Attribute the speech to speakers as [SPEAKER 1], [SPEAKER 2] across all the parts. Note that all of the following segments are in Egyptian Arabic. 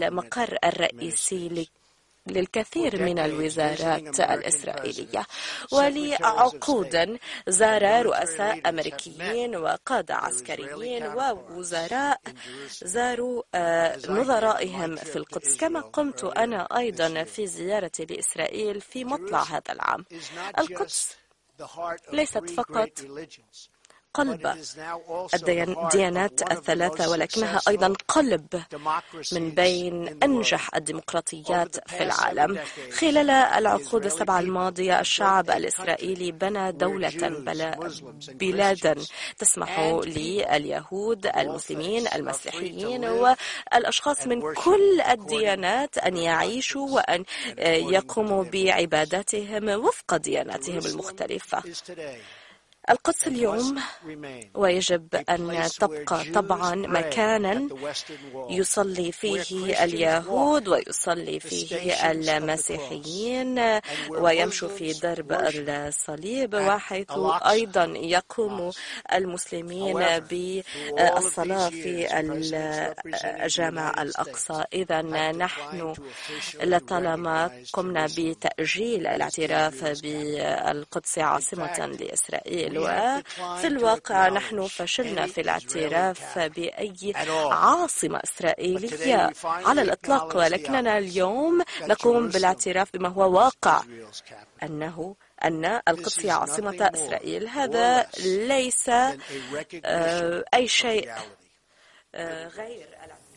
[SPEAKER 1] المقر الرئيسي للكثير من الوزارات الإسرائيلية ولعقود زار رؤساء أمريكيين وقادة عسكريين ووزراء زاروا نظرائهم في القدس كما قمت أنا أيضا في زيارتي لإسرائيل في مطلع هذا العام القدس ليست فقط قلب الديانات الثلاثة ولكنها أيضا قلب من بين أنجح الديمقراطيات في العالم خلال العقود السبعة الماضية الشعب الإسرائيلي بنى دولة بلادا تسمح لليهود المسلمين المسيحيين والأشخاص من كل الديانات أن يعيشوا وأن يقوموا بعباداتهم وفق دياناتهم المختلفة القدس اليوم ويجب أن تبقى طبعا مكانا يصلي فيه اليهود ويصلي فيه المسيحيين ويمشوا في درب الصليب وحيث أيضا يقوم المسلمين بالصلاة في الجامع الأقصى إذا نحن لطالما قمنا بتأجيل الاعتراف بالقدس عاصمة لإسرائيل وفي الواقع نحن فشلنا في الاعتراف بأي عاصمة إسرائيلية على الإطلاق ولكننا اليوم نقوم بالاعتراف بما هو واقع أنه أن القدس هي عاصمة إسرائيل هذا ليس أي شيء غير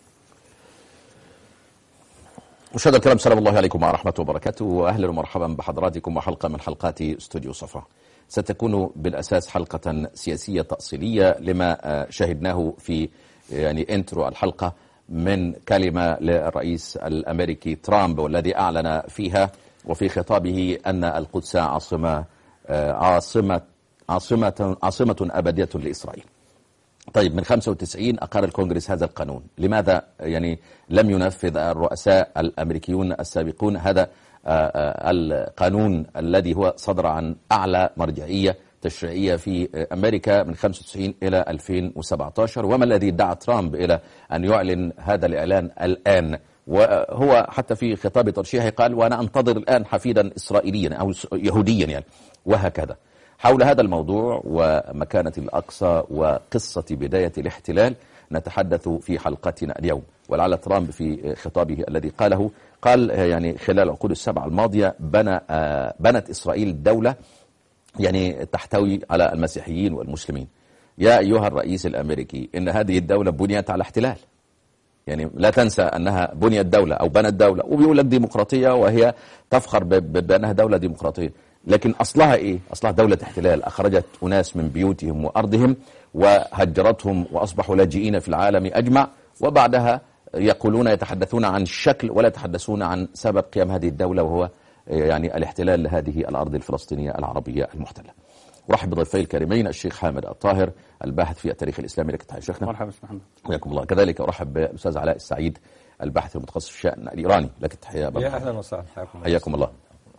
[SPEAKER 2] مشاهدينا الكرام سلام الله عليكم ورحمة وبركاته وأهلا ومرحبا بحضراتكم وحلقة من حلقات استوديو صفا ستكون بالأساس حلقة سياسية تأصيلية لما شهدناه في يعني انترو الحلقة من كلمة للرئيس الأمريكي ترامب والذي أعلن فيها وفي خطابه أن القدس عاصمة عاصمة عاصمة عاصمة أبدية لإسرائيل. طيب من 95 أقر الكونغرس هذا القانون، لماذا يعني لم ينفذ الرؤساء الأمريكيون السابقون هذا القانون الذي هو صدر عن أعلى مرجعية تشريعية في أمريكا من 95 إلى 2017 وما الذي دعا ترامب إلى أن يعلن هذا الإعلان الآن وهو حتى في خطاب ترشيحه قال وأنا أنتظر الآن حفيدا إسرائيليا أو يهوديا يعني وهكذا حول هذا الموضوع ومكانة الأقصى وقصة بداية الاحتلال نتحدث في حلقتنا اليوم ولعل ترامب في خطابه الذي قاله قال يعني خلال العقود السبعة الماضية بنى بنت إسرائيل دولة يعني تحتوي على المسيحيين والمسلمين يا أيها الرئيس الأمريكي إن هذه الدولة بنيت على احتلال يعني لا تنسى أنها بنيت دولة أو بنت دولة وبيقول لك ديمقراطية وهي تفخر بأنها دولة ديمقراطية لكن أصلها إيه؟ أصلها دولة احتلال أخرجت أناس من بيوتهم وأرضهم وهجرتهم وأصبحوا لاجئين في العالم أجمع وبعدها يقولون يتحدثون عن الشكل ولا يتحدثون عن سبب قيام هذه الدولة وهو يعني الاحتلال لهذه الأرض الفلسطينية العربية المحتلة أرحب بضيفي الكريمين الشيخ حامد الطاهر الباحث في التاريخ الإسلامي لك تحية شيخنا
[SPEAKER 3] مرحبا محمد
[SPEAKER 2] حياكم الله كذلك أرحب بالأستاذ علاء السعيد الباحث المتخصص في الشأن الإيراني لك التحية
[SPEAKER 3] يا أهلا وسهلا حياكم
[SPEAKER 2] حياكم الله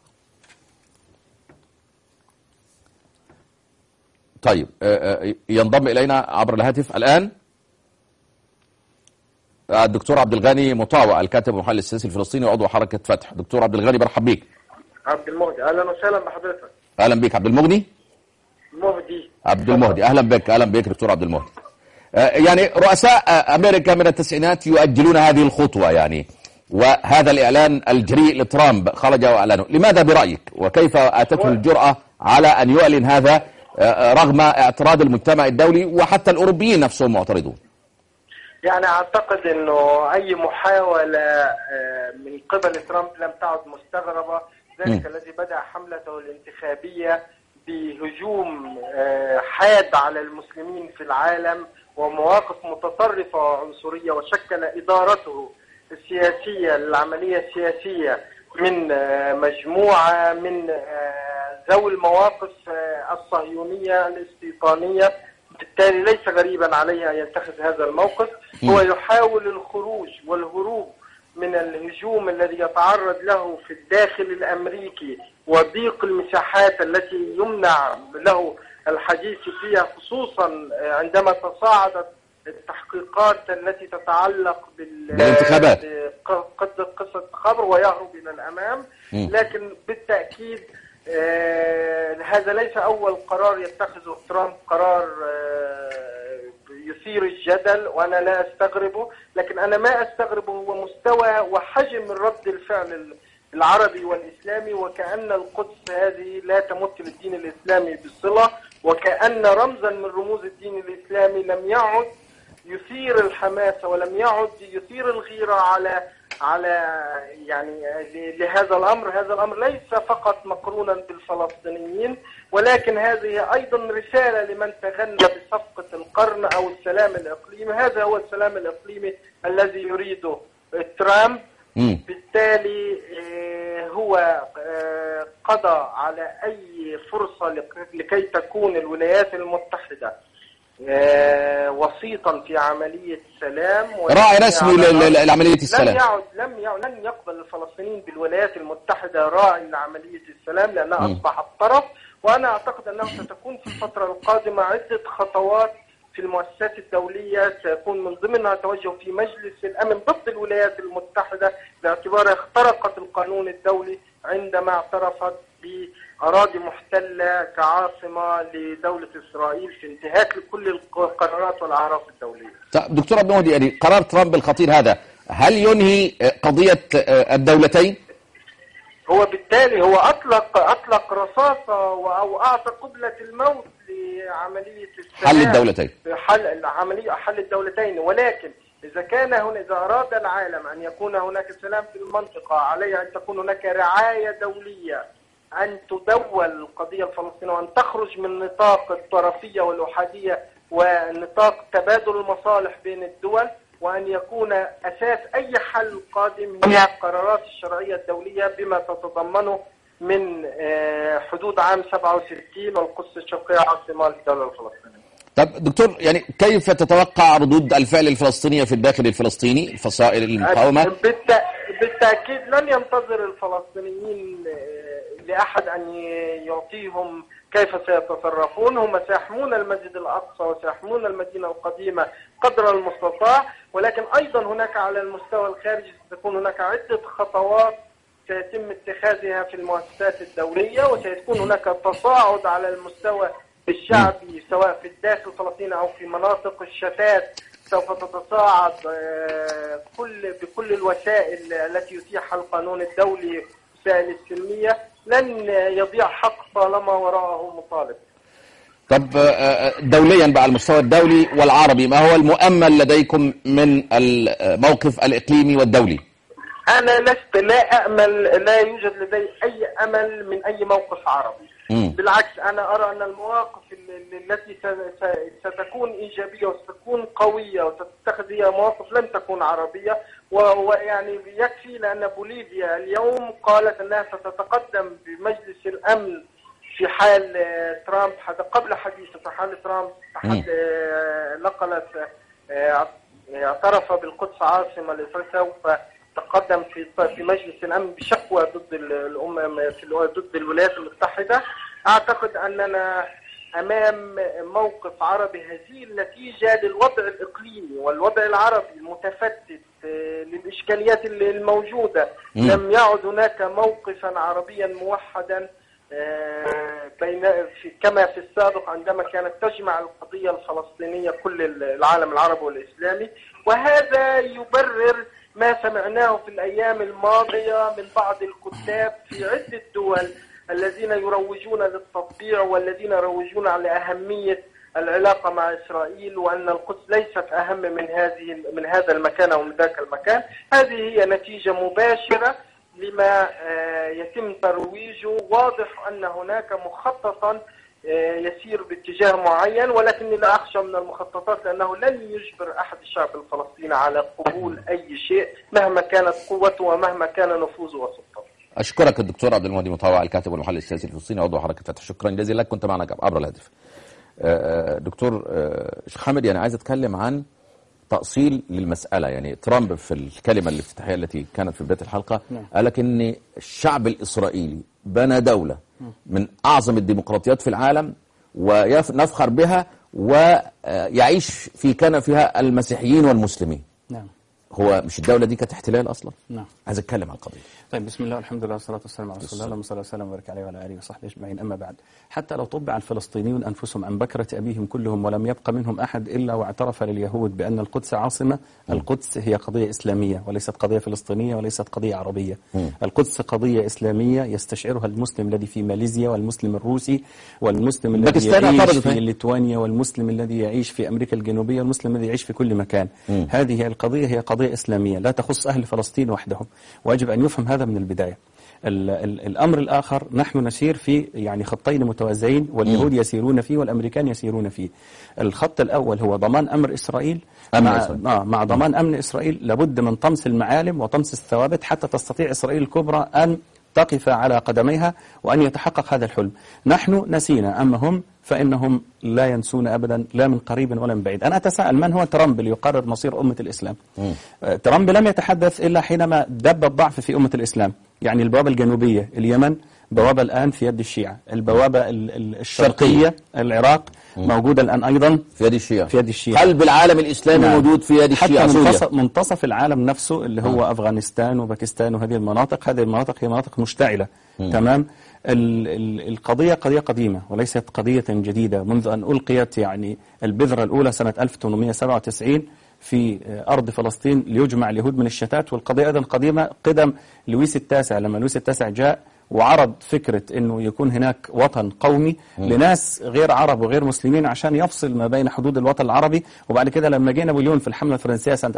[SPEAKER 2] طيب ينضم إلينا عبر الهاتف الآن الدكتور عبد الغني مطاوع الكاتب والمحلل السياسي الفلسطيني وعضو حركة فتح دكتور عبد الغني برحب بيك
[SPEAKER 4] عبد المهدي اهلا وسهلا بحضرتك
[SPEAKER 2] اهلا بيك عبد المغني
[SPEAKER 4] مهدي
[SPEAKER 2] عبد المهدي اهلا بك اهلا بك دكتور عبد المهدي يعني رؤساء امريكا من التسعينات يؤجلون هذه الخطوه يعني وهذا الاعلان الجريء لترامب خرج واعلنه لماذا برايك وكيف اتته الجراه على ان يعلن هذا رغم اعتراض المجتمع الدولي وحتى الاوروبيين نفسهم معترضون
[SPEAKER 4] يعني اعتقد انه اي محاوله من قبل ترامب لم تعد مستغربه ذلك الذي بدا حملته الانتخابيه بهجوم حاد على المسلمين في العالم ومواقف متطرفه وعنصريه وشكل ادارته السياسيه للعمليه السياسيه من مجموعه من ذوي المواقف الصهيونيه الاستيطانيه بالتالي ليس غريبا عليه ان يتخذ هذا الموقف هو يحاول الخروج والهروب من الهجوم الذي يتعرض له في الداخل الامريكي وضيق المساحات التي يمنع له الحديث فيها خصوصا عندما تصاعدت التحقيقات التي تتعلق
[SPEAKER 2] بالانتخابات
[SPEAKER 4] قصة قصة تخابر ويهرب إلى الأمام
[SPEAKER 2] مم.
[SPEAKER 4] لكن بالتأكيد آه، هذا ليس أول قرار يتخذه ترامب قرار آه، يثير الجدل وأنا لا أستغربه لكن أنا ما أستغربه هو مستوى وحجم رد الفعل العربي والإسلامي وكأن القدس هذه لا تمت للدين الإسلامي بصلة وكأن رمزا من رموز الدين الإسلامي لم يعد يثير الحماسة ولم يعد يثير الغيرة على على يعني لهذا الأمر هذا الأمر ليس فقط مقرونا بالفلسطينيين ولكن هذه أيضا رسالة لمن تغنى بصفقة القرن أو السلام الإقليمي هذا هو السلام الإقليمي الذي يريده ترامب
[SPEAKER 2] مم.
[SPEAKER 4] بالتالي آه، هو آه، قضى على أي فرصة لك- لكي تكون الولايات المتحدة آه، وسيطا في عملية سلام
[SPEAKER 2] راعي رسمي
[SPEAKER 4] على-
[SPEAKER 2] ل- ل- لعملية
[SPEAKER 4] لم
[SPEAKER 2] السلام
[SPEAKER 4] يعد لم يعد لن يقبل الفلسطينيين بالولايات المتحدة راعي لعملية السلام لأنها
[SPEAKER 2] مم.
[SPEAKER 4] أصبحت طرف وأنا أعتقد أنه ستكون في الفترة القادمة عدة خطوات في المؤسسات الدولية سيكون من ضمنها توجه في مجلس الأمن ضد الولايات المتحدة باعتبارها اخترقت القانون الدولي عندما اعترفت بأراضي محتلة كعاصمة لدولة إسرائيل في انتهاك لكل القرارات والأعراف الدولية
[SPEAKER 2] طيب، دكتور عبد المهدي يعني قرار ترامب الخطير هذا هل ينهي آه، قضية آه، الدولتين؟
[SPEAKER 4] هو بالتالي هو اطلق اطلق رصاصه و- او اعطى قبله الموت لعمليه السلام
[SPEAKER 2] حل الدولتين.
[SPEAKER 4] حل عمليه حل الدولتين ولكن اذا كان هنا اذا اراد العالم ان يكون هناك سلام في المنطقه عليه ان تكون هناك رعايه دوليه ان تدول القضيه الفلسطينيه وان تخرج من نطاق الطرفيه والاحاديه ونطاق تبادل المصالح بين الدول وأن يكون أساس أي حل قادم هي القرارات الشرعية الدولية بما تتضمنه من آه، حدود عام 67 والقدس الشرقية عاصمة للدولة الفلسطينية
[SPEAKER 2] طب دكتور يعني كيف تتوقع ردود الفعل الفلسطينية في الداخل الفلسطيني الفصائل المقاومة؟
[SPEAKER 4] بالت... بالتأكيد لن ينتظر الفلسطينيين آه، لأحد أن ي- يعطيهم كيف سيتصرفون هم سيحمون المسجد الأقصى وسيحمون المدينة القديمة قدر المستطاع ولكن أيضا هناك على المستوى الخارجي ستكون هناك عدة خطوات سيتم اتخاذها في المؤسسات الدولية وسيكون هناك تصاعد على المستوى الشعبي سواء في الداخل فلسطين أو في مناطق الشتات سوف تتصاعد آه، كل بكل الوسائل التي يتيحها القانون الدولي وسائل السلمية لن يضيع حق طالما وراءه مطالب
[SPEAKER 2] طب آه، آه، دوليا بقى على المستوى الدولي والعربي ما هو المؤمل لديكم من الموقف الإقليمي والدولي؟
[SPEAKER 4] أنا لست لا أأمل لا يوجد لدي أي أمل من أي موقف عربي
[SPEAKER 2] مم.
[SPEAKER 4] بالعكس أنا أرى أن المواقف ال- ال- التي س- س- ستكون إيجابية وستكون قوية وستتخذ هي مواقف لن تكون عربية و- ويعني يكفي لأن بوليفيا اليوم قالت أنها ستتقدم بمجلس الأمن في حال آه، ترامب هذا قبل حديثه في حال ترامب
[SPEAKER 2] مم.
[SPEAKER 4] حد آه، نقلت آه، اعترف بالقدس عاصمة لإسرائيل سوف تقدم في في مجلس الأمن بشكوى ضد ال- الأمم في ال- ضد الولايات المتحدة أعتقد أننا أمام موقف عربي هزيل نتيجة للوضع الإقليمي والوضع العربي المتفتت آه، للإشكاليات اللي الموجودة
[SPEAKER 2] مم.
[SPEAKER 4] لم يعد هناك موقفا عربيا موحدا آه، بين في كما في السابق عندما كانت تجمع القضية الفلسطينية كل العالم العربي والإسلامي وهذا يبرر ما سمعناه في الأيام الماضية من بعض الكتاب في عدة دول الذين يروجون للتطبيع والذين يروجون على أهمية العلاقة مع إسرائيل وأن القدس ليست أهم من هذه من هذا المكان أو من ذاك المكان هذه هي نتيجة مباشرة لما آه، يتم ترويجه واضح أن هناك مخططا آه، يسير باتجاه معين ولكني لا أخشى من المخططات لأنه لن يجبر أحد الشعب الفلسطيني على قبول أي شيء مهما كانت قوته ومهما كان نفوذه وسلطته
[SPEAKER 2] أشكرك الدكتور عبد المهدي مطاوع الكاتب والمحلل السياسي الفلسطيني عضو حركة فتح شكرا جزيلا لك كنت معنا عبر الهاتف آه، آه، دكتور آه، شيخ حامد يعني عايز أتكلم عن تأصيل للمسألة يعني ترامب في الكلمة الافتتاحية التي كانت في بداية الحلقة قال لك أن الشعب الإسرائيلي بنى دولة من أعظم الديمقراطيات في العالم ونفخر بها ويعيش في كنفها المسيحيين والمسلمين
[SPEAKER 3] نعم
[SPEAKER 2] هو مش الدولة دي كانت احتلال أصلا
[SPEAKER 3] نعم
[SPEAKER 2] عايز أتكلم عن القضية
[SPEAKER 3] طيب بسم الله والحمد لله والصلاة والسلام على رسول الله اللهم صل وسلم وبارك عليه وعلى آله وصحبه أجمعين أما بعد حتى لو طبع الفلسطينيون أنفسهم عن بكرة أبيهم كلهم ولم يبق منهم أحد إلا واعترف لليهود بأن القدس عاصمة القدس هي قضية إسلامية وليست قضية فلسطينية وليست قضية عربية القدس قضية إسلامية يستشعرها المسلم الذي في ماليزيا والمسلم الروسي والمسلم الذي
[SPEAKER 2] باكستان
[SPEAKER 3] يعيش
[SPEAKER 2] اعترضت
[SPEAKER 3] في
[SPEAKER 2] هي.
[SPEAKER 3] ليتوانيا والمسلم الذي يعيش في أمريكا الجنوبية والمسلم الذي يعيش في كل مكان هذه القضية هي قضية إسلامية لا تخص أهل فلسطين وحدهم ويجب أن يفهم هذا من البداية ال ال الأمر الآخر نحن نسير في يعني خطين متوازيين واليهود يسيرون فيه والأمريكان يسيرون فيه الخط الأول هو ضمان أمر إسرائيل
[SPEAKER 2] أمن
[SPEAKER 3] مع,
[SPEAKER 2] إسرائيل.
[SPEAKER 3] آه مع ضمان أمن إسرائيل لابد من طمس المعالم وطمس الثوابت حتى تستطيع إسرائيل الكبرى أن تقف على قدميها وأن يتحقق هذا الحلم نحن نسينا أما هم فإنهم لا ينسون أبدا لا من قريب ولا من بعيد أنا أتساءل من هو ترامب اللي يقرر مصير أمة الإسلام آه، ترامب لم يتحدث إلا حينما دب الضعف في أمة الإسلام يعني البوابة الجنوبية اليمن بوابة الآن في يد الشيعة البوابة ال- ال- الشرقية العراق موجودة الآن أيضا
[SPEAKER 2] في يد الشيعة
[SPEAKER 3] في يد الشيعة.
[SPEAKER 2] قلب العالم الإسلامي
[SPEAKER 3] نعم.
[SPEAKER 2] موجود في يد
[SPEAKER 3] حتى
[SPEAKER 2] الشيعة سوريا
[SPEAKER 3] منتصف, منتصف العالم نفسه اللي هو أفغانستان وباكستان وهذه المناطق هذه المناطق هي مناطق مشتعلة تمام ال ال القضية قضية قديمة وليست قضية جديدة منذ أن ألقيت يعني البذرة الأولى سنة 1897 في أرض فلسطين ليجمع اليهود من الشتات والقضية أيضا قديمة قدم لويس التاسع لما لويس التاسع جاء وعرض فكرة أنه يكون هناك وطن قومي لناس غير عرب وغير مسلمين عشان يفصل ما بين حدود الوطن العربي وبعد كده لما جه نابليون في الحملة الفرنسية سنة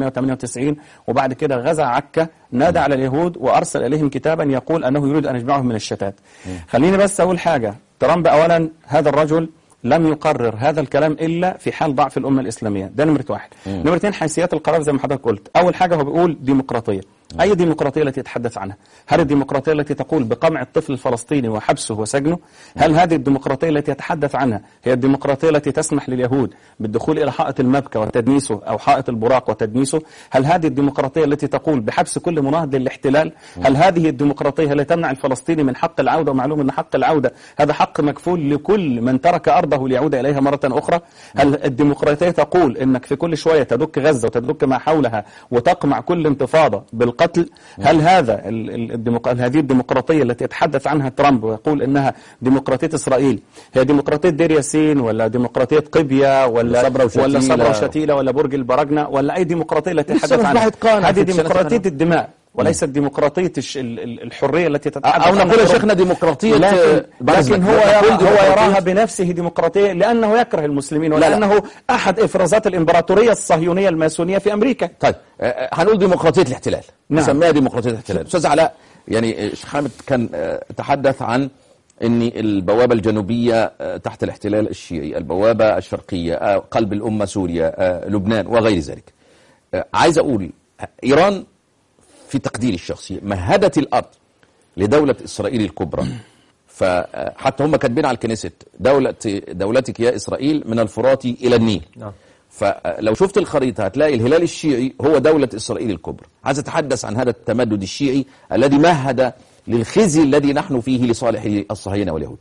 [SPEAKER 3] 1798 وبعد كده غزا عكا نادى على اليهود وأرسل إليهم كتابا يقول أنه يريد أن يجمعهم من الشتات خليني بس أقول حاجة ترامب أولا هذا الرجل لم يقرر هذا الكلام إلا في حال ضعف الأمة الإسلامية ده نمرة واحد نمرة اثنين حيثيات القرار زي ما حضرتك قلت أول حاجة هو بيقول ديمقراطية أي ديمقراطية التي يتحدث عنها هل الديمقراطية التي تقول بقمع الطفل الفلسطيني وحبسه وسجنه هل هذه الديمقراطية التي يتحدث عنها هي الديمقراطية التي تسمح لليهود بالدخول إلى حائط المبكى وتدنيسه أو حائط البراق وتدنيسه هل هذه الديمقراطية التي تقول بحبس كل مناهض للاحتلال هل هذه الديمقراطية التي تمنع الفلسطيني من حق العودة ومعلوم أن حق العودة هذا حق مكفول لكل من ترك أرضه ليعود إليها مرة أخرى هل الديمقراطية تقول أنك في كل شوية تدك غزة وتدك ما حولها وتقمع كل انتفاضة بالقتل هل هذا ال- ال- الديمق... هذه الديمقراطية التي يتحدث عنها ترامب ويقول إنها ديمقراطية إسرائيل هي ديمقراطية دير ياسين ولا ديمقراطية قبية ولا
[SPEAKER 2] صبرا وشتيلة.
[SPEAKER 3] ولا صبرا وشتيلة ولا برج البراجنة ولا أي ديمقراطية التي
[SPEAKER 2] لسه
[SPEAKER 3] يتحدث
[SPEAKER 2] مش
[SPEAKER 3] عنها
[SPEAKER 2] واحد قانع
[SPEAKER 3] هذه
[SPEAKER 2] في السنة
[SPEAKER 3] ديمقراطية
[SPEAKER 2] الثانية.
[SPEAKER 3] الدماء وليست ديمقراطية الش... ال- ال- الحرية التي تتحدث
[SPEAKER 2] أو
[SPEAKER 3] عنها
[SPEAKER 2] نقول يا
[SPEAKER 3] ترامب.
[SPEAKER 2] شيخنا ديمقراطية
[SPEAKER 3] لكن,
[SPEAKER 2] بعد
[SPEAKER 3] لكن
[SPEAKER 2] إذنك.
[SPEAKER 3] هو
[SPEAKER 2] نقول
[SPEAKER 3] يرى هو
[SPEAKER 2] ديمقراطية.
[SPEAKER 3] يراها بنفسه ديمقراطية لأنه يكره المسلمين
[SPEAKER 2] لا.
[SPEAKER 3] ولأنه أحد إفرازات الإمبراطورية الصهيونية الماسونية في أمريكا
[SPEAKER 2] طيب آه، هنقول ديمقراطية الاحتلال
[SPEAKER 3] نعم.
[SPEAKER 2] نسميها ديمقراطية الاحتلال أستاذ علاء يعني آه، الشيخ حامد كان آه، تحدث عن أن البوابة الجنوبية آه، تحت الاحتلال الشيعي البوابة الشرقية آه، قلب الأمة سوريا آه، لبنان وغير ذلك آه، عايز أقول إيران في تقديري الشخصي مهدت الأرض لدولة إسرائيل الكبرى فحتى هم كاتبين على الكنيست دولة دولتك يا إسرائيل من الفرات إلى النيل
[SPEAKER 5] نعم.
[SPEAKER 2] فلو شفت الخريطة هتلاقي الهلال الشيعي هو دولة إسرائيل الكبرى عايز أتحدث عن هذا التمدد الشيعي الذي مهد للخزي الذي نحن فيه لصالح الصهاينة واليهود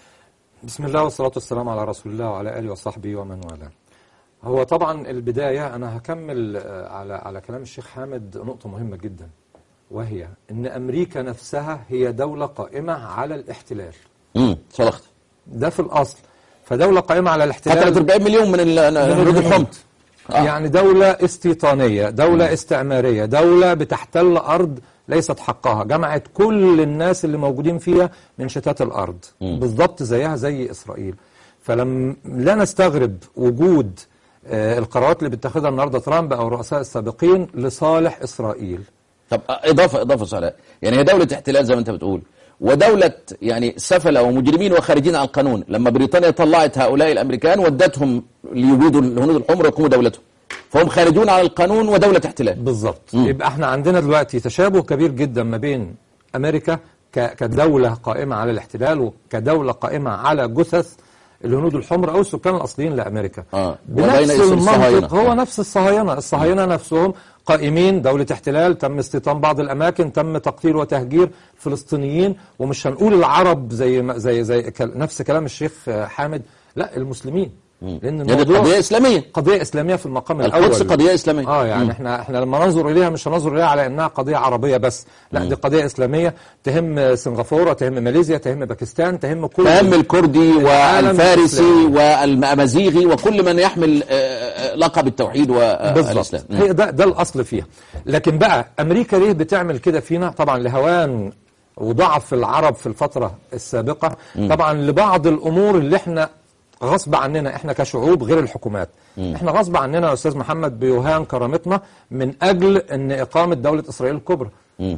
[SPEAKER 5] بسم الله والصلاة والسلام على رسول الله وعلى آله وصحبه ومن والاه هو طبعا البداية أنا هكمل آه، على على كلام الشيخ حامد نقطة مهمة جدا وهي أن أمريكا نفسها هي دولة قائمة على الاحتلال
[SPEAKER 2] امم صدقت
[SPEAKER 5] ده في الأصل فدولة قائمة على الاحتلال
[SPEAKER 2] قتلت 40 مليون من ال- الهنود الحمر آه.
[SPEAKER 5] يعني دولة استيطانية دولة استعمارية دولة بتحتل أرض ليست حقها جمعت كل الناس اللي موجودين فيها من شتات الأرض بالضبط زيها زي إسرائيل فلم لا نستغرب وجود آه، القرارات اللي بيتخذها النهارده ترامب أو الرؤساء السابقين لصالح إسرائيل
[SPEAKER 2] طب إضافة إضافة صلاة يعني هي دولة احتلال زي ما أنت بتقول ودولة يعني سفلة ومجرمين وخارجين عن القانون لما بريطانيا طلعت هؤلاء الأمريكان ودتهم ليبيدوا الهنود الحمر ويقوموا دولتهم فهم خارجون عن القانون ودولة احتلال
[SPEAKER 5] بالظبط يبقى احنا عندنا دلوقتي تشابه كبير جدا ما بين امريكا ك- كدوله قائمه على الاحتلال وكدوله قائمه على جثث الهنود الحمر او السكان الاصليين لامريكا
[SPEAKER 2] آه. وبين
[SPEAKER 5] بنفس
[SPEAKER 2] الصهاينة.
[SPEAKER 5] المنطق هو
[SPEAKER 2] آه.
[SPEAKER 5] نفس الصهاينه الصهاينه نفسهم قائمين دولة احتلال تم استيطان بعض الأماكن تم تقتيل وتهجير فلسطينيين ومش هنقول العرب زي ما- زي زي كل- نفس كلام الشيخ آه، حامد لا المسلمين لان
[SPEAKER 2] يعني
[SPEAKER 5] الموضوع
[SPEAKER 2] قضية إسلامية
[SPEAKER 5] قضيه اسلاميه في المقام الاول
[SPEAKER 2] القدس قضية إسلامية
[SPEAKER 5] اه يعني احنا احنا لما ننظر اليها مش هننظر اليها على انها قضيه عربيه بس لا دي قضيه اسلاميه تهم سنغافوره تهم ماليزيا تهم باكستان تهم كل
[SPEAKER 2] تهم الكردي
[SPEAKER 5] العالم
[SPEAKER 2] والفارسي
[SPEAKER 5] الإسلامي.
[SPEAKER 2] والأمازيغي وكل من يحمل آه، آه، لقب التوحيد والإسلام
[SPEAKER 5] بالظبط هي ده ده الاصل فيها لكن بقى امريكا ليه بتعمل كده فينا طبعا لهوان وضعف العرب في الفتره السابقه طبعا لبعض الامور اللي احنا غصب عننا احنا كشعوب غير الحكومات احنا غصب عننا يا استاذ محمد بيهان كرامتنا من اجل ان اقامه دوله اسرائيل الكبرى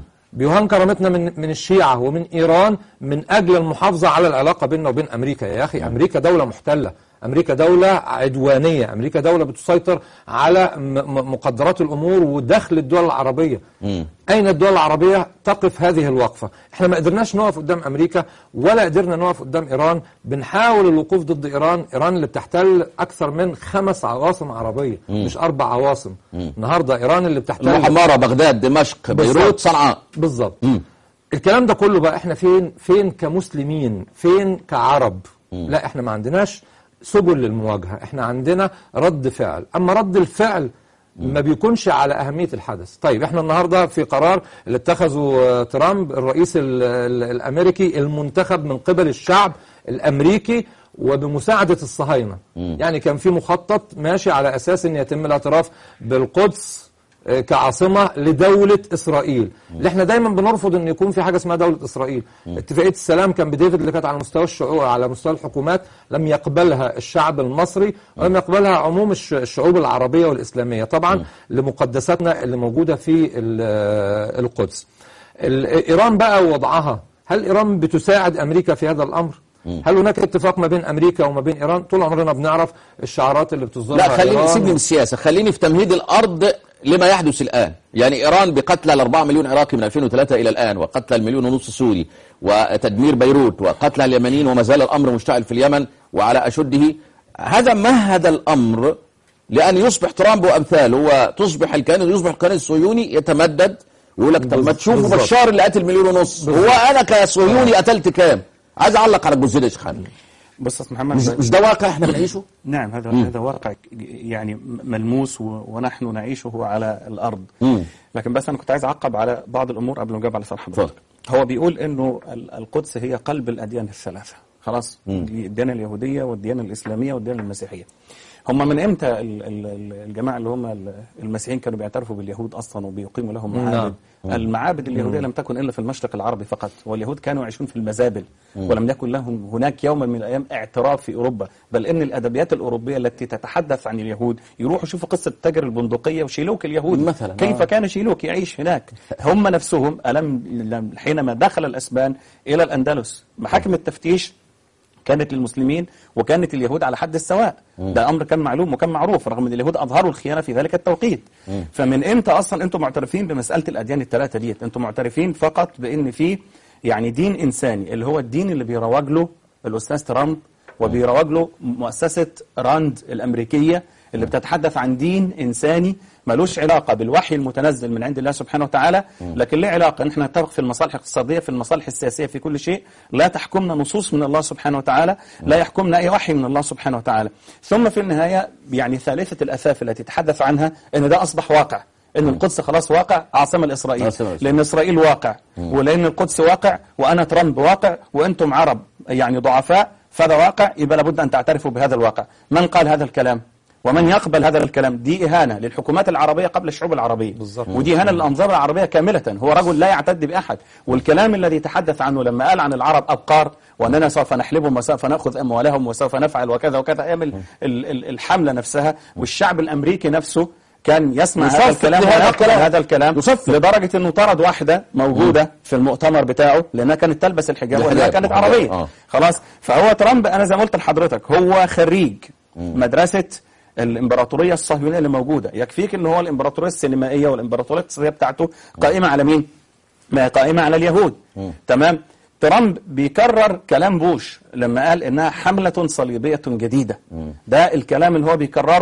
[SPEAKER 5] بيهان كرامتنا من من الشيعة ومن إيران من أجل المحافظة على العلاقة بيننا وبين أمريكا يا أخي أمريكا دولة محتلة أمريكا دولة عدوانية أمريكا دولة بتسيطر على م- م- مقدرات الأمور ودخل الدول العربية أين الدول العربية تقف هذه الوقفة احنا ما قدرناش نقف قدام أمريكا ولا قدرنا نقف قدام إيران بنحاول الوقوف ضد إيران إيران اللي بتحتل أكثر من خمس عواصم عربية مش أربع عواصم النهاردة إيران اللي بتحتل
[SPEAKER 2] المحمرة بغداد دمشق بيروت
[SPEAKER 5] بالظبط.
[SPEAKER 2] صنعاء
[SPEAKER 5] بالظبط الكلام ده كله بقى احنا فين فين كمسلمين فين كعرب لا احنا ما عندناش سبل للمواجهة احنا عندنا رد فعل اما رد الفعل ما بيكونش على أهمية الحدث طيب احنا النهاردة في قرار اللي اتخذه آه، ترامب الرئيس ال- ال- الأمريكي المنتخب من قبل الشعب الأمريكي وبمساعدة الصهاينة يعني كان في مخطط ماشي على أساس أن يتم الاعتراف بالقدس آه، كعاصمة لدولة إسرائيل اللي احنا دايما بنرفض ان يكون في حاجة اسمها دولة إسرائيل اتفاقية السلام كان بديفيد اللي كانت على مستوى الشعوب على مستوى الحكومات لم يقبلها الشعب المصري ولم يقبلها عموم الش- الشعوب العربية والإسلامية طبعا لمقدساتنا اللي موجودة في ال- آه، القدس ال- إيران بقى وضعها هل إيران بتساعد أمريكا في هذا الأمر؟ هل هناك اتفاق ما بين أمريكا وما بين إيران؟ طول عمرنا بنعرف الشعارات اللي بتصدرها
[SPEAKER 2] لا خليني
[SPEAKER 5] إيران
[SPEAKER 2] سيبني من السياسة خليني في تمهيد الأرض لما يحدث الآن يعني إيران بقتل الأربعة مليون عراقي من 2003 إلى الآن وقتل المليون ونصف سوري وتدمير بيروت وقتل اليمنيين وما زال الأمر مشتعل في اليمن وعلى أشده هذا مهد الأمر لأن يصبح ترامب وأمثاله وتصبح الكيان يصبح الكيان الصهيوني يتمدد ويقول لك طب ما تشوفوا
[SPEAKER 5] بالظبط.
[SPEAKER 2] بشار اللي قتل مليون ونص هو أنا كصهيوني قتلت كام عايز أعلق على الجزء ده يا شيخ خالد.
[SPEAKER 3] بص يا أستاذ محمد
[SPEAKER 2] مش, مش ده واقع احنا بنعيشه
[SPEAKER 3] نعم هذا هذا واقع يعني ملموس و- ونحن نعيشه على الارض
[SPEAKER 2] مم.
[SPEAKER 3] لكن بس انا كنت عايز اعقب على بعض الامور قبل ما اجاوب على سؤال حضرتك
[SPEAKER 2] اتفضل.
[SPEAKER 3] هو بيقول انه ال- القدس هي قلب الاديان الثلاثه خلاص دي الديانه اليهوديه والديانه الاسلاميه والديانه المسيحيه هم من امتى ال- ال- ال- الجماعه اللي هم ال- المسيحيين كانوا بيعترفوا باليهود اصلا وبيقيموا لهم معابد المعابد اليهوديه لم تكن الا في المشرق العربي فقط واليهود كانوا يعيشون في المزابل ولم يكن لهم هناك يوما من الايام اعتراف في اوروبا بل ان الادبيات الاوروبيه التي تتحدث عن اليهود يروحوا يشوفوا قصه تاجر البندقيه وشيلوك اليهود
[SPEAKER 2] مثلاً،
[SPEAKER 3] كيف
[SPEAKER 2] آه.
[SPEAKER 3] كان شيلوك يعيش هناك هم نفسهم ألم لم- حينما دخل الأسبان إلى الأندلس محاكم التفتيش كانت للمسلمين وكانت اليهود على حد السواء ده امر كان معلوم وكان معروف رغم ان اليهود اظهروا الخيانه في ذلك التوقيت فمن امتى اصلا انتم معترفين بمساله الاديان الثلاثه ديت انتم معترفين فقط بان في يعني دين انساني اللي هو الدين اللي بيروج له الاستاذ ترامب وبيروج له مؤسسه راند الامريكيه اللي بتتحدث عن دين انساني ملوش علاقه بالوحي المتنزل من عند الله سبحانه وتعالى لكن له علاقه ان احنا نتفق في المصالح الاقتصاديه في المصالح السياسيه في كل شيء لا تحكمنا نصوص من الله سبحانه وتعالى لا يحكمنا اي وحي من الله سبحانه وتعالى ثم في النهايه يعني ثالثه الاثاث التي تحدث عنها ان ده اصبح واقع ان القدس خلاص واقع عاصمه لاسرائيل
[SPEAKER 2] عاصمة لإسرائيل.
[SPEAKER 3] لان اسرائيل واقع ولان القدس واقع وانا ترامب واقع وانتم عرب يعني ضعفاء فهذا واقع يبقى لابد ان تعترفوا بهذا الواقع من قال هذا الكلام ومن يقبل هذا الكلام دي إهانة للحكومات العربية قبل الشعوب العربية
[SPEAKER 5] بالظبط.
[SPEAKER 3] ودي إهانة للأنظار العربية كاملة هو رجل لا يعتد بأحد والكلام الذي تحدث عنه لما قال عن العرب أبقار وأننا سوف نحلبهم وسوف نأخذ أموالهم وسوف نفعل وكذا وكذا أيام ال- ال- ال- الحملة نفسها والشعب الأمريكي نفسه كان يسمع هذا
[SPEAKER 2] يصفق
[SPEAKER 3] الكلام
[SPEAKER 2] لهذا
[SPEAKER 3] ويقبل
[SPEAKER 2] الكلام.
[SPEAKER 3] هذا الكلام
[SPEAKER 2] يصفق.
[SPEAKER 3] لدرجة أنه طرد واحدة موجودة في المؤتمر بتاعه لأنها كانت تلبس الحجاب وأنها
[SPEAKER 2] الحجاب.
[SPEAKER 3] كانت
[SPEAKER 2] الحجاب.
[SPEAKER 3] عربية
[SPEAKER 2] آه.
[SPEAKER 3] خلاص فهو ترامب انا زي ما قلت لحضرتك هو خريج مدرسه الامبراطوريه الصهيونيه اللي موجوده يكفيك ان هو الامبراطوريه السينمائيه والامبراطوريه الاقتصاديه بتاعته قائمه على مين ما هي قائمه على اليهود تمام ترامب بيكرر كلام بوش لما قال انها حمله صليبيه جديده ده الكلام اللي هو بيكرره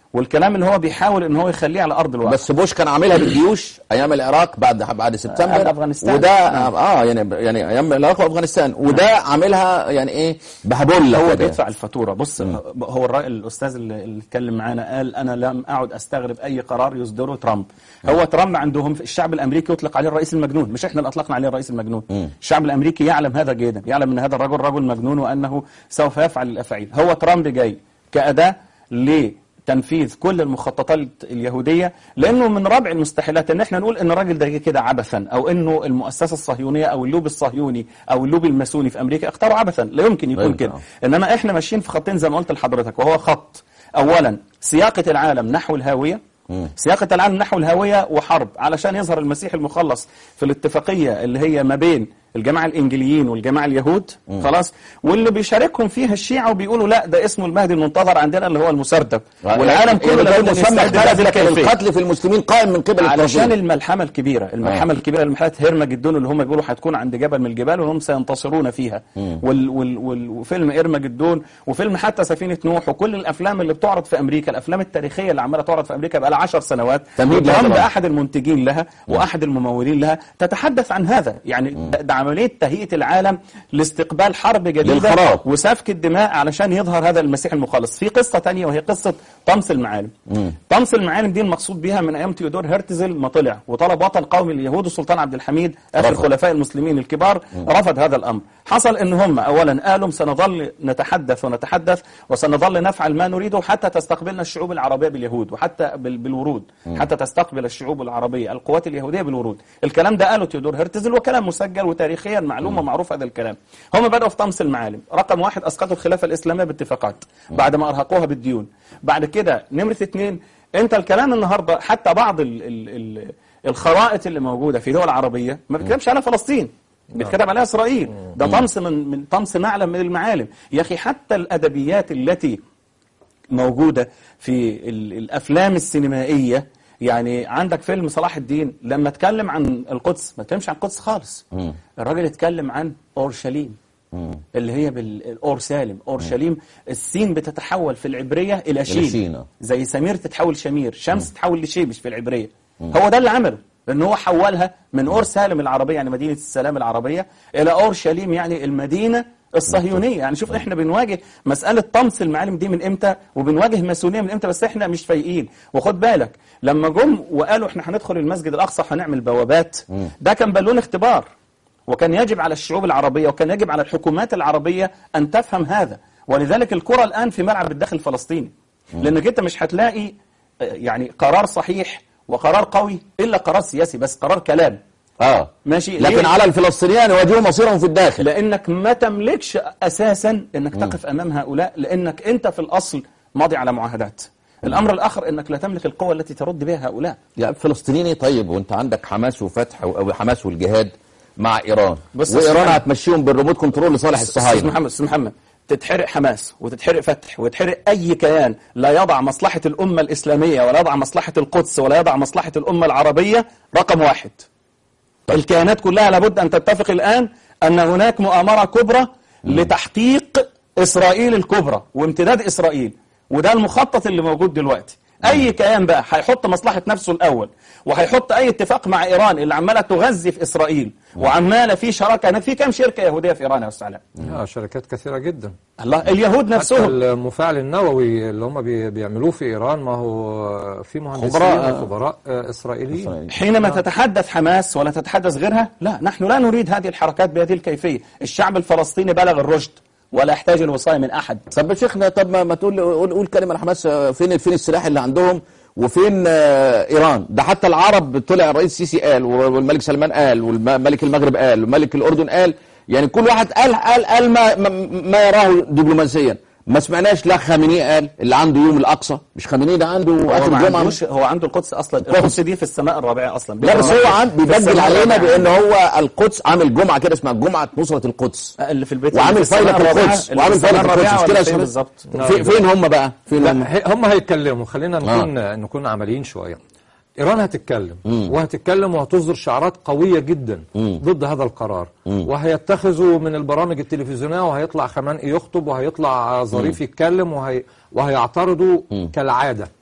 [SPEAKER 3] والكلام اللي هو بيحاول ان هو يخليه على ارض الواقع
[SPEAKER 2] بس بوش كان عاملها بالجيوش ايام العراق بعد بعد سبتمبر
[SPEAKER 3] قبل أفغانستان.
[SPEAKER 2] وده
[SPEAKER 3] نعم.
[SPEAKER 2] اه يعني يعني ايام العراق وافغانستان وده عاملها يعني ايه بهبله
[SPEAKER 3] هو
[SPEAKER 2] كده.
[SPEAKER 3] بيدفع الفاتوره بص هو الرأي الاستاذ اللي اللي اتكلم معانا قال انا لم اعد استغرب اي قرار يصدره ترامب هو ترامب عندهم في الشعب الامريكي يطلق عليه الرئيس المجنون مش احنا اللي اطلقنا عليه الرئيس المجنون الشعب الامريكي يعلم هذا جيدا يعلم ان هذا الرجل رجل مجنون وانه سوف يفعل الافاعيل هو ترامب جاي كاداه لتنفيذ كل المخططات اليهوديه لانه من رابع المستحيلات ان احنا نقول ان الراجل ده جه كده عبثا او انه المؤسسه الصهيونيه او اللوب الصهيوني او اللوب الماسوني في امريكا اختاروا عبثا لا يمكن يكون
[SPEAKER 2] يمكن،
[SPEAKER 3] كده
[SPEAKER 2] آه.
[SPEAKER 3] انما احنا ماشيين في خطين زي ما قلت لحضرتك وهو خط اولا سياقه العالم نحو الهاويه سياقة العالم نحو الهاوية وحرب علشان يظهر المسيح المخلص في الاتفاقية اللي هي ما بين الجماعة الإنجليين والجماعة اليهود خلاص واللي بيشاركهم فيها الشيعة وبيقولوا لا ده اسمه المهدي المنتظر عندنا اللي هو المسردب والعالم كله
[SPEAKER 2] يعني
[SPEAKER 3] لابد أن
[SPEAKER 2] مسمى
[SPEAKER 3] يستعد لهذه
[SPEAKER 2] لك
[SPEAKER 3] الكيفية
[SPEAKER 2] القتل في المسلمين قائم من قبل
[SPEAKER 3] علشان
[SPEAKER 2] التنظيم
[SPEAKER 3] الملحمة الكبيرة الملحمة الكبيرة الملحمة هرمجدون اللي هم بيقولوا هتكون عند جبل من الجبال وهم سينتصرون فيها وال وال وال وفيلم إرمجدون وفيلم حتى سفينة نوح وكل الأفلام اللي بتعرض في أمريكا الأفلام التاريخية اللي عمالة تعرض في أمريكا بقى لها 10 سنوات
[SPEAKER 2] تمهيد لهذا
[SPEAKER 3] وترامب
[SPEAKER 2] الأمر.
[SPEAKER 3] أحد المنتجين لها وأحد الممولين لها تتحدث عن هذا يعني ده- ده عملية تهيئة العالم لاستقبال حرب جديدة
[SPEAKER 2] للخراب.
[SPEAKER 3] وسفك الدماء علشان يظهر هذا المسيح المخلص في قصة تانية وهي قصة طمس المعالم طمس المعالم دي المقصود بها من أيام تيودور هرتزل ما طلع وطلب وطن قومي لليهود السلطان عبد الحميد آخر
[SPEAKER 2] رفض.
[SPEAKER 3] خلفاء المسلمين الكبار رفض هذا الأمر حصل إن هم أولا قالوا سنظل نتحدث ونتحدث وسنظل نفعل ما نريده حتى تستقبلنا الشعوب العربية باليهود وحتى بال- بالورود حتى تستقبل الشعوب العربية القوات اليهودية بالورود الكلام ده قاله تيودور هرتزل وكلام مسجل وتاريخيا معلوم ومعروف هذا الكلام هم بدأوا في طمس المعالم رقم واحد أسقطوا الخلافة الإسلامية باتفاقات بعد ما أرهقوها بالديون بعد كده نمرة اثنين انت الكلام النهارده حتى بعض ال ال ال الخرائط اللي موجوده في دول عربيه ما بتتكلمش على فلسطين بيتكلم عليها اسرائيل ده طمس من من طمس معلم من المعالم يا اخي حتى الادبيات التي موجودة في ال- الأفلام السينمائية يعني عندك فيلم صلاح الدين لما اتكلم عن القدس ما اتكلمش عن القدس خالص الراجل اتكلم عن أورشليم اللي هي بالأورسالم أورشليم السين بتتحول في العبرية إلى
[SPEAKER 2] شين،
[SPEAKER 3] شين
[SPEAKER 2] آه.
[SPEAKER 3] زي سمير تتحول شمير شمس تتحول لشيبش في العبرية هو ده اللي عمله لأن هو حولها من أورسالم العربية يعني مدينة السلام العربية إلى أورشليم يعني المدينة الصهيونية يعني شوف احنا بنواجه مسألة طمس المعالم دي من امتى وبنواجه ماسونية من امتى بس احنا مش فايقين وخد بالك لما جم وقالوا احنا هندخل المسجد الأقصى هنعمل بوابات ده كان بالون اختبار وكان يجب على الشعوب العربية وكان يجب على الحكومات العربية أن تفهم هذا ولذلك الكرة الآن في ملعب الداخل الفلسطيني لأنك أنت مش هتلاقي آه، يعني قرار صحيح وقرار قوي إلا قرار سياسي بس قرار كلام
[SPEAKER 2] اه
[SPEAKER 3] ماشي
[SPEAKER 2] لكن
[SPEAKER 3] ليه؟
[SPEAKER 2] على الفلسطينيين يواجهوا مصيرهم في الداخل
[SPEAKER 3] لانك ما تملكش اساسا انك تقف امام هؤلاء لانك انت في الاصل ماضي على معاهدات الامر الاخر انك لا تملك القوه التي ترد بها هؤلاء
[SPEAKER 2] يا فلسطيني طيب وانت عندك حماس وفتح او حماس والجهاد مع ايران
[SPEAKER 3] بص يا
[SPEAKER 2] وايران
[SPEAKER 3] سيدي.
[SPEAKER 2] هتمشيهم بالريموت كنترول لصالح
[SPEAKER 3] استاذ
[SPEAKER 2] الصهاينه
[SPEAKER 3] محمد استاذ محمد تتحرق حماس وتتحرق فتح ويتحرق اي كيان لا يضع مصلحه الامه الاسلاميه ولا يضع مصلحه القدس ولا يضع مصلحه الامه العربيه رقم واحد الكيانات كلها لابد ان تتفق الان ان هناك مؤامره كبرى لتحقيق اسرائيل الكبرى وامتداد اسرائيل وده المخطط اللي موجود دلوقتي اي كيان بقى هيحط مصلحه نفسه الاول وهيحط اي اتفاق مع ايران اللي عماله تغذي في اسرائيل وعماله في شراكه هناك في كام شركه يهوديه في ايران يا استاذ علاء
[SPEAKER 5] آه شركات كثيرة جدا
[SPEAKER 3] الله اليهود
[SPEAKER 5] حتى
[SPEAKER 3] نفسهم
[SPEAKER 5] المفاعل النووي اللي هم بي- بيعملوه في إيران ما هو في مهندسين
[SPEAKER 2] خبراء.
[SPEAKER 5] وخبراء آه، إسرائيليين
[SPEAKER 2] إسرائيل.
[SPEAKER 3] حينما تتحدث حماس ولا تتحدث غيرها لا نحن لا نريد هذه الحركات بهذه الكيفية الشعب الفلسطيني بلغ الرشد ولا يحتاج الوصاية من أحد
[SPEAKER 2] طب يا شيخنا طب ما, ما تقول قول, قول كلمه لحماس آه، فين فين السلاح اللي عندهم وفين آه، ايران ده حتى العرب طلع الرئيس السيسي قال والملك سلمان قال والملك المغرب قال والملك الاردن قال يعني كل واحد قال قال قال ما, ما, ما يراه دبلوماسيا ما سمعناش لا خامنئي قال اللي عنده يوم الاقصى مش خامنئي ده عنده
[SPEAKER 3] هو
[SPEAKER 2] اخر
[SPEAKER 3] ما
[SPEAKER 2] الجمعه
[SPEAKER 3] عندوش هو عنده القدس أصلا القدس دي في السماء الرابعة أصلا
[SPEAKER 2] لا بس هو عن
[SPEAKER 3] في
[SPEAKER 2] بيدجل
[SPEAKER 3] السماء
[SPEAKER 2] علينا
[SPEAKER 3] الرابعة.
[SPEAKER 2] بان هو القدس عامل جمعه كده اسمها جمعه نصره القدس
[SPEAKER 3] اللي في البيت
[SPEAKER 2] وعامل
[SPEAKER 3] اللي في السماء
[SPEAKER 2] فايلة
[SPEAKER 3] الرابعة،
[SPEAKER 2] القدس
[SPEAKER 3] اللي
[SPEAKER 2] وعامل
[SPEAKER 3] في السماء
[SPEAKER 2] فايلة القدس
[SPEAKER 3] الرابعة
[SPEAKER 2] مش كده
[SPEAKER 3] ولا
[SPEAKER 2] يا
[SPEAKER 3] فين
[SPEAKER 2] شباب؟
[SPEAKER 3] بالظبط
[SPEAKER 2] في- فين هم بقى فين هم
[SPEAKER 5] لا هي- هم هيتكلموا خلينا نكون نكون عمليين شويه ايران هتتكلم وهتتكلم وهتصدر شعارات قويه جدا ضد هذا القرار وهيتخذوا من البرامج التلفزيونيه وهيطلع خمانئي يخطب وهيطلع ظريف يتكلم وهي وهيعترضوا كالعاده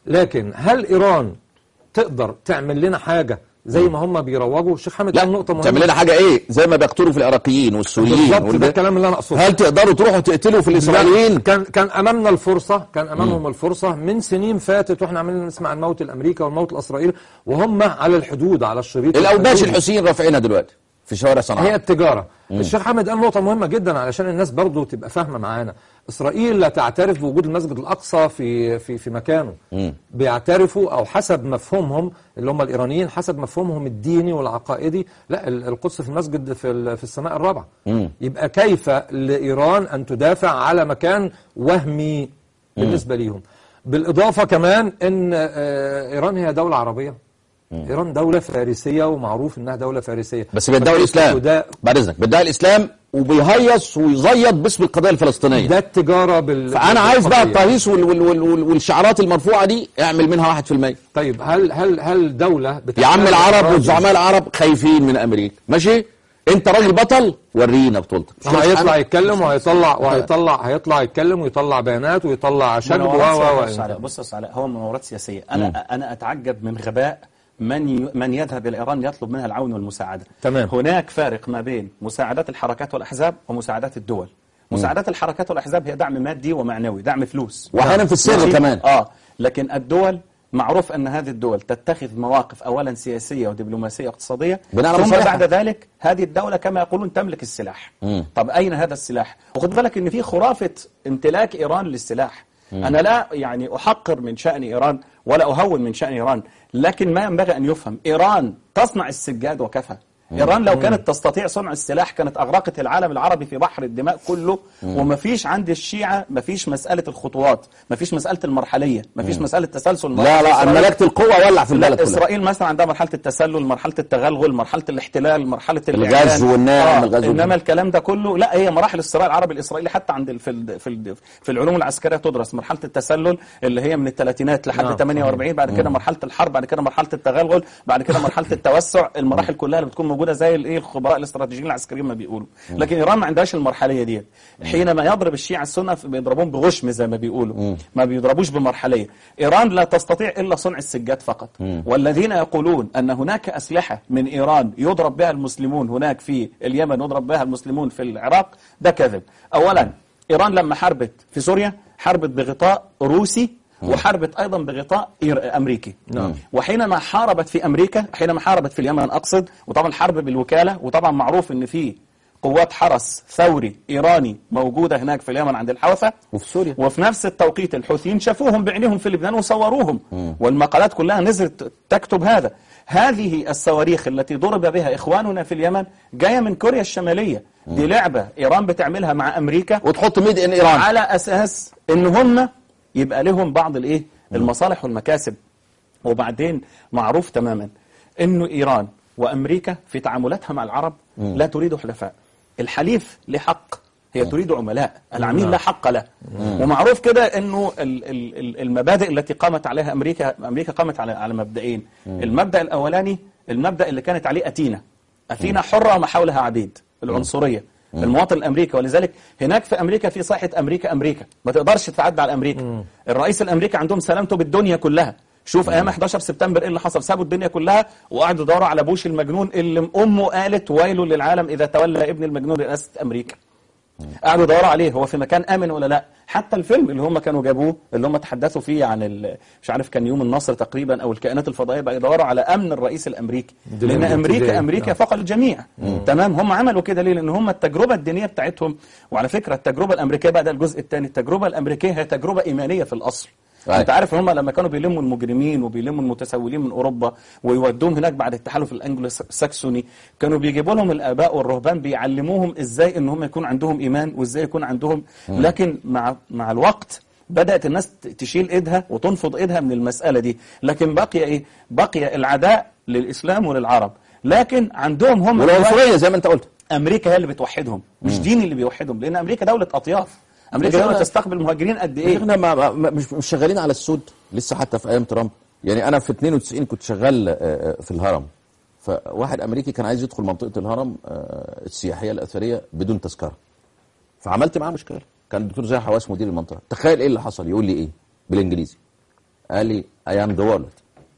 [SPEAKER 5] لكن هل ايران تقدر تعمل لنا حاجه زي ما هم بيروجوا الشيخ حامد قال نقطه مهمه
[SPEAKER 2] تعمل لنا حاجه ايه زي ما بيقتلوا في العراقيين والسوريين
[SPEAKER 5] بالظبط
[SPEAKER 2] والب-
[SPEAKER 5] ده الكلام اللي انا اقصده
[SPEAKER 2] هل تقدروا تروحوا تقتلوا في الاسرائيليين
[SPEAKER 5] كان كان امامنا الفرصه كان امامهم الفرصه من سنين فاتت واحنا عمالين نسمع عن موت الامريكا والموت الاسرائيلي وهم على الحدود على الشريط
[SPEAKER 2] الاوباش
[SPEAKER 5] الحدودي.
[SPEAKER 2] الحوثيين رافعينها دلوقتي في شوارع
[SPEAKER 5] هي
[SPEAKER 2] صنعاء
[SPEAKER 5] التجارة الشيخ حامد قال نقطة مهمة جدا علشان الناس برضو تبقى فاهمة معانا إسرائيل لا تعترف بوجود المسجد الأقصى في في في مكانه بيعترفوا أو حسب مفهومهم اللي هم الإيرانيين حسب مفهومهم الديني والعقائدي لا ال- القدس في المسجد في ال- في السماء الرابعة يبقى كيف لإيران أن تدافع على مكان وهمي بالنسبة ليهم بالإضافة كمان أن آه، إيران هي دولة عربية إيران دولة فارسية ومعروف إنها دولة فارسية
[SPEAKER 2] بس بيدعوا
[SPEAKER 5] فكيف
[SPEAKER 2] الاسلام
[SPEAKER 5] تدا-
[SPEAKER 2] بعد اذنك بيدعي الاسلام وبيهيص ويزيط باسم القضيه الفلسطينيه
[SPEAKER 5] ده التجارة بال
[SPEAKER 2] فانا عايز بقى
[SPEAKER 5] بالقضية.
[SPEAKER 2] التهيص وال وال وال وال والشعارات المرفوعه دي اعمل منها 1%
[SPEAKER 5] طيب هل هل هل دولة
[SPEAKER 2] يا
[SPEAKER 5] بتحتل
[SPEAKER 2] عم العرب
[SPEAKER 5] الأراضي-
[SPEAKER 2] والزعماء العرب خايفين من امريكا ماشي انت راجل بطل ورينا بطولتك مش كده
[SPEAKER 5] هيطلع
[SPEAKER 2] سبحان-
[SPEAKER 5] يتكلم وهيطلع وهيطلع هيطلع يتكلم ويطلع بيانات ويطلع شجب و
[SPEAKER 3] مناورات
[SPEAKER 5] و
[SPEAKER 3] سياسية. بص على-
[SPEAKER 5] و
[SPEAKER 3] بص بص على هو مناورات سياسيه انا انا اتعجب من غباء من ي... من يذهب الى ايران يطلب منها العون والمساعده
[SPEAKER 5] تمام.
[SPEAKER 3] هناك فارق ما بين مساعدات الحركات والاحزاب ومساعدات الدول مساعدات الحركات والاحزاب هي دعم مادي ومعنوي دعم فلوس
[SPEAKER 2] واحيانا في السر
[SPEAKER 3] ماشي؟
[SPEAKER 2] كمان
[SPEAKER 3] اه لكن الدول معروف ان هذه الدول تتخذ مواقف اولا سياسيه ودبلوماسيه واقتصاديه
[SPEAKER 2] بناء على
[SPEAKER 3] ثم
[SPEAKER 2] مصالحها.
[SPEAKER 3] بعد ذلك هذه الدوله كما يقولون تملك السلاح طب اين هذا السلاح وخد بالك ان في خرافه امتلاك ايران للسلاح انا لا يعني احقر من شان ايران ولا اهون من شان ايران لكن ما ينبغي ان يفهم ايران تصنع السجاد وكفى إيران لو كانت تستطيع صنع السلاح كانت أغرقت العالم العربي في بحر الدماء كله ومفيش عند الشيعة مفيش مسألة الخطوات مفيش مسألة المرحلية مفيش مسألة تسلسل
[SPEAKER 2] لا
[SPEAKER 3] مرحلة
[SPEAKER 2] لا
[SPEAKER 3] إسرائيل.
[SPEAKER 2] ملكت القوه ولع في البلد
[SPEAKER 3] لا
[SPEAKER 2] كلها
[SPEAKER 3] اسرائيل مثلا عندها مرحله التسلل مرحله التغلغل مرحله الاحتلال مرحله
[SPEAKER 2] الغزو
[SPEAKER 3] الإعلان.
[SPEAKER 2] والنعم، الغزو
[SPEAKER 3] انما الكلام ده كله لا هي مراحل الصراع العربي الاسرائيلي حتى عند ال- في ال في ال في العلوم العسكريه تدرس مرحله التسلل اللي هي من الثلاثينات لحد
[SPEAKER 5] نعم،
[SPEAKER 3] 48 بعد كده مرحله الحرب بعد كده مرحله التغلغل بعد كده مرحله التوسع المراحل كلها اللي بتكون موجوده زي الايه الخبراء الاستراتيجيين العسكريين ما بيقولوا لكن ايران ما عندهاش المرحليه دي حينما يضرب الشيعة السنه بيضربون بغشم زي ما بيقولوا ما بيضربوش بمرحليه ايران لا تستطيع الا صنع السجاد فقط والذين يقولون ان هناك اسلحه من ايران يضرب بها المسلمون هناك في اليمن يضرب بها المسلمون في العراق ده كذب اولا ايران لما حاربت في سوريا حاربت بغطاء روسي وحاربت ايضا بغطاء إير- امريكي
[SPEAKER 5] نعم.
[SPEAKER 3] وحينما حاربت في امريكا حينما حاربت في اليمن اقصد وطبعا حرب بالوكاله وطبعا معروف ان في قوات حرس ثوري ايراني موجوده هناك في اليمن عند الحوثه
[SPEAKER 2] وفي سوريا.
[SPEAKER 3] وفي نفس التوقيت الحوثيين شافوهم بعينهم في لبنان وصوروهم والمقالات كلها نزلت تكتب هذا هذه الصواريخ التي ضرب بها اخواننا في اليمن جايه من كوريا الشماليه دي لعبه ايران بتعملها مع امريكا
[SPEAKER 2] وتحط ميد ان ايران
[SPEAKER 3] على اساس ان هم يبقى لهم بعض الايه المصالح والمكاسب وبعدين معروف تماما انه ايران وامريكا في تعاملاتها مع العرب لا تريد حلفاء الحليف له حق هي تريد عملاء العميل لا حق له ومعروف كده انه ال- ال- ال- المبادئ التي قامت عليها امريكا امريكا قامت على على مبدئين المبدا الاولاني المبدا اللي كانت عليه اثينا اثينا حره وما حولها عبيد العنصريه المواطن الامريكي ولذلك هناك في امريكا في صيحه امريكا امريكا ما تقدرش تتعدى على امريكا الرئيس الامريكي عندهم سلامته بالدنيا كلها شوف ايام 11 سبتمبر ايه اللي حصل سابوا الدنيا كلها وقعدوا يدوروا على بوش المجنون اللي امه قالت ويل للعالم اذا تولى ابن المجنون رئاسه امريكا قعدوا يدوروا عليه هو في مكان امن ولا لا حتى الفيلم اللي هم كانوا جابوه اللي هم تحدثوا فيه عن ال- مش عارف كان يوم النصر تقريبا او الكائنات الفضائيه بقى يدوروا على امن الرئيس الامريكي لان
[SPEAKER 5] الابتدائي.
[SPEAKER 3] امريكا امريكا
[SPEAKER 5] نعم.
[SPEAKER 3] فوق الجميع تمام هم عملوا كده ليه لان هم التجربه الدينيه بتاعتهم وعلى فكره التجربه الامريكيه بقى ده الجزء الثاني التجربه الامريكيه هي تجربه ايمانيه في الاصل
[SPEAKER 2] أيوة.
[SPEAKER 3] انت عارف هم لما كانوا بيلموا المجرمين وبيلموا المتسولين من اوروبا ويودوهم هناك بعد التحالف الانجلو ساكسوني كانوا بيجيبوا لهم الاباء والرهبان بيعلموهم ازاي ان هم يكون عندهم ايمان وازاي يكون عندهم لكن مع مع الوقت بدات الناس ت- تشيل ايدها وتنفض ايدها من المساله دي لكن بقي ايه بقي العداء للاسلام وللعرب لكن عندهم هم
[SPEAKER 2] والعنصريه زي ما انت قلت
[SPEAKER 3] امريكا هي اللي بتوحدهم مش دين اللي بيوحدهم لان امريكا دوله اطياف امريكا
[SPEAKER 2] لكن
[SPEAKER 3] دوله
[SPEAKER 2] أنا-
[SPEAKER 3] تستقبل مهاجرين قد ايه
[SPEAKER 2] احنا ما ما- ما- مش مش شغالين على السود لسه حتى في ايام ترامب يعني انا في 92 كنت شغال آه، آه، في الهرم فواحد امريكي كان عايز يدخل منطقه الهرم آه، السياحيه الاثريه بدون تذكره فعملت معاه مشكله كان الدكتور زاهي حواس مدير المنطقه تخيل ايه اللي حصل يقول لي ايه بالانجليزي قال لي I am the world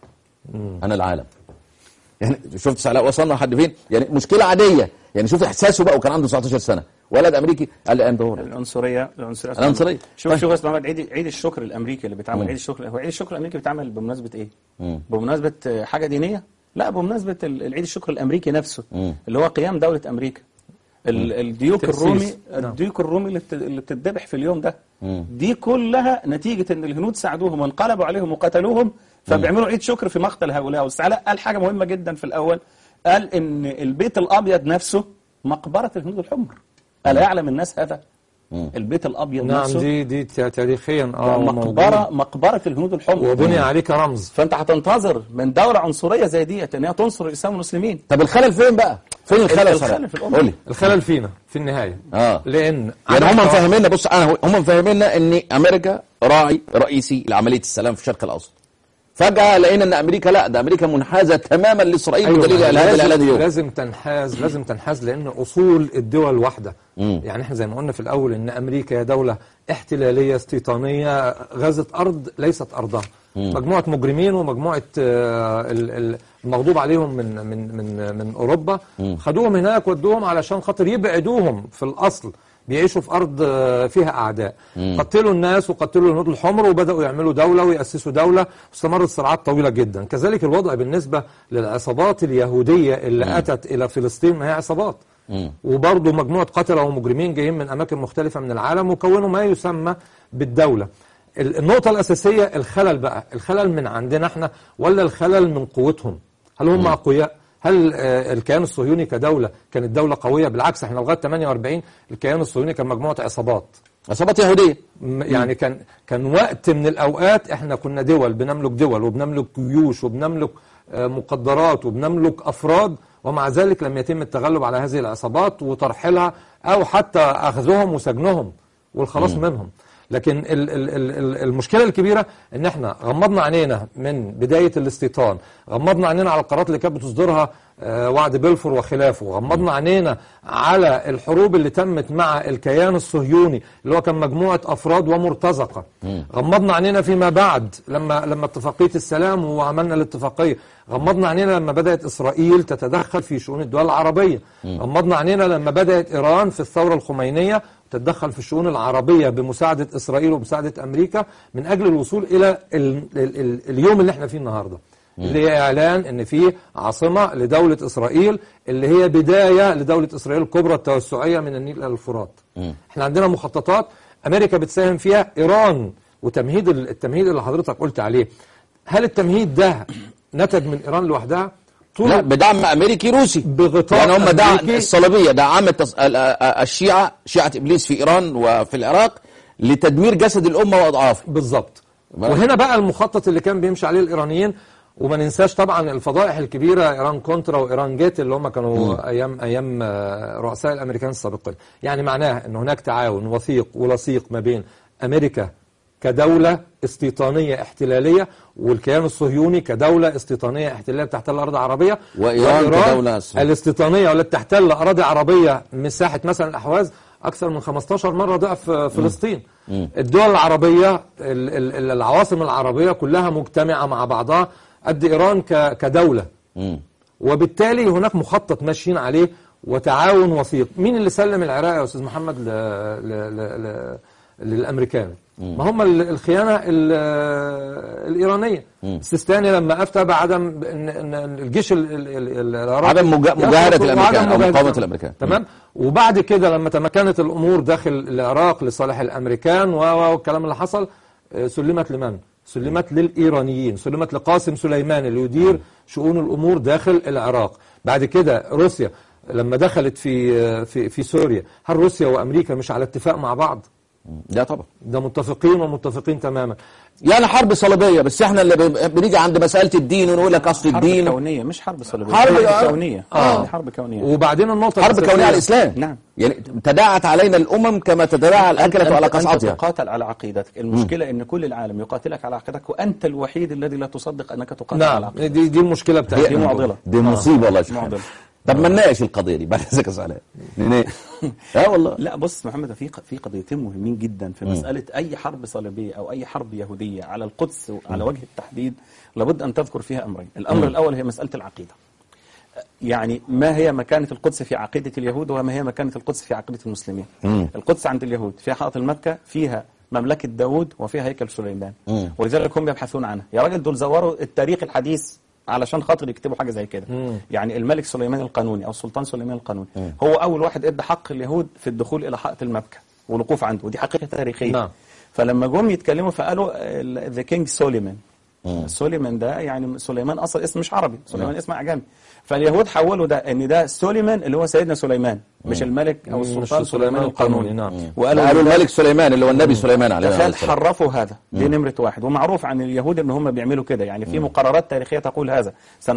[SPEAKER 2] انا العالم يعني شفت سعلاء وصلنا لحد فين يعني مشكله عاديه يعني شوف احساسه بقى وكان عنده 19 سنه ولد امريكي قال لي I am the world
[SPEAKER 3] العنصريه العنصريه
[SPEAKER 2] العنصرية.
[SPEAKER 3] شوف
[SPEAKER 2] طيب.
[SPEAKER 3] شوف يا استاذ محمد عيد عيد الشكر الامريكي اللي بيتعمل عيد الشكر هو عيد الشكر الامريكي بيتعمل بمناسبه ايه؟ بمناسبه آه، حاجه دينيه؟ لا بمناسبه ال- العيد الشكر الامريكي نفسه اللي هو قيام دوله امريكا ال- الديوك
[SPEAKER 5] تأسيس.
[SPEAKER 3] الرومي
[SPEAKER 5] نعم.
[SPEAKER 3] الديوك الرومي اللي بت- اللي بتتذبح في اليوم ده دي كلها نتيجه ان الهنود ساعدوهم وانقلبوا عليهم وقتلوهم فبيعملوا عيد شكر في مقتل هؤلاء والسعلاء قال حاجه مهمه جدا في الاول قال ان البيت الابيض نفسه مقبره الهنود الحمر الا يعلم الناس هذا البيت الابيض
[SPEAKER 5] نعم
[SPEAKER 3] نفسه
[SPEAKER 5] دي دي تا- تاريخيا اه
[SPEAKER 3] مقبره
[SPEAKER 5] موجود.
[SPEAKER 3] مقبره الهنود الحمر
[SPEAKER 5] وبني عليه كرمز
[SPEAKER 3] فانت هتنتظر من دوله عنصريه زي ديت ان هي تنصر الاسلام والمسلمين
[SPEAKER 2] طب الخلل فين بقى فين الخلل يا
[SPEAKER 3] الخلل
[SPEAKER 2] سعلاء
[SPEAKER 3] في الأمة.
[SPEAKER 2] قول لي
[SPEAKER 5] الخلل فينا في النهايه
[SPEAKER 2] اه
[SPEAKER 5] لان
[SPEAKER 2] يعني هم
[SPEAKER 5] أنا-
[SPEAKER 2] مفهميننا بص انا هم مفهميننا ان امريكا راعي رئيسي لعمليه السلام في الشرق الاوسط فجاه لقينا ان امريكا لا ده امريكا منحازه تماما لاسرائيل
[SPEAKER 5] أيوة
[SPEAKER 2] بدليل هذا
[SPEAKER 5] لازم,
[SPEAKER 2] الاعلان اليوم
[SPEAKER 5] لازم تنحاز لازم تنحاز لان اصول الدول واحده يعني احنا زي ما قلنا في الاول ان امريكا هي دوله احتلاليه استيطانيه غزت ارض ليست ارضها مجموعه مجرمين ومجموعه آه، ال- ال- المغضوب عليهم من من من من اوروبا خدوهم هناك ودوهم علشان خاطر يبعدوهم في الاصل بيعيشوا في ارض آه، فيها اعداء قتلوا الناس وقتلوا الهنود الحمر وبداوا يعملوا دوله وياسسوا دوله واستمرت صراعات طويله جدا كذلك الوضع بالنسبه للعصابات اليهوديه اللي اتت الى فلسطين ما هي عصابات وبرضه مجموعه قتله ومجرمين جايين من اماكن مختلفه من العالم وكونوا ما يسمى بالدوله ال- النقطه الاساسيه الخلل بقى الخلل من عندنا احنا ولا الخلل من قوتهم هل هم اقوياء هل آه، الكيان الصهيوني كدوله كانت دوله قويه بالعكس احنا لغايه 48 الكيان الصهيوني كان مجموعه عصابات
[SPEAKER 2] عصابات يهوديه
[SPEAKER 5] م- يعني كان كان وقت من الاوقات احنا كنا دول بنملك دول وبنملك جيوش وبنملك آه، مقدرات وبنملك افراد ومع ذلك لم يتم التغلب على هذه العصابات وترحيلها او حتى اخذهم وسجنهم والخلاص منهم لكن ال ال ال ال المشكله الكبيره ان احنا غمضنا عينينا من بدايه الاستيطان غمضنا عينينا على القرارات اللي كانت بتصدرها آه، وعد بلفور وخلافه غمضنا عينينا على الحروب اللي تمت مع الكيان الصهيوني اللي هو كان مجموعه افراد ومرتزقه غمضنا عينينا فيما بعد لما لما اتفاقيه السلام وعملنا الاتفاقيه غمضنا عينينا لما بدات اسرائيل تتدخل في شؤون الدول العربيه غمضنا عينينا لما بدات ايران في الثوره الخمينيه تتدخل في الشؤون العربيه بمساعده اسرائيل ومساعده امريكا من اجل الوصول الى ال ال ال اليوم اللي احنا فيه النهارده اللي هي اعلان ان في عاصمه لدوله اسرائيل اللي هي بدايه لدوله اسرائيل الكبرى التوسعيه من النيل الى الفرات. احنا عندنا مخططات امريكا بتساهم فيها ايران وتمهيد ال- التمهيد اللي حضرتك قلت عليه. هل التمهيد ده نتج من ايران لوحدها؟ طول
[SPEAKER 2] لا بدعم امريكي روسي
[SPEAKER 5] بغطاء
[SPEAKER 2] يعني هم دعم
[SPEAKER 5] أمريكي.
[SPEAKER 2] الصليبيه دعمت التص- ال- ال- الشيعه شيعه ابليس في ايران وفي العراق لتدمير جسد الامه واضعافه
[SPEAKER 5] بالظبط
[SPEAKER 2] بقى.
[SPEAKER 5] وهنا بقى المخطط اللي كان بيمشي عليه الايرانيين وما ننساش طبعا الفضائح الكبيره ايران كونترا وايران جيت اللي هم كانوا ايام ايام آه، رؤساء الامريكان السابقين يعني معناها ان هناك تعاون وثيق ولصيق ما بين امريكا كدوله استيطانيه احتلاليه والكيان الصهيوني كدوله استيطانيه احتلاليه بتحتل ارض عربيه
[SPEAKER 2] وإيران كدولة أسرى.
[SPEAKER 5] الاستيطانيه والتي تحتل اراضي عربيه مساحه مثلا الاحواز اكثر من 15 مره ضعف فلسطين الدول العربيه ال- ال- ال- العواصم العربيه كلها مجتمعه مع بعضها قد ايران ك- كدوله وبالتالي هناك مخطط ماشيين عليه وتعاون وثيق مين اللي سلم العراق يا استاذ محمد ل... ل... ل... ل... للامريكان ما هم ال- الخيانه ال... الايرانيه السيستاني لما افتى بعدم ان إن الجيش ال... ال... ال... العراقي
[SPEAKER 2] عدم مجا- مجاهدة
[SPEAKER 5] يخرج-
[SPEAKER 2] الأمريكان
[SPEAKER 5] وعدم
[SPEAKER 2] أو
[SPEAKER 5] مجاهدة
[SPEAKER 2] مقاومة الأمريكان.
[SPEAKER 5] تمام وبعد كده لما تمكنت الامور داخل العراق لصالح الامريكان و- و- والكلام اللي حصل آه، سلمت لمن؟ سلمت للايرانيين، سلمت لقاسم سليمان اللي يدير شؤون الامور داخل العراق. بعد كده روسيا لما دخلت في آه، في في سوريا، هل روسيا وامريكا مش على اتفاق مع بعض؟
[SPEAKER 2] لا طبعا
[SPEAKER 5] ده متفقين ومتفقين تماما.
[SPEAKER 2] يعني حرب صليبيه بس احنا اللي ب- بنيجي عند مساله الدين ونقول لك اصل
[SPEAKER 3] حرب
[SPEAKER 2] الدين
[SPEAKER 3] كونيه مش حرب صليبيه
[SPEAKER 2] حرب-
[SPEAKER 3] حرب
[SPEAKER 2] آه.
[SPEAKER 3] كونيه
[SPEAKER 2] آه.
[SPEAKER 3] دي حرب كونيه
[SPEAKER 5] وبعدين النقطه
[SPEAKER 2] حرب
[SPEAKER 5] الأساسية-
[SPEAKER 2] كونيه على الاسلام
[SPEAKER 3] نعم.
[SPEAKER 2] يعني تداعت علينا الامم كما تداعى الاكله على
[SPEAKER 3] أنت
[SPEAKER 2] قصعتها
[SPEAKER 3] تقاتل على عقيدتك المشكلة أن كل العالم يقاتلك على عقيدتك وأنت الوحيد الذي لا تصدق أنك تقاتل على
[SPEAKER 5] نعم
[SPEAKER 3] عقيدتك
[SPEAKER 5] دي دي المشكله بتاعتنا
[SPEAKER 3] دي معضلة
[SPEAKER 2] دي مصيبه والله يا شيخ
[SPEAKER 3] معضلة
[SPEAKER 2] طب ما نناقش القضيه دي بعد اذنك يا سعلاء نناقش اه والله
[SPEAKER 3] لا بص محمد في في قضيتين مهمين جدا في مسألة أي حرب صليبية أو أي حرب يهودية على القدس على وجه التحديد لابد أن تذكر فيها أمرين الأمر الأول هي مسألة العقيدة يعني ما هي مكانة القدس في عقيدة اليهود وما هي مكانة القدس في عقيدة المسلمين القدس عند اليهود فيها حائط المكة فيها مملكة داود وفيها هيكل سليمان
[SPEAKER 2] مم.
[SPEAKER 3] ولذلك هم يبحثون عنها يا راجل دول زوروا التاريخ الحديث علشان خاطر يكتبوا حاجة زي كده يعني الملك سليمان القانوني أو السلطان سليمان القانوني هو أول واحد ادى حق اليهود في الدخول إلى حائط المكة والوقوف عنده ودي حقيقة تاريخية
[SPEAKER 5] نعم.
[SPEAKER 3] فلما جم يتكلموا فقالوا ذا كينج سوليمان سوليمان ده يعني سليمان اصلا اسم مش عربي سليمان اسم اعجمي فاليهود حولوا ده ان ده سوليمان اللي هو سيدنا سليمان مش الملك او
[SPEAKER 5] مش
[SPEAKER 3] السلطان
[SPEAKER 5] سليمان
[SPEAKER 3] سليمان
[SPEAKER 5] القانوني،
[SPEAKER 3] القانوني
[SPEAKER 5] نعم.
[SPEAKER 3] وقالوا
[SPEAKER 2] قالوا
[SPEAKER 3] إن ده-
[SPEAKER 2] الملك سليمان اللي هو النبي سليمان عليه
[SPEAKER 3] تخيل
[SPEAKER 2] السلام
[SPEAKER 3] حرفوا هذا دي نمرة واحد ومعروف عن اليهود ان هم بيعملوا كده يعني في مقررات تاريخية تقول هذا سنة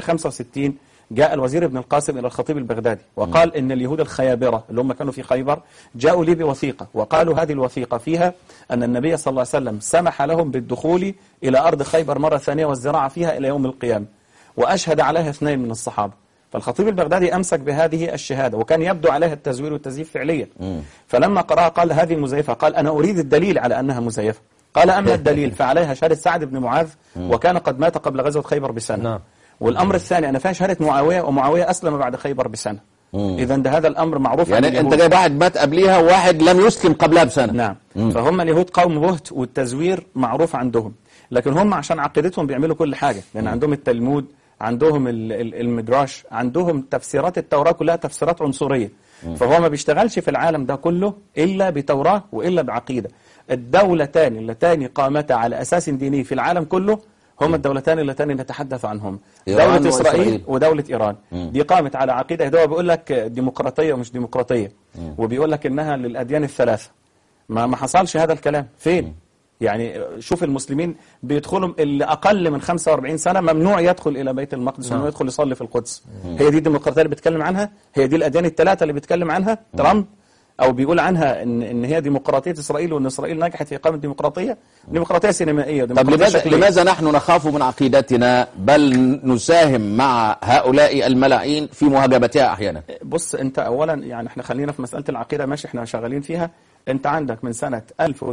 [SPEAKER 3] 465 جاء الوزير ابن القاسم إلى الخطيب البغدادي وقال إن اليهود الخيابرة اللي هم كانوا في خيبر جاءوا لي بوثيقة وقالوا هذه الوثيقة فيها أن النبي صلى الله عليه وسلم سمح لهم بالدخول إلى أرض خيبر مرة ثانية والزراعة فيها إلى يوم القيامة وأشهد عليها اثنين من الصحابة فالخطيب البغدادي أمسك بهذه الشهادة وكان يبدو عليها التزوير والتزييف فعليا فلما قرأها قال هذه مزيفة قال أنا أريد الدليل على أنها مزيفة قال أما الدليل فعليها شهادة سعد بن معاذ وكان قد مات قبل غزوة خيبر بسنة
[SPEAKER 5] نعم.
[SPEAKER 3] والأمر الثاني أنا فيها شهادة معاوية ومعاوية أسلم بعد خيبر بسنة إذا ده هذا الأمر معروف عن
[SPEAKER 2] يعني
[SPEAKER 3] اليهود.
[SPEAKER 2] انت جايب واحد مات قبليها وواحد لم يسلم قبلها بسنه
[SPEAKER 3] نعم فهم اليهود قوم بهت والتزوير معروف عندهم لكن هم عشان عقيدتهم بيعملوا كل حاجة لأن عندهم التلمود عندهم ال- ال- المدراش عندهم تفسيرات التوراة كلها تفسيرات عنصرية فهو ما بيشتغلش في العالم ده كله إلا بتوراة وإلا بعقيدة الدولتان اللتان قامتا على أساس ديني في العالم كله هم الدولتان اللتان نتحدث عنهم
[SPEAKER 2] إيران
[SPEAKER 3] دولة إسرائيل
[SPEAKER 2] وإسرائيل.
[SPEAKER 3] ودولة إيران دي قامت على عقيدة ده بيقول لك ديمقراطية ومش ديمقراطية وبيقول لك إنها للأديان الثلاثة ما ما حصلش هذا الكلام فين يعني شوف المسلمين بيدخلوا اللي أقل من 45 سنة ممنوع يدخل إلى بيت المقدس وممنوع يدخل يصلي في القدس هي دي الديمقراطية اللي بيتكلم عنها هي دي الأديان الثلاثة اللي بيتكلم عنها ترامب أو بيقول عنها إن إن هي ديمقراطية إسرائيل وإن إسرائيل نجحت في إقامة ديمقراطية ديمقراطية سينمائية
[SPEAKER 2] طب
[SPEAKER 3] ديمقراطية
[SPEAKER 2] لماذا
[SPEAKER 3] شكلية.
[SPEAKER 2] لماذا نحن نخاف من عقيدتنا بل نساهم مع هؤلاء الملاعين في مهاجمتها احيانا
[SPEAKER 3] بص انت اولا يعني احنا خلينا في مساله العقيده ماشي احنا شغالين فيها انت عندك من سنه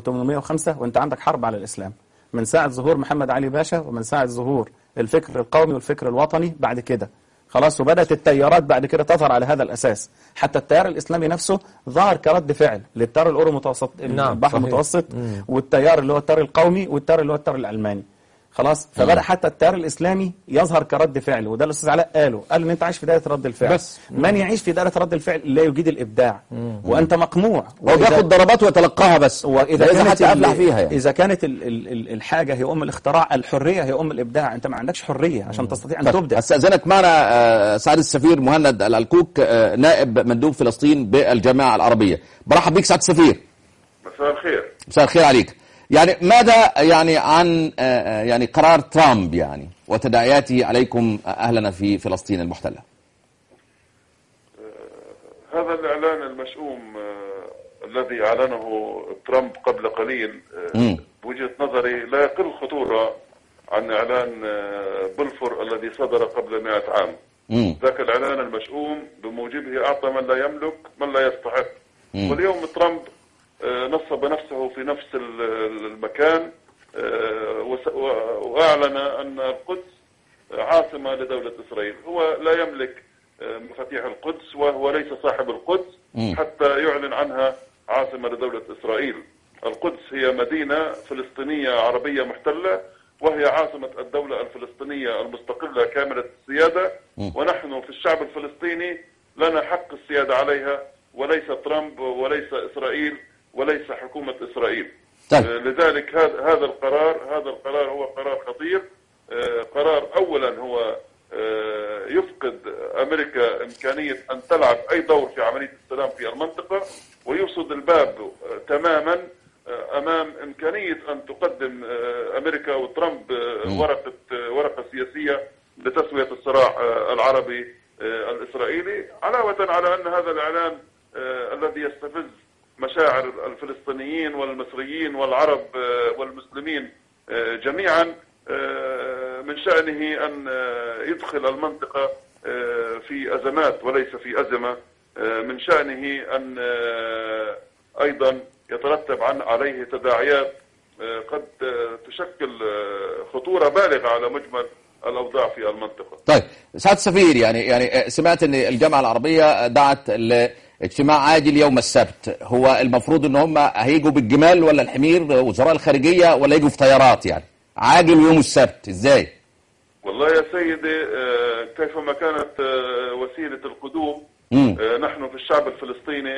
[SPEAKER 3] 1805 وانت عندك حرب على الاسلام من ساعه ظهور محمد علي باشا ومن ساعه ظهور الفكر القومي والفكر الوطني بعد كده خلاص وبدات التيارات بعد كده تظهر على هذا الاساس حتى التيار الاسلامي نفسه ظهر كرد فعل للتيار الاورو متوسط
[SPEAKER 5] نعم،
[SPEAKER 3] البحر
[SPEAKER 5] صحيح.
[SPEAKER 3] المتوسط والتيار اللي هو التيار القومي والتيار اللي هو التيار الالماني خلاص فبدا حتى التيار الاسلامي يظهر كرد فعل وده الاستاذ علاء قاله قال ان انت عايش في دائره رد الفعل
[SPEAKER 5] بس.
[SPEAKER 3] من يعيش في دائره رد الفعل لا يجيد الابداع وانت مقموع
[SPEAKER 2] هو بياخد ضربات ويتلقاها بس
[SPEAKER 3] واذا
[SPEAKER 2] لازم
[SPEAKER 3] كانت
[SPEAKER 2] حتى
[SPEAKER 3] ال-
[SPEAKER 2] افلح فيها يعني
[SPEAKER 3] اذا كانت ال ال ال الحاجه هي ام الاختراع الحريه هي ام الابداع انت ما عندكش حريه عشان تستطيع ان
[SPEAKER 2] طيب،
[SPEAKER 3] تبدع
[SPEAKER 2] استاذنك معنا آه، سعاده السفير مهند الالكوك آه، نائب مندوب فلسطين بالجامعه العربيه برحب بك سعاده السفير
[SPEAKER 6] مساء الخير
[SPEAKER 2] مساء الخير عليك يعني ماذا يعني عن آه، آه، يعني قرار ترامب يعني وتداعياته عليكم اهلنا في فلسطين المحتله
[SPEAKER 6] هذا الإعلان المشؤوم آه، الذي أعلنه ترامب قبل قليل آه،
[SPEAKER 2] مم.
[SPEAKER 6] بوجهة نظري لا يقل خطورة عن إعلان آه، بلفور الذي صدر قبل مئة عام
[SPEAKER 2] مم.
[SPEAKER 6] ذاك الإعلان المشؤوم بموجبه أعطى من لا يملك من لا يستحق
[SPEAKER 2] مم.
[SPEAKER 6] واليوم ترامب آه، نصب نفسه في نفس ال- ال- المكان آه، وس- و- وأعلن أن القدس عاصمة لدولة إسرائيل هو لا يملك آه، مفاتيح القدس وهو ليس صاحب القدس
[SPEAKER 2] مم.
[SPEAKER 6] حتى يعلن عنها عاصمة لدولة إسرائيل القدس هي مدينة فلسطينية عربية محتلة وهي عاصمة الدولة الفلسطينية المستقلة كاملة السيادة ونحن في الشعب الفلسطيني لنا حق السيادة عليها وليس ترامب وليس إسرائيل وليس حكومة إسرائيل
[SPEAKER 2] طيب.
[SPEAKER 6] آه، لذلك هذا هذا القرار هذا القرار هو قرار خطير آه، قرار اولا هو آه، يفقد امريكا امكانيه ان تلعب اي دور في عمليه السلام في المنطقه ويرصد الباب آه، تماما آه، امام امكانيه ان تقدم آه، امريكا وترامب آه، ورقه آه، ورقه سياسيه لتسويه الصراع آه، العربي آه، الاسرائيلي علاوه على ان هذا الاعلان آه، الذي يستفز مشاعر الفلسطينيين والمصريين والعرب آه، والمسلمين آه، جميعا آه، من شأنه أن آه، يدخل المنطقة آه، في أزمات وليس في أزمة آه، من شأنه أن آه، أيضا يترتب عن عليه تداعيات آه، قد آه، تشكل آه، خطورة بالغة على مجمل الأوضاع في المنطقة
[SPEAKER 2] طيب سعادة السفير يعني يعني سمعت ان الجامعة العربية دعت لاجتماع عاجل يوم السبت هو المفروض ان هم هيجوا بالجمال ولا الحمير وزراء الخارجية ولا يجوا في طيارات يعني عاجل يوم السبت ازاي
[SPEAKER 6] والله يا سيدي آه، كيفما كانت آه، وسيلة القدوم
[SPEAKER 2] مم.
[SPEAKER 6] آه، نحن في الشعب الفلسطيني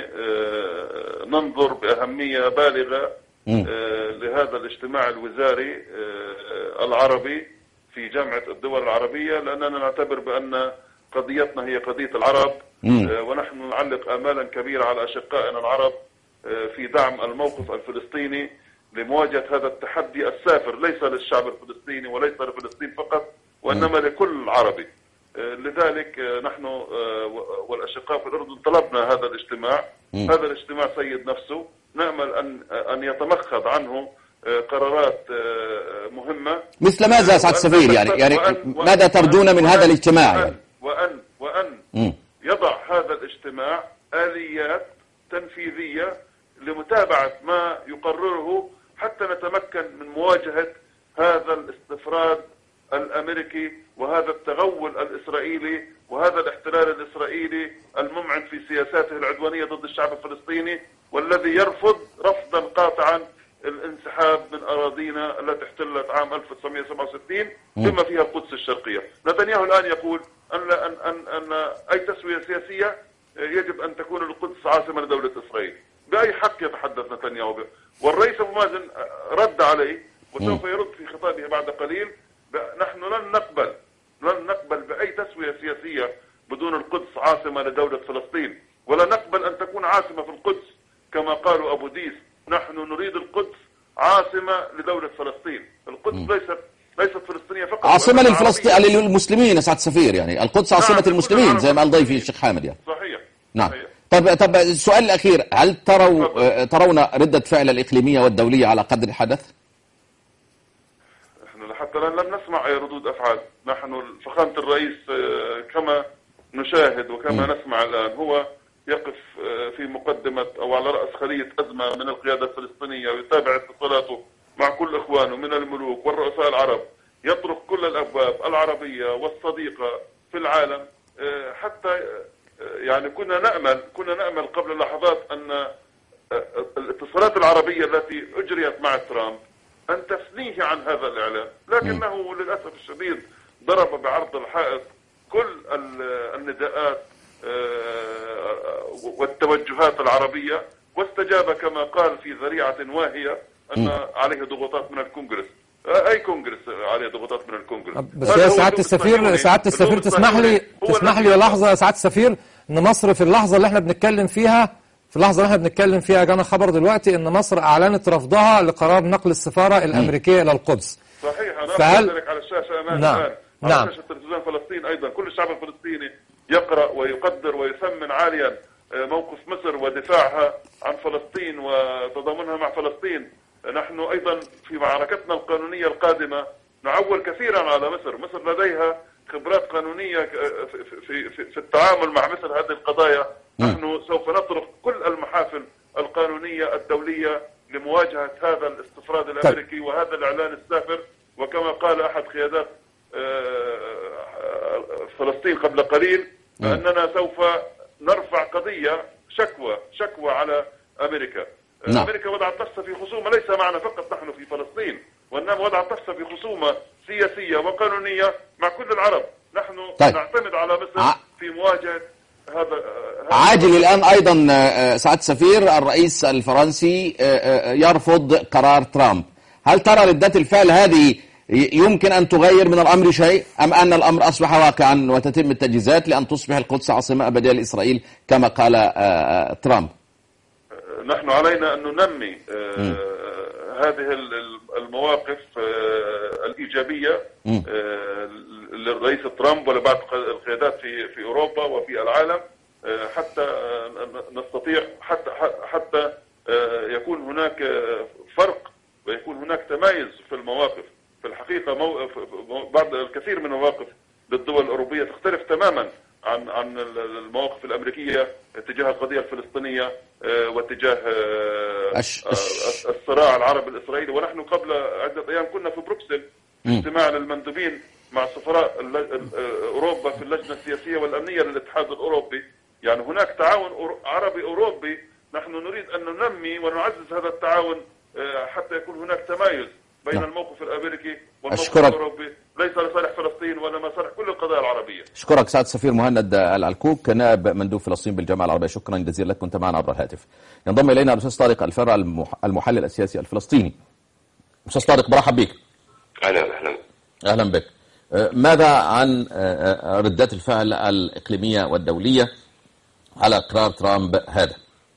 [SPEAKER 6] آه، ننظر بأهمية بالغة
[SPEAKER 2] مم.
[SPEAKER 6] آه، لهذا الاجتماع الوزاري آه، العربي في جامعة الدول العربية لأننا نعتبر بأن قضيتنا هي قضية العرب
[SPEAKER 2] مم.
[SPEAKER 6] آه، ونحن نعلق آمالا كبيرة على أشقائنا العرب آه، في دعم الموقف الفلسطيني لمواجهة هذا التحدي السافر ليس للشعب الفلسطيني وليس لفلسطين فقط وإنما لكل عربي آه، لذلك آه، نحن آه، و- والأشقاء في الأردن طلبنا هذا الاجتماع
[SPEAKER 2] مم.
[SPEAKER 6] هذا الاجتماع سيد نفسه نأمل أن أن يتمخض عنه آه، قرارات آه، مهمة
[SPEAKER 2] مثل ماذا يا سعادة
[SPEAKER 6] وأن-
[SPEAKER 2] السفير يعني يعني
[SPEAKER 6] وأن- وأن-
[SPEAKER 2] ماذا ترجون من
[SPEAKER 6] وأن-
[SPEAKER 2] هذا الاجتماع
[SPEAKER 6] وأن-
[SPEAKER 2] يعني
[SPEAKER 6] وأن وأن
[SPEAKER 2] مم.
[SPEAKER 6] يضع هذا الاجتماع آليات تنفيذية لمتابعة ما يقرره حتى نتمكن من مواجهة هذا الاستفراد الأمريكي وهذا التغول الإسرائيلي وهذا الاحتلال الإسرائيلي الممعن في سياساته العدوانية ضد الشعب الفلسطيني والذي يرفض رفضا قاطعا الانسحاب من أراضينا التي احتلت عام 1967 بما فيها القدس الشرقية نتنياهو الآن يقول أن, أن, أن, أن أي تسوية سياسية يجب أن تكون القدس عاصمة لدولة إسرائيل بأي حق يتحدث نتنياهو به والرئيس أبو مازن رد عليه وسوف يرد في خطابه بعد قليل ب- نحن لن نقبل لن نقبل بأي تسوية سياسية بدون القدس عاصمة لدولة فلسطين ولا نقبل أن تكون عاصمة في القدس كما قالوا أبو ديس نحن نريد القدس عاصمة لدولة فلسطين القدس ليست ليست فلسطينية فقط
[SPEAKER 2] عاصمة
[SPEAKER 6] وإنما
[SPEAKER 2] للفلسطين
[SPEAKER 6] عربية.
[SPEAKER 2] للمسلمين يا سعادة السفير يعني القدس عاصمة
[SPEAKER 6] نعم،
[SPEAKER 2] المسلمين
[SPEAKER 6] القدس
[SPEAKER 2] زي ما قال ضيفي
[SPEAKER 6] عاصمة
[SPEAKER 2] الشيخ حامد يعني
[SPEAKER 6] صحيح
[SPEAKER 2] نعم
[SPEAKER 6] صحيح.
[SPEAKER 2] طب طب السؤال الأخير هل تروا
[SPEAKER 6] تفضل.
[SPEAKER 2] آه، ترون ردة فعل الإقليمية والدولية على قدر الحدث؟
[SPEAKER 6] نحن لحتى الآن لم نسمع أي ردود أفعال نحن فخامة الرئيس آه، كما نشاهد وكما نسمع الآن هو يقف آه، في مقدمة أو على رأس خلية أزمة من القيادة الفلسطينية ويتابع اتصالاته مع كل إخوانه من الملوك والرؤساء العرب يطرق كل الأبواب العربية والصديقة في العالم آه، حتى آه، يعني كنا نأمل كنا نأمل قبل لحظات أن الاتصالات العربية التي أجريت مع ترامب أن تثنيه عن هذا الإعلان لكنه للأسف الشديد ضرب بعرض الحائط كل ال- النداءات آه، والتوجهات العربية واستجاب كما قال في ذريعة واهية أن عليه ضغوطات من الكونغرس آه، أي كونغرس عليه ضغوطات من الكونغرس
[SPEAKER 5] بس
[SPEAKER 6] هذا
[SPEAKER 5] يا
[SPEAKER 6] هو
[SPEAKER 5] سعادة
[SPEAKER 6] اللوب
[SPEAKER 5] السفير
[SPEAKER 6] الصهيوني.
[SPEAKER 5] سعادة السفير
[SPEAKER 6] اللوب
[SPEAKER 5] تسمح لي
[SPEAKER 6] الصهيوني هو
[SPEAKER 5] تسمح
[SPEAKER 6] الذي
[SPEAKER 5] لي لحظة يا سعادة السفير ان مصر في اللحظة اللي احنا بنتكلم فيها في اللحظة اللي احنا بنتكلم فيها جانا خبر دلوقتي ان مصر اعلنت رفضها لقرار نقل السفارة الامريكية الى القدس
[SPEAKER 6] صحيح انا
[SPEAKER 5] فهل-
[SPEAKER 6] فهل... لك على الشاشه امامي
[SPEAKER 5] نعم.
[SPEAKER 6] الان
[SPEAKER 5] نعم.
[SPEAKER 6] على شاشه تلفزيون فلسطين ايضا كل الشعب الفلسطيني يقرا ويقدر ويثمن عاليا آه، موقف مصر ودفاعها عن فلسطين وتضامنها مع فلسطين نحن ايضا في معركتنا القانونيه القادمه نعول كثيرا على مصر مصر لديها خبرات قانونيه ك- في, في, في, في التعامل مع مثل هذه القضايا نحن سوف نطرق كل المحافل القانونيه الدوليه لمواجهه هذا الاستفراد الامريكي وهذا الاعلان السافر وكما قال احد قيادات آه، فلسطين قبل قليل اننا سوف نرفع قضيه شكوى شكوى على امريكا
[SPEAKER 2] نعم.
[SPEAKER 6] امريكا وضعت نفسها في خصومه ليس معنا فقط نحن في فلسطين وانما وضعت نفسها في خصومه سياسيه وقانونيه مع كل العرب نحن
[SPEAKER 2] طيب.
[SPEAKER 6] نعتمد على مصر
[SPEAKER 2] ع-
[SPEAKER 6] في مواجهه هذا هذا
[SPEAKER 2] عاجل الآن أيضا آه، سعادة السفير الرئيس الفرنسي آه، آه، يرفض قرار ترامب هل ترى ردات الفعل هذه ي- يمكن أن تغير من الأمر شيء أم أن الأمر أصبح واقعا وتتم التجهيزات لأن تصبح القدس عاصمة أبدية لإسرائيل كما قال آه، آه، ترامب
[SPEAKER 6] نحن علينا أن ننمي آه، هذه ال- ال- المواقف آه، الإيجابية آه، للرئيس ترامب ولبعض الق- القيادات في في أوروبا وفي العالم آه، حتى آه، ن- نستطيع حتى حتى آه، يكون هناك آه، فرق ويكون هناك تمايز في المواقف في الحقيقة مو... في- في- بعض الكثير من المواقف للدول الأوروبية تختلف تماما عن عن المواقف الامريكيه تجاه القضيه الفلسطينيه آه، واتجاه آه،
[SPEAKER 2] أش-
[SPEAKER 6] آه،
[SPEAKER 2] أش-
[SPEAKER 6] الصراع العربي الاسرائيلي ونحن قبل عده ايام كنا في بروكسل
[SPEAKER 2] مم.
[SPEAKER 6] اجتماع للمندوبين مع سفراء الل- ال- آه، اوروبا في اللجنه السياسيه والامنيه للاتحاد الاوروبي يعني هناك تعاون أورو- عربي اوروبي نحن نريد ان ننمي ونعزز هذا التعاون آه، حتى يكون هناك تمايز بين
[SPEAKER 2] نعم.
[SPEAKER 6] الموقف الامريكي والموقف
[SPEAKER 2] أشكرك.
[SPEAKER 6] الاوروبي ليس لصالح فلسطين ولا مصالح كل القضايا العربيه
[SPEAKER 2] أشكرك سعادة السفير مهند العلكوك نائب مندوب فلسطين بالجامعة العربية شكرا جزيلا لك كنت معنا عبر الهاتف ينضم إلينا الأستاذ طارق الفرع المح- المحلل السياسي الفلسطيني أستاذ طارق برحب بك
[SPEAKER 7] اهلا اهلا
[SPEAKER 2] أهلا بك آه، ماذا عن آه، آه، ردات الفعل الإقليمية والدولية على قرار ترامب هذا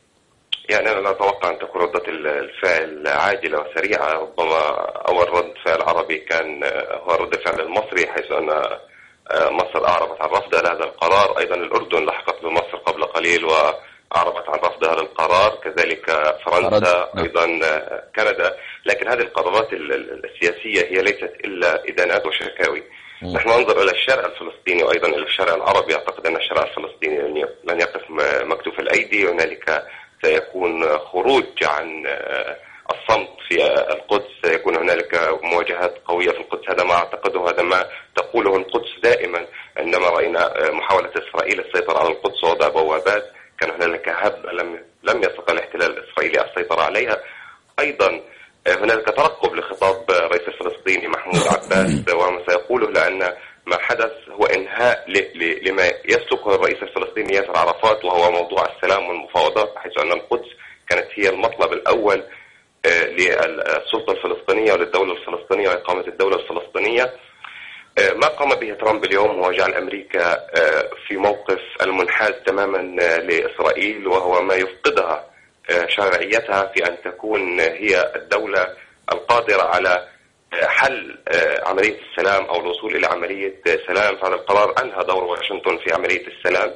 [SPEAKER 7] يعني انا لا اتوقع ان تكون رده الفعل عاجله وسريعه ربما اول رد فعل عربي كان آه، هو رد الفعل المصري حيث ان آه، مصر اعربت عن رفضها لهذا القرار ايضا الاردن لحقت بمصر قبل قليل واعربت عن رفضها للقرار كذلك فرنسا
[SPEAKER 2] نعم.
[SPEAKER 7] ايضا آه، كندا لكن هذه القرارات ال- ال- السياسيه هي ليست الا ادانات وشكاوي نحن ننظر الى الشارع الفلسطيني وايضا الى الشارع العربي اعتقد ان الشارع الفلسطيني لن يق- لن يقف م- مكتوف الايدي هنالك سيكون خروج عن آه، الصمت في آه، القدس سيكون هنالك مواجهات قويه في القدس هذا ما اعتقده هذا ما تقوله القدس دائما عندما راينا آه، محاوله اسرائيل السيطره على القدس ووضع بوابات كان هنالك هبه لم لم يستطع الاحتلال الاسرائيلي السيطره عليها ايضا هنالك ترقب لخطاب الرئيس الفلسطيني محمود عباس وما سيقوله لان ما حدث هو انهاء ل- ل- لما يسلكه الرئيس الفلسطيني ياسر عرفات وهو موضوع السلام والمفاوضات حيث ان القدس كانت هي المطلب الاول آه، للسلطه الفلسطينيه وللدوله الفلسطينيه واقامه الدوله الفلسطينيه آه، ما قام به ترامب اليوم هو جعل امريكا آه، في موقف المنحاز تماما آه، لاسرائيل وهو ما يفقدها آه، شرعيتها في ان تكون هي الدوله القادره على آه، حل آه، عمليه السلام او الوصول الى عمليه آه، سلام فهذا القرار انهى دور واشنطن في عمليه السلام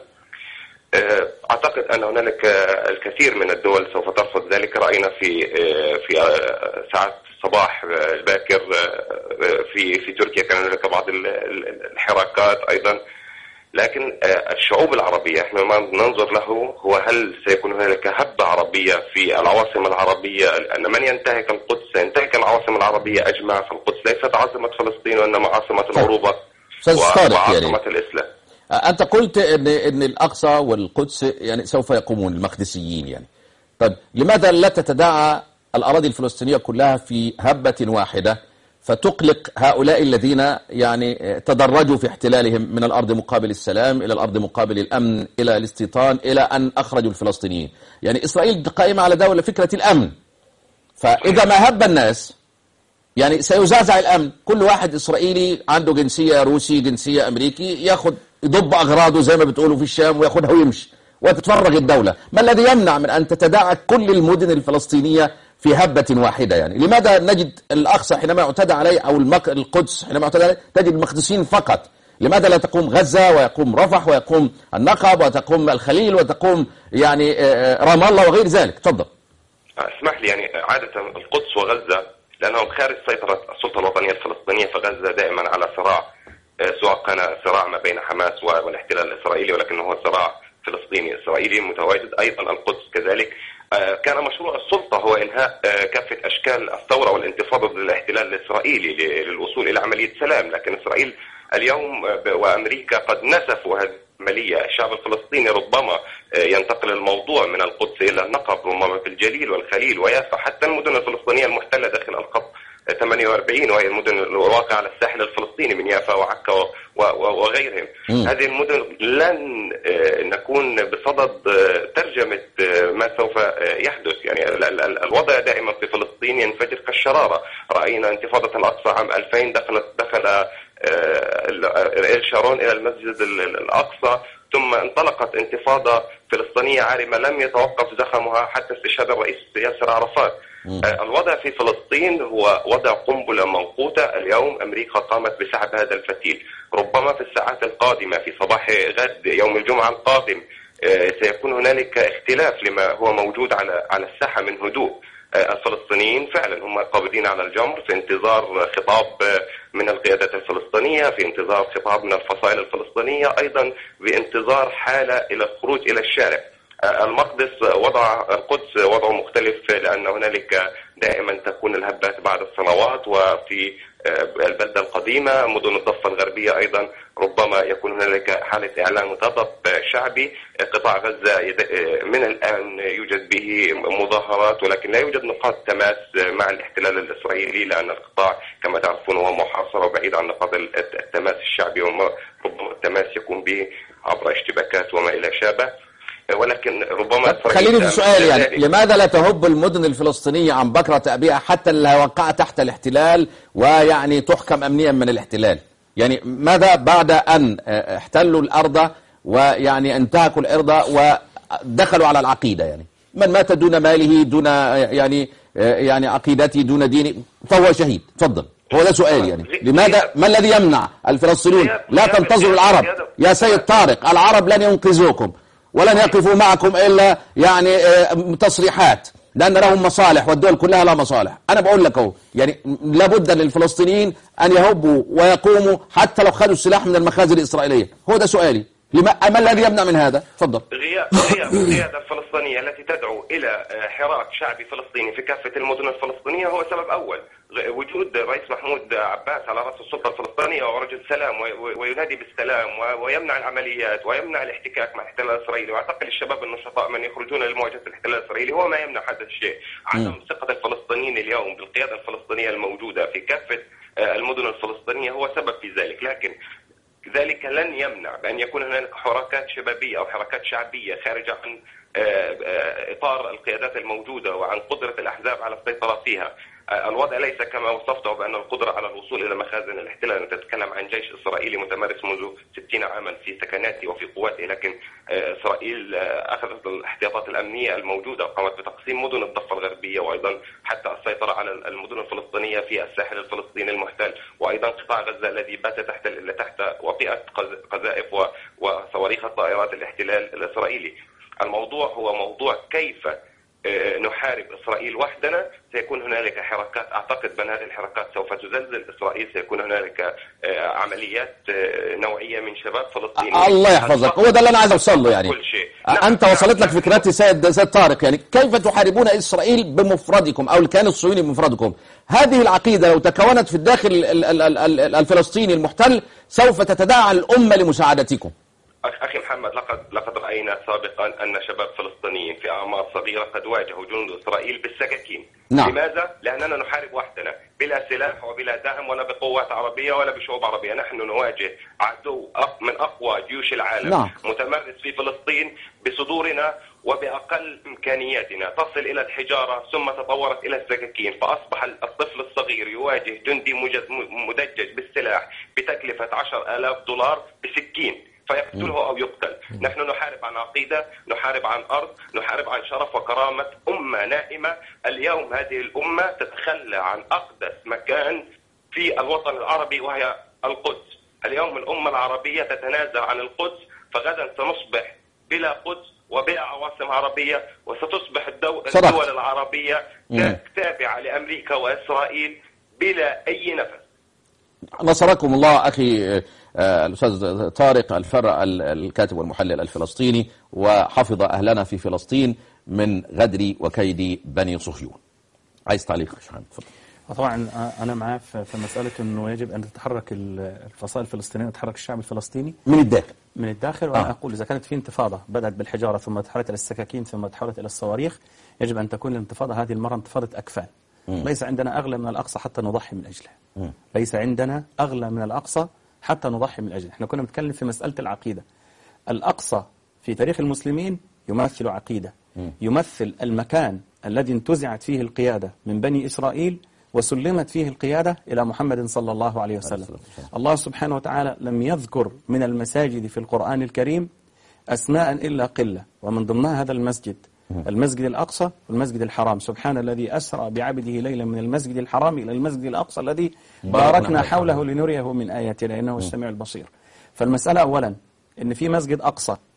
[SPEAKER 7] آه، اعتقد ان هنالك آه، الكثير من الدول سوف ترفض ذلك راينا في آه، في آه، ساعات الصباح آه، الباكر آه، آه، في في تركيا كان هنالك بعض ال- ال- الحراكات ايضا لكن آه، الشعوب العربيه احنا ما ننظر له هو هل سيكون هنالك هبه عربيه في العواصم العربيه لان من ينتهك القدس سينتهك العواصم العربيه اجمع فالقدس ليست عاصمه فلسطين وانما عاصمه العروبه
[SPEAKER 2] أستاذ طارق يعني
[SPEAKER 7] وعاصمه الاسلام
[SPEAKER 2] أنت قلت إن إن الأقصى والقدس يعني سوف يقومون المقدسيين يعني طيب لماذا لا تتداعى الأراضي الفلسطينية كلها في هبة واحدة فتقلق هؤلاء الذين يعني تدرجوا في احتلالهم من الأرض مقابل السلام إلى الأرض مقابل الأمن إلى الاستيطان إلى أن أخرجوا الفلسطينيين يعني إسرائيل قائمة على دولة فكرة الأمن فإذا ما هب الناس يعني سيزعزع الامن كل واحد اسرائيلي عنده جنسيه روسي جنسيه امريكي ياخد يضب اغراضه زي ما بتقولوا في الشام وياخدها ويمشي وتتفرغ الدوله ما الذي يمنع من ان تتداعى كل المدن الفلسطينيه في هبه واحده يعني لماذا نجد الاقصى حينما يعتدى عليه او المك... القدس حينما يعتدى عليه تجد المقدسين فقط لماذا لا تقوم غزه ويقوم رفح ويقوم النقب وتقوم الخليل وتقوم يعني آه، آه، رام الله وغير ذلك تفضل
[SPEAKER 7] اسمح لي يعني عادة القدس وغزة لأنهم خارج سيطرة السلطة الوطنية الفلسطينية فغزة دائما على صراع آه، سواء كان صراع ما بين حماس والاحتلال الإسرائيلي ولكنه هو صراع فلسطيني إسرائيلي متواجد أيضا القدس كذلك آه، كان مشروع السلطة هو إنهاء آه، كافة أشكال الثورة والانتفاضة ضد الاحتلال الإسرائيلي ل- للوصول إلى عملية سلام لكن إسرائيل اليوم آه، ب- وأمريكا قد نسفوا هذه العملية الشعب الفلسطيني ربما آه، ينتقل الموضوع من القدس إلى النقب ربما في الجليل والخليل ويافا حتى المدن الفلسطينية المحتلة داخل الخط 48 وهي المدن الواقعة على الساحل الفلسطيني من يافا وعكا و- و- وغيرهم
[SPEAKER 2] مم.
[SPEAKER 7] هذه المدن لن آه، نكون بصدد آه، ترجمة آه، ما سوف آه، يحدث يعني ال- ال- ال- الوضع دائما في فلسطين ينفجر كالشرارة رأينا انتفاضة الأقصى عام 2000 دخلت دخل آه، ال- اريل شارون الى المسجد ال- ال- الاقصى ثم انطلقت انتفاضه فلسطينيه عارمه لم يتوقف زخمها حتى استشهاد الرئيس ياسر عرفات. آه، الوضع في فلسطين هو وضع قنبله موقوته، اليوم امريكا قامت بسحب هذا الفتيل، ربما في الساعات القادمه في صباح غد يوم الجمعه القادم آه، سيكون هنالك اختلاف لما هو موجود على على الساحه من هدوء. آه، الفلسطينيين فعلا هم قابضين على الجمر في انتظار خطاب آه، من القيادة الفلسطينية في انتظار خطاب من الفصائل الفلسطينية أيضا بانتظار حالة إلى الخروج إلى الشارع آه، المقدس وضع القدس وضعه مختلف لأن هنالك دائما تكون الهبات بعد الصلوات وفي آه، البلدة القديمة مدن الضفة الغربية أيضا ربما يكون هنالك حالة إعلان غضب شعبي قطاع غزة يد- آه، من الآن يوجد به مظاهرات ولكن لا يوجد نقاط تماس مع الاحتلال الإسرائيلي لأن القطاع كما تعرفون هو محاصر وبعيد عن نقاط التماس الشعبي وربما التماس يكون به عبر اشتباكات وما إلى شابه ولكن ربما إسرائيل
[SPEAKER 2] خليني في
[SPEAKER 7] تعمل
[SPEAKER 2] سؤال يعني
[SPEAKER 7] ذلك.
[SPEAKER 2] لماذا لا تهب المدن الفلسطينية عن بكرة أبيها حتى اللي وقع تحت الاحتلال ويعني تحكم أمنيا من الاحتلال يعني ماذا بعد أن آه، احتلوا الأرض ويعني انتهكوا الأرض ودخلوا على العقيدة يعني من مات دون ماله دون آه، يعني آه، يعني عقيدته دون دينه فهو شهيد تفضل هو ده سؤال يعني لماذا ما الذي يمنع الفلسطينيون لا تنتظروا العرب يا سيد طارق العرب لن ينقذوكم ولن يقفوا معكم إلا يعني آه، تصريحات لأن لهم مصالح والدول كلها لها مصالح أنا بقول لك أهو يعني لابد للفلسطينيين أن يهبوا ويقوموا حتى لو خدوا السلاح من المخازن الإسرائيلية هو ده سؤالي لما ما الذي يمنع من هذا تفضل
[SPEAKER 7] غياب غياب القيادة الفلسطينية التي تدعو إلى آه، حراك شعبي فلسطيني في كافة المدن الفلسطينية هو سبب أول غ- وجود الرئيس محمود عباس على رأس السلطة الفلسطينية وهو رجل سلام وي- وي- وينادي بالسلام و- ويمنع العمليات ويمنع الاحتكاك مع الاحتلال الإسرائيلي وأعتقد الشباب النشطاء من يخرجون لمواجهة الاحتلال الإسرائيلي هو ما يمنع هذا الشيء عدم ثقة الفلسطينيين اليوم بالقيادة الفلسطينية الموجودة في كافة آه، المدن الفلسطينية هو سبب في ذلك لكن ذلك لن يمنع بأن يكون هنالك حركات شبابية أو حركات شعبية خارجة عن آه، آه، إطار القيادات الموجودة وعن قدرة الأحزاب على السيطرة فيها آه، الوضع ليس كما وصفته بأن القدرة على الوصول إلى مخازن الاحتلال أنت تتكلم عن جيش إسرائيلي متمارس منذ 60 عاما في سكناته وفي قواته لكن آه، إسرائيل آه، أخذت الاحتياطات الأمنية الموجودة وقامت بتقسيم مدن الضفة الغربية وأيضا حتى السيطرة على المدن الفلسطينية في الساحل الفلسطيني المحتل وأيضا قطاع غزة الذي بات تحت تحت وطئة قذ- قذائف و- وصواريخ طائرات الاحتلال الإسرائيلي الموضوع هو موضوع كيف آه، نحارب إسرائيل وحدنا سيكون هنالك حركات أعتقد بأن هذه الحركات سوف تزلزل إسرائيل سيكون هنالك آه، عمليات آه، نوعية من شباب فلسطينيين
[SPEAKER 2] الله يحفظك هو ده اللي أنا عايز أوصل له يعني
[SPEAKER 7] كل شيء
[SPEAKER 2] أنت
[SPEAKER 7] نعم،
[SPEAKER 2] وصلت لك
[SPEAKER 7] نعم.
[SPEAKER 2] فكرتي سيد سيد طارق يعني كيف تحاربون إسرائيل بمفردكم أو الكيان الصهيوني بمفردكم هذه العقيدة لو تكونت في الداخل ال- ال- ال- ال- الفلسطيني المحتل سوف تتداعى الأمة لمساعدتكم
[SPEAKER 7] أخ- أخي محمد لقد لقد رأينا سابقا أن شباب فلسطينيين في أعمار صغيرة قد واجهوا جنود إسرائيل بالسكاكين
[SPEAKER 2] نعم.
[SPEAKER 7] لماذا؟ لأننا نحارب وحدنا بلا سلاح وبلا دعم ولا بقوات عربية ولا بشعوب عربية نحن نواجه عدو أق- من أقوى جيوش العالم
[SPEAKER 2] نعم.
[SPEAKER 7] متمرس في فلسطين بصدورنا وبأقل إمكانياتنا تصل إلى الحجارة ثم تطورت إلى السكاكين فأصبح الطفل الصغير يواجه جندي مجد- م- مدجج بالسلاح بتكلفة عشر آلاف دولار بسكين فيقتله أو يقتل نحن نحارب عن عقيدة نحارب عن أرض نحارب عن شرف وكرامة أمة نائمة اليوم هذه الأمة تتخلى عن أقدس مكان في الوطن العربي وهي القدس اليوم الأمة العربية تتنازل عن القدس فغدا سنصبح بلا قدس وبلا عواصم عربية وستصبح الدو...
[SPEAKER 2] صدقت.
[SPEAKER 7] الدول العربية
[SPEAKER 2] مم.
[SPEAKER 7] تابعة لأمريكا وإسرائيل بلا أي نفس
[SPEAKER 2] نصركم الله أخي آه، الأستاذ طارق الفرع ال- الكاتب والمحلل الفلسطيني وحفظ أهلنا في فلسطين من غدر وكيد بني صهيون عايز تعليق يا شحام تفضل
[SPEAKER 3] طبعا أنا معاه في في مسألة أنه يجب أن تتحرك ال- الفصائل الفلسطينية ويتحرك الشعب الفلسطيني
[SPEAKER 2] من الداخل
[SPEAKER 3] من الداخل وأنا
[SPEAKER 2] آه.
[SPEAKER 3] أقول إذا كانت في انتفاضة بدأت بالحجارة ثم تحولت إلى السكاكين ثم تحولت إلى الصواريخ يجب أن تكون الانتفاضة هذه المرة انتفاضة أكفان ليس عندنا أغلى من الأقصى حتى نضحي من أجله ليس عندنا أغلى من الأقصى حتى نضحي من أجله احنا كنا بنتكلم في مسألة العقيدة الأقصى في تاريخ المسلمين يمثل عقيدة يمثل المكان الذي انتزعت فيه القيادة من بني إسرائيل وسلمت فيه القيادة إلى محمد صلى الله عليه وسلم الله سبحانه وتعالى لم يذكر من المساجد في القرآن الكريم أسماء إلا قلة ومن ضمنها هذا المسجد المسجد الأقصى والمسجد الحرام سبحان الذي أسرى بعبده ليلا من المسجد الحرام إلى المسجد الأقصى الذي باركنا حوله لنريه من آياتنا إنه السميع البصير فالمسألة أولا إن في مسجد أقصى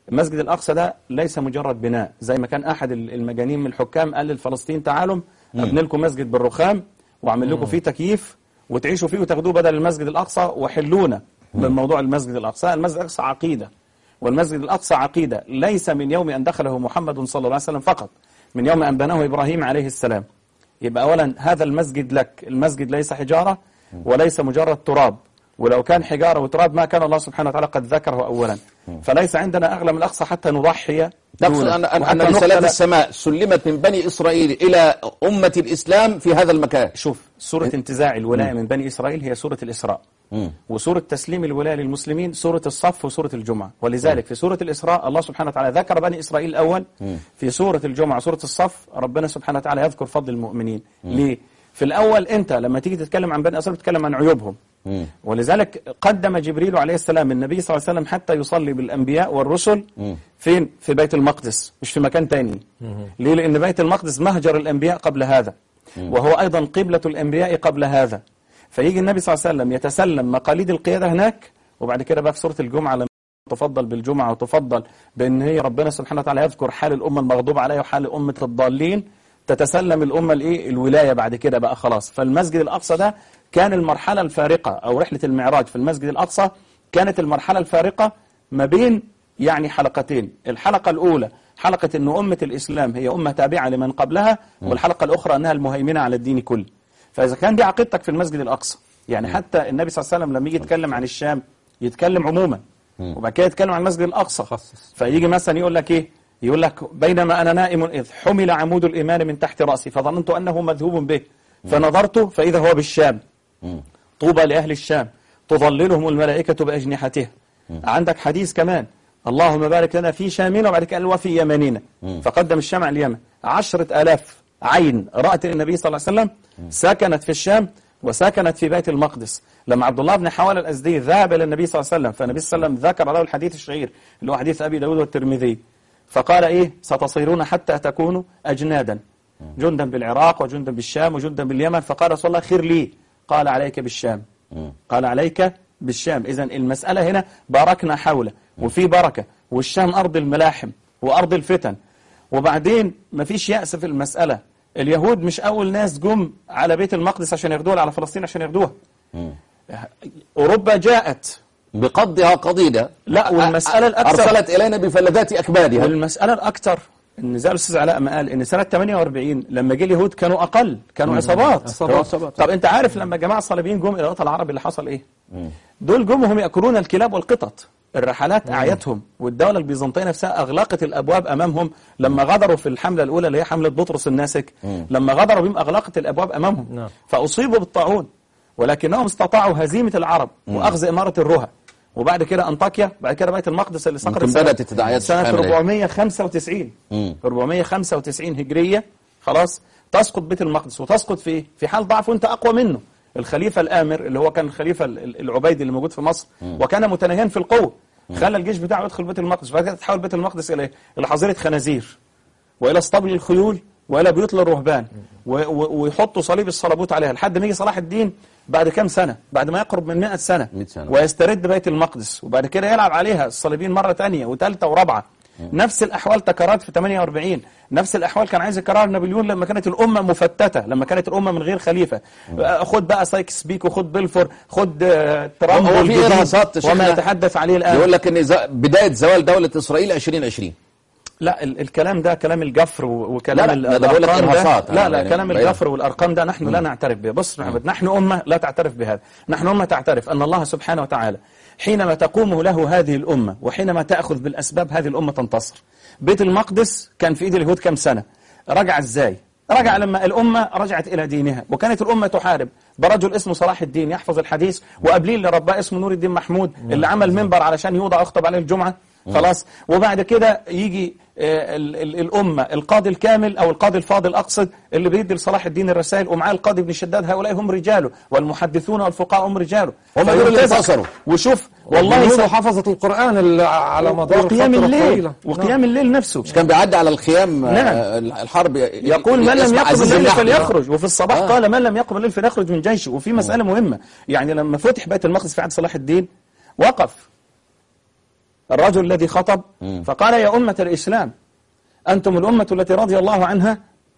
[SPEAKER 3] المسجد الأقصى ده ليس مجرد بناء زي ما كان أحد ال- المجانين من الحكام قال للفلسطين تعالوا أبني لكم مسجد بالرخام وأعمل لكم فيه تكييف وتعيشوا فيه وتاخدوه بدل المسجد الأقصى وحلونا من موضوع المسجد الأقصى المسجد الأقصى عقيدة والمسجد الأقصى عقيدة ليس من يوم أن دخله محمد صلى الله عليه وسلم فقط من يوم أن بناه إبراهيم عليه السلام يبقى أولا هذا المسجد لك المسجد ليس حجارة وليس مجرد تراب ولو كان حجارة وتراب ما كان الله سبحانه وتعالى قد ذكره أولا فليس عندنا أغلى من الأقصى حتى نضحي
[SPEAKER 2] تقصد
[SPEAKER 3] دونه
[SPEAKER 2] أن, أن, أن
[SPEAKER 3] وحتى
[SPEAKER 2] رسالات
[SPEAKER 3] نقتل-
[SPEAKER 2] السماء سلمت من بني إسرائيل إلى أمة الإسلام في هذا المكان
[SPEAKER 3] شوف سورة انتزاع الولاية من بني إسرائيل هي سورة الإسراء
[SPEAKER 2] مم.
[SPEAKER 3] وسورة تسليم الولاية للمسلمين سورة الصف وسورة الجمعة ولذلك في سورة الإسراء الله سبحانه وتعالى ذكر بني إسرائيل الأول في سورة الجمعة سورة الصف ربنا سبحانه وتعالى يذكر فضل المؤمنين ليه؟ في الأول أنت لما تيجي تتكلم عن بني إسرائيل بتتكلم عن عيوبهم
[SPEAKER 2] مم.
[SPEAKER 3] ولذلك قدم جبريل عليه السلام النبي صلى الله عليه وسلم حتى يصلي بالأنبياء والرسل فين؟ في بيت المقدس مش في مكان تاني ليه؟ لأن بيت المقدس مهجر الأنبياء قبل هذا وهو أيضا قبلة الأنبياء قبل هذا فيجي النبي صلى الله عليه وسلم يتسلم مقاليد القيادة هناك وبعد كده بقى في سورة الجمعة لما تفضل بالجمعة وتفضل بأن هي ربنا سبحانه وتعالى يذكر حال الأمة المغضوب عليها وحال أمة الضالين تتسلم الأمة الإيه الولاية بعد كده بقى خلاص فالمسجد الأقصى ده كان المرحلة الفارقة أو رحلة المعراج في المسجد الأقصى كانت المرحلة الفارقة ما بين يعني حلقتين الحلقة الأولى حلقة أن أمة الإسلام هي أمة تابعة لمن قبلها والحلقة الأخرى أنها المهيمنة على الدين كله فإذا كان دي عقيدتك في المسجد الأقصى يعني حتى النبي صلى الله عليه وسلم لما يجي يتكلم عن الشام يتكلم عموما وبعد كده يتكلم عن المسجد الأقصى
[SPEAKER 5] خصص.
[SPEAKER 3] فيجي مثلا يقول لك إيه يقول لك بينما أنا نائم إذ حمل عمود الإيمان من تحت رأسي فظننت أنه مذهوب به فنظرت فإذا هو بالشام طوبى لأهل الشام تظللهم الملائكة بأجنحتها عندك حديث كمان اللهم بارك لنا في شامنا وبعد كده قال وفي يمننا فقدم الشام على اليمن عشرة آلاف عين رأت النبي صلى الله عليه وسلم سكنت في الشام وسكنت في بيت المقدس لما عبد الله بن حوال الأزدي ذهب إلى النبي صلى الله عليه وسلم فالنبي صلى الله عليه وسلم ذكر له الحديث الشهير اللي هو حديث أبي داود والترمذي فقال إيه ستصيرون حتى تكونوا أجنادا جندا بالعراق وجندا بالشام وجندا باليمن فقال رسول الله خير لي قال عليك بالشام قال عليك بالشام إذا المسألة هنا باركنا حوله وفي بركة والشام أرض الملاحم وأرض الفتن وبعدين مفيش يأس في المسألة اليهود مش أول ناس جم على بيت المقدس عشان ياخدوها ولا على فلسطين عشان ياخدوها أوروبا جاءت
[SPEAKER 2] بقضها قضيدة
[SPEAKER 3] لا والمسألة الأكثر
[SPEAKER 2] أرسلت إلينا بفلذات أكبادها
[SPEAKER 3] والمسألة الأكثر إن زي الأستاذ علاء ما قال إن سنة 48 لما جه اليهود كانوا أقل كانوا عصابات
[SPEAKER 5] عصابات.
[SPEAKER 3] طب أنت عارف لما جماعة الصليبيين جم إلى الوطن العربي اللي حصل إيه؟ دول جم وهم يأكلون الكلاب والقطط الرحلات أعيتهم والدولة البيزنطية نفسها أغلقت الأبواب أمامهم لما غدروا في الحملة الأولى اللي هي حملة بطرس الناسك لما غدروا بهم أغلقت الأبواب أمامهم
[SPEAKER 5] نعم.
[SPEAKER 3] فأصيبوا بالطاعون ولكنهم استطاعوا هزيمة العرب وأخذ إمارة الرها وبعد كده أنطاكيا بعد كده بيت المقدس اللي سقط
[SPEAKER 2] يمكن بدأت التداعيات
[SPEAKER 3] سنة
[SPEAKER 2] الشاملة.
[SPEAKER 3] 495
[SPEAKER 2] مم.
[SPEAKER 3] 495 هجرية خلاص تسقط بيت المقدس وتسقط في إيه؟ في حال ضعف وانت أقوى منه الخليفة الآمر اللي هو كان الخليفة ال- ال- العبيدي اللي موجود في مصر وكان متناهيا في القوة خلى الجيش بتاعه يدخل بيت المقدس بعد كده تحول بيت المقدس إلى إيه؟ إلى حظيرة خنازير وإلى اسطبل الخيول وإلى بيوت للرهبان و- و- ويحطوا صليب الصليبوت عليها لحد ما يجي صلاح الدين بعد كام سنة بعد ما يقرب من 100 سنة
[SPEAKER 2] 100 سنة.
[SPEAKER 3] ويسترد بيت المقدس وبعد كده يلعب عليها الصليبيين مرة تانية وثالثة ورابعة نفس الأحوال تكررت في 48 نفس الأحوال كان عايز يكررها نابليون لما كانت الأمة مفتتة لما كانت الأمة من غير خليفة آه، خد بقى سايكس بيكو خد بلفور خد آه، ترامب
[SPEAKER 2] هو في
[SPEAKER 3] الجديد
[SPEAKER 2] إرهاصات
[SPEAKER 3] وما
[SPEAKER 2] شيخنا
[SPEAKER 3] يتحدث عليه الآن
[SPEAKER 2] يقول لك ان ز- بدايه زوال دوله اسرائيل 2020
[SPEAKER 3] لا ال- الكلام ده كلام الجفر و- وكلام
[SPEAKER 2] لا،
[SPEAKER 3] ال-
[SPEAKER 2] لا، ده بقول لك
[SPEAKER 3] الأرقام
[SPEAKER 2] إرهاصات.
[SPEAKER 3] لا
[SPEAKER 2] أنا
[SPEAKER 3] لا
[SPEAKER 2] يعني
[SPEAKER 3] كلام
[SPEAKER 2] بعيد.
[SPEAKER 3] الجفر والأرقام ده نحن لا نعترف به بص محمد نحن أمة لا تعترف بهذا نحن أمة تعترف أن الله سبحانه وتعالى حينما تقوم له هذه الأمة وحينما تأخذ بالأسباب هذه الأمة تنتصر بيت المقدس كان في إيد اليهود كم سنة رجع إزاي رجع لما الأمة رجعت إلى دينها وكانت الأمة تحارب برجل اسمه صلاح الدين يحفظ الحديث وقبليه اللي رباه اسمه نور الدين محمود اللي عمل منبر علشان يوضع يخطب عليه الجمعة خلاص وبعد كده يجي آه، ال- ال- الأمة القاضي الكامل أو القاضي الفاضل أقصد اللي بيدي لصلاح الدين الرسائل ومعاه القاضي ابن شداد هؤلاء هم رجاله والمحدثون والفقهاء هم رجاله
[SPEAKER 2] هم دول اللي
[SPEAKER 3] فينتزع.
[SPEAKER 2] انتصروا.
[SPEAKER 3] وشوف والله
[SPEAKER 5] والله
[SPEAKER 3] س-
[SPEAKER 5] حفظت القرآن اللي على مدار
[SPEAKER 3] وقيام
[SPEAKER 5] فترة
[SPEAKER 3] الليل
[SPEAKER 5] طويلة.
[SPEAKER 3] وقيام الليل نفسه
[SPEAKER 2] كان بيعدي على الخيام آه،
[SPEAKER 3] نعم.
[SPEAKER 2] الحرب ي-
[SPEAKER 3] يقول من لم
[SPEAKER 2] يسمع
[SPEAKER 3] يقم
[SPEAKER 2] عزيز
[SPEAKER 3] الليل
[SPEAKER 2] النحل.
[SPEAKER 3] فليخرج وفي الصباح
[SPEAKER 2] آه.
[SPEAKER 3] قال من لم يقم الليل فليخرج من جيشه وفي مسألة مهمة يعني لما فتح بيت المقدس في عهد صلاح الدين وقف الرجل الذي خطب فقال يا أمة الإسلام أنتم الأمة التي رضي الله عنها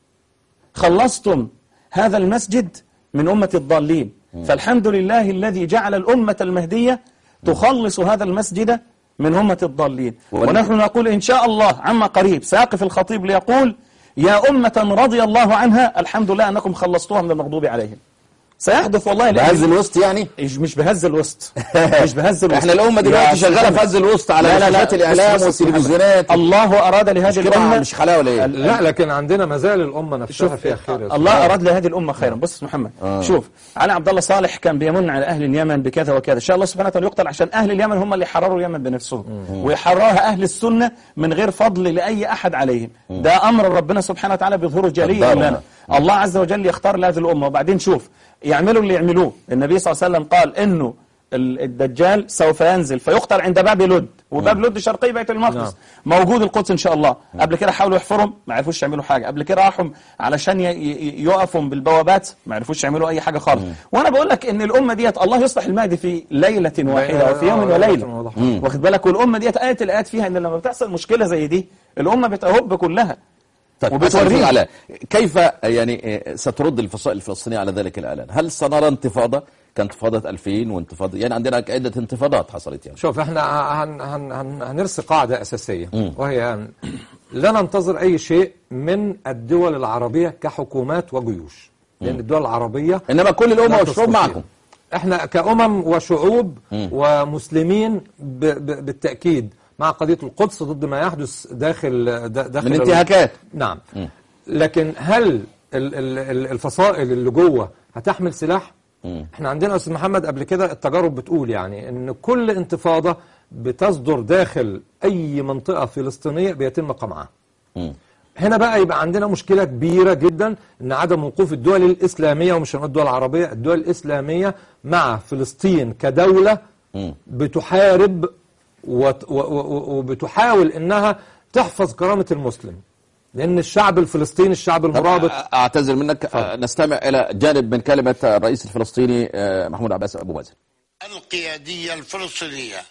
[SPEAKER 3] خلصتم هذا المسجد من أمة الضالين فالحمد لله الذي جعل الأمة المهدية تخلص هذا المسجد من أمة الضالين ونحن نقول إن شاء الله عما قريب سيقف الخطيب ليقول يا أمة رضي الله عنها الحمد لله أنكم خلصتوها من المغضوب عليهم سيحدث والله
[SPEAKER 2] بهز الوسط يعني
[SPEAKER 3] مش مش بهز الوسط مش بهز الوسط
[SPEAKER 2] احنا الامه دلوقتي
[SPEAKER 3] يا
[SPEAKER 2] شغاله
[SPEAKER 3] محمد.
[SPEAKER 2] في هز الوسط على
[SPEAKER 3] لا لا لا
[SPEAKER 2] شاشات الاعلام
[SPEAKER 3] بص- بص-
[SPEAKER 2] والتلفزيونات
[SPEAKER 3] الله أراد لهذه
[SPEAKER 2] مش كده
[SPEAKER 3] الأمة
[SPEAKER 2] مش حلاوه ولا ايه
[SPEAKER 5] لا لكن عندنا ما زال الامه نفسها
[SPEAKER 3] شوف
[SPEAKER 5] فيها خير يا
[SPEAKER 3] الله
[SPEAKER 5] أستاذ.
[SPEAKER 3] أراد لهذه الأمة خيرا بص محمد شوف علي عبد الله صالح كان بيمن على أهل اليمن بكذا وكذا إن شاء الله سبحانه وتعالى يقتل عشان أهل اليمن هم اللي حرروا اليمن بنفسهم ويحررها أهل السنة من غير فضل لأي أحد عليهم ده أمر ربنا سبحانه وتعالى بيظهره جليا
[SPEAKER 2] قدرنا.
[SPEAKER 3] لنا الله عز وجل يختار لهذه الأمة وبعدين شوف يعملوا اللي يعملوه النبي صلى الله عليه وسلم قال إنه ال- الدجال سوف ينزل فيقتل عند باب لد وباب لد شرقي بيت المقدس موجود القدس ان شاء الله قبل كده حاولوا يحفرهم ما عرفوش يعملوا حاجه قبل كده راحوا علشان ي- ي- يقفوا بالبوابات ما عرفوش يعملوا اي حاجه خالص وانا بقول لك ان الامه ديت الله يصلح المهدي في ليله واحده او في يوم
[SPEAKER 5] آه،
[SPEAKER 3] وليله
[SPEAKER 5] واضح.
[SPEAKER 3] واخد بالك والامه ديت ايات الايات فيها ان لما بتحصل مشكله زي دي الامه بتهب كلها
[SPEAKER 2] طيب
[SPEAKER 3] وبتوريه.
[SPEAKER 2] وبتوريه على كيف يعني آه، سترد الفصائل الفلسطينيه على ذلك الاعلان؟ هل سنرى انتفاضه كانتفاضه 2000 وانتفاضه يعني عندنا عده انتفاضات حصلت يعني
[SPEAKER 5] شوف احنا هن هن هن هنرسي قاعدة أساسية وهي لا ننتظر أي شيء من الدول العربية كحكومات وجيوش لأن الدول العربية
[SPEAKER 2] انما كل الامه
[SPEAKER 5] لا
[SPEAKER 2] والشعوب
[SPEAKER 5] تستطيع.
[SPEAKER 2] معكم
[SPEAKER 5] احنا كأمم وشعوب ومسلمين ب ب بالتأكيد مع قضية القدس ضد ما يحدث داخل دا- داخل
[SPEAKER 2] من
[SPEAKER 5] ال-
[SPEAKER 2] انتهاكات
[SPEAKER 5] نعم لكن هل ال- ال- ال- الفصائل اللي جوه هتحمل سلاح؟ احنا عندنا يا استاذ محمد قبل كده التجارب بتقول يعني ان كل انتفاضه بتصدر داخل اي منطقه فلسطينيه بيتم قمعها. هنا بقى يبقى عندنا مشكله كبيره جدا ان عدم وقوف الدول الاسلاميه ومش هنقول الدول العربيه، الدول الاسلاميه مع فلسطين كدوله بتحارب وت- و- و- وبتحاول انها تحفظ كرامه المسلم. لان الشعب الفلسطيني الشعب
[SPEAKER 2] طب
[SPEAKER 5] المرابط
[SPEAKER 2] اعتذر منك آه، نستمع الى جانب من كلمه الرئيس الفلسطيني آه، محمود عباس ابو مازن
[SPEAKER 8] القيادية الفلسطينية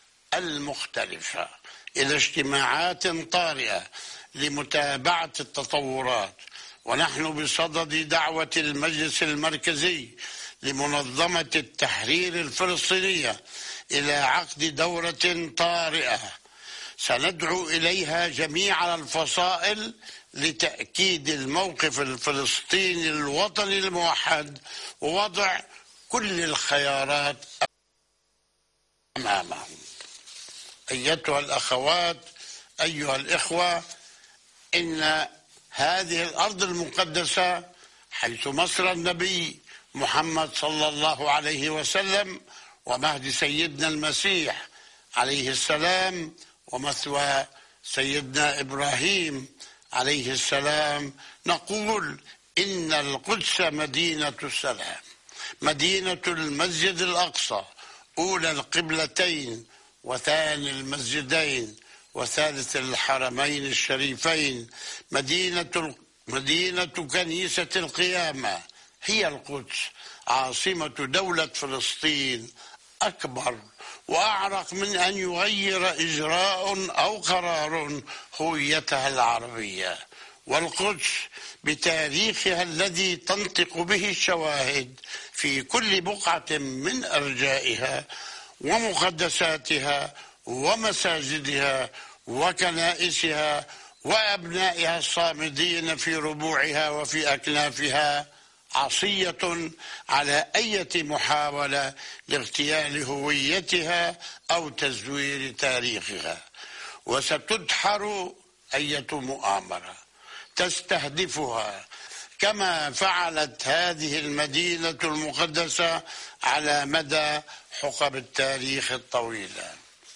[SPEAKER 8] المختلفة إلى اجتماعات طارئة لمتابعة التطورات ونحن بصدد دعوة المجلس المركزي لمنظمة التحرير الفلسطينية إلى عقد دورة طارئة سندعو إليها جميع الفصائل لتأكيد الموقف الفلسطيني الوطني الموحد ووضع كل الخيارات أمامهم أيتها الأخوات أيها الإخوة إن هذه الأرض المقدسة حيث مصر النبي محمد صلى الله عليه وسلم ومهد سيدنا المسيح عليه السلام ومثوى سيدنا إبراهيم عليه السلام نقول إن القدس مدينة السلام مدينة المسجد الأقصى أولى القبلتين وثاني المسجدين وثالث الحرمين الشريفين مدينة مدينة كنيسة القيامة هي القدس عاصمة دولة فلسطين أكبر وأعرق من أن يغير إجراء أو قرار هويتها العربية والقدس بتاريخها الذي تنطق به الشواهد في كل بقعة من أرجائها ومقدساتها ومساجدها وكنائسها وأبنائها الصامدين في ربوعها وفي أكنافها عصية على أي محاولة لاغتيال هويتها أو تزوير تاريخها وستدحر أية مؤامرة تستهدفها كما فعلت هذه المدينة المقدسة على مدى حقب التاريخ الطويلة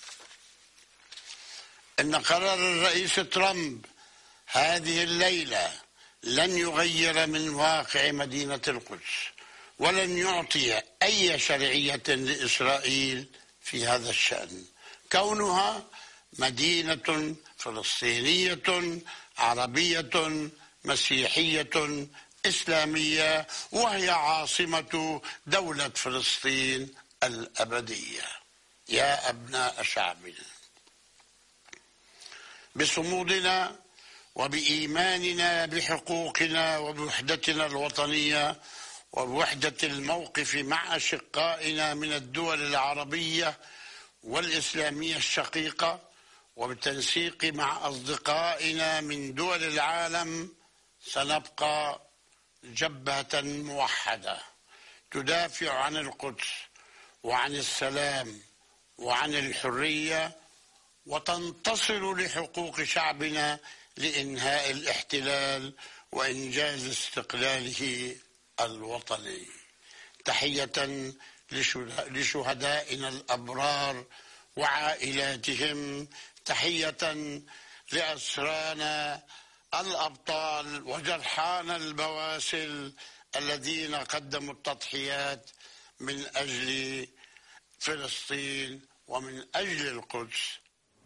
[SPEAKER 8] إن قرار الرئيس ترامب هذه الليلة لن يغير من واقع مدينة القدس ولن يعطي أي شرعية لإسرائيل في هذا الشأن كونها مدينة فلسطينية عربية مسيحية إسلامية وهي عاصمة دولة فلسطين الأبدية يا أبناء شعبنا بصمودنا وبإيماننا بحقوقنا وبوحدتنا الوطنية وبوحدة الموقف مع أشقائنا من الدول العربية والإسلامية الشقيقة وبالتنسيق مع أصدقائنا من دول العالم سنبقى جبهة موحدة تدافع عن القدس وعن السلام وعن الحرية وتنتصر لحقوق شعبنا لإنهاء الاحتلال وإنجاز استقلاله الوطني تحية لشهدائنا الأبرار وعائلاتهم تحية لأسرانا الأبطال وجرحانا البواسل الذين قدموا التضحيات من أجل فلسطين ومن أجل القدس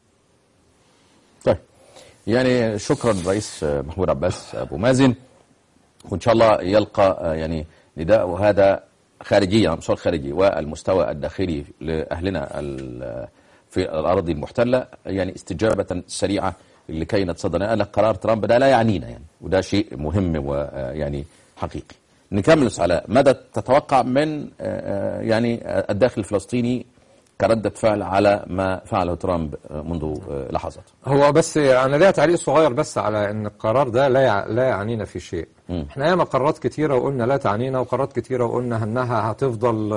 [SPEAKER 2] طيب يعني شكرا رئيس محمود عباس ابو مازن وان شاء الله يلقى يعني نداء هذا خارجيا على المستوى الخارجي والمستوى الداخلي لاهلنا في الاراضي المحتله يعني استجابه سريعه لكي نتصدى لان قرار ترامب ده لا يعنينا يعني وده شيء مهم ويعني حقيقي نكمل على ماذا تتوقع من يعني الداخل الفلسطيني كردة فعل على ما فعله ترامب منذ لحظات
[SPEAKER 5] هو بس انا ليا تعليق صغير بس على ان القرار ده لا يع... لا يعنينا في شيء
[SPEAKER 2] م.
[SPEAKER 5] احنا ياما قرارات كتيره وقلنا لا تعنينا وقرارات كتيره وقلنا انها هتفضل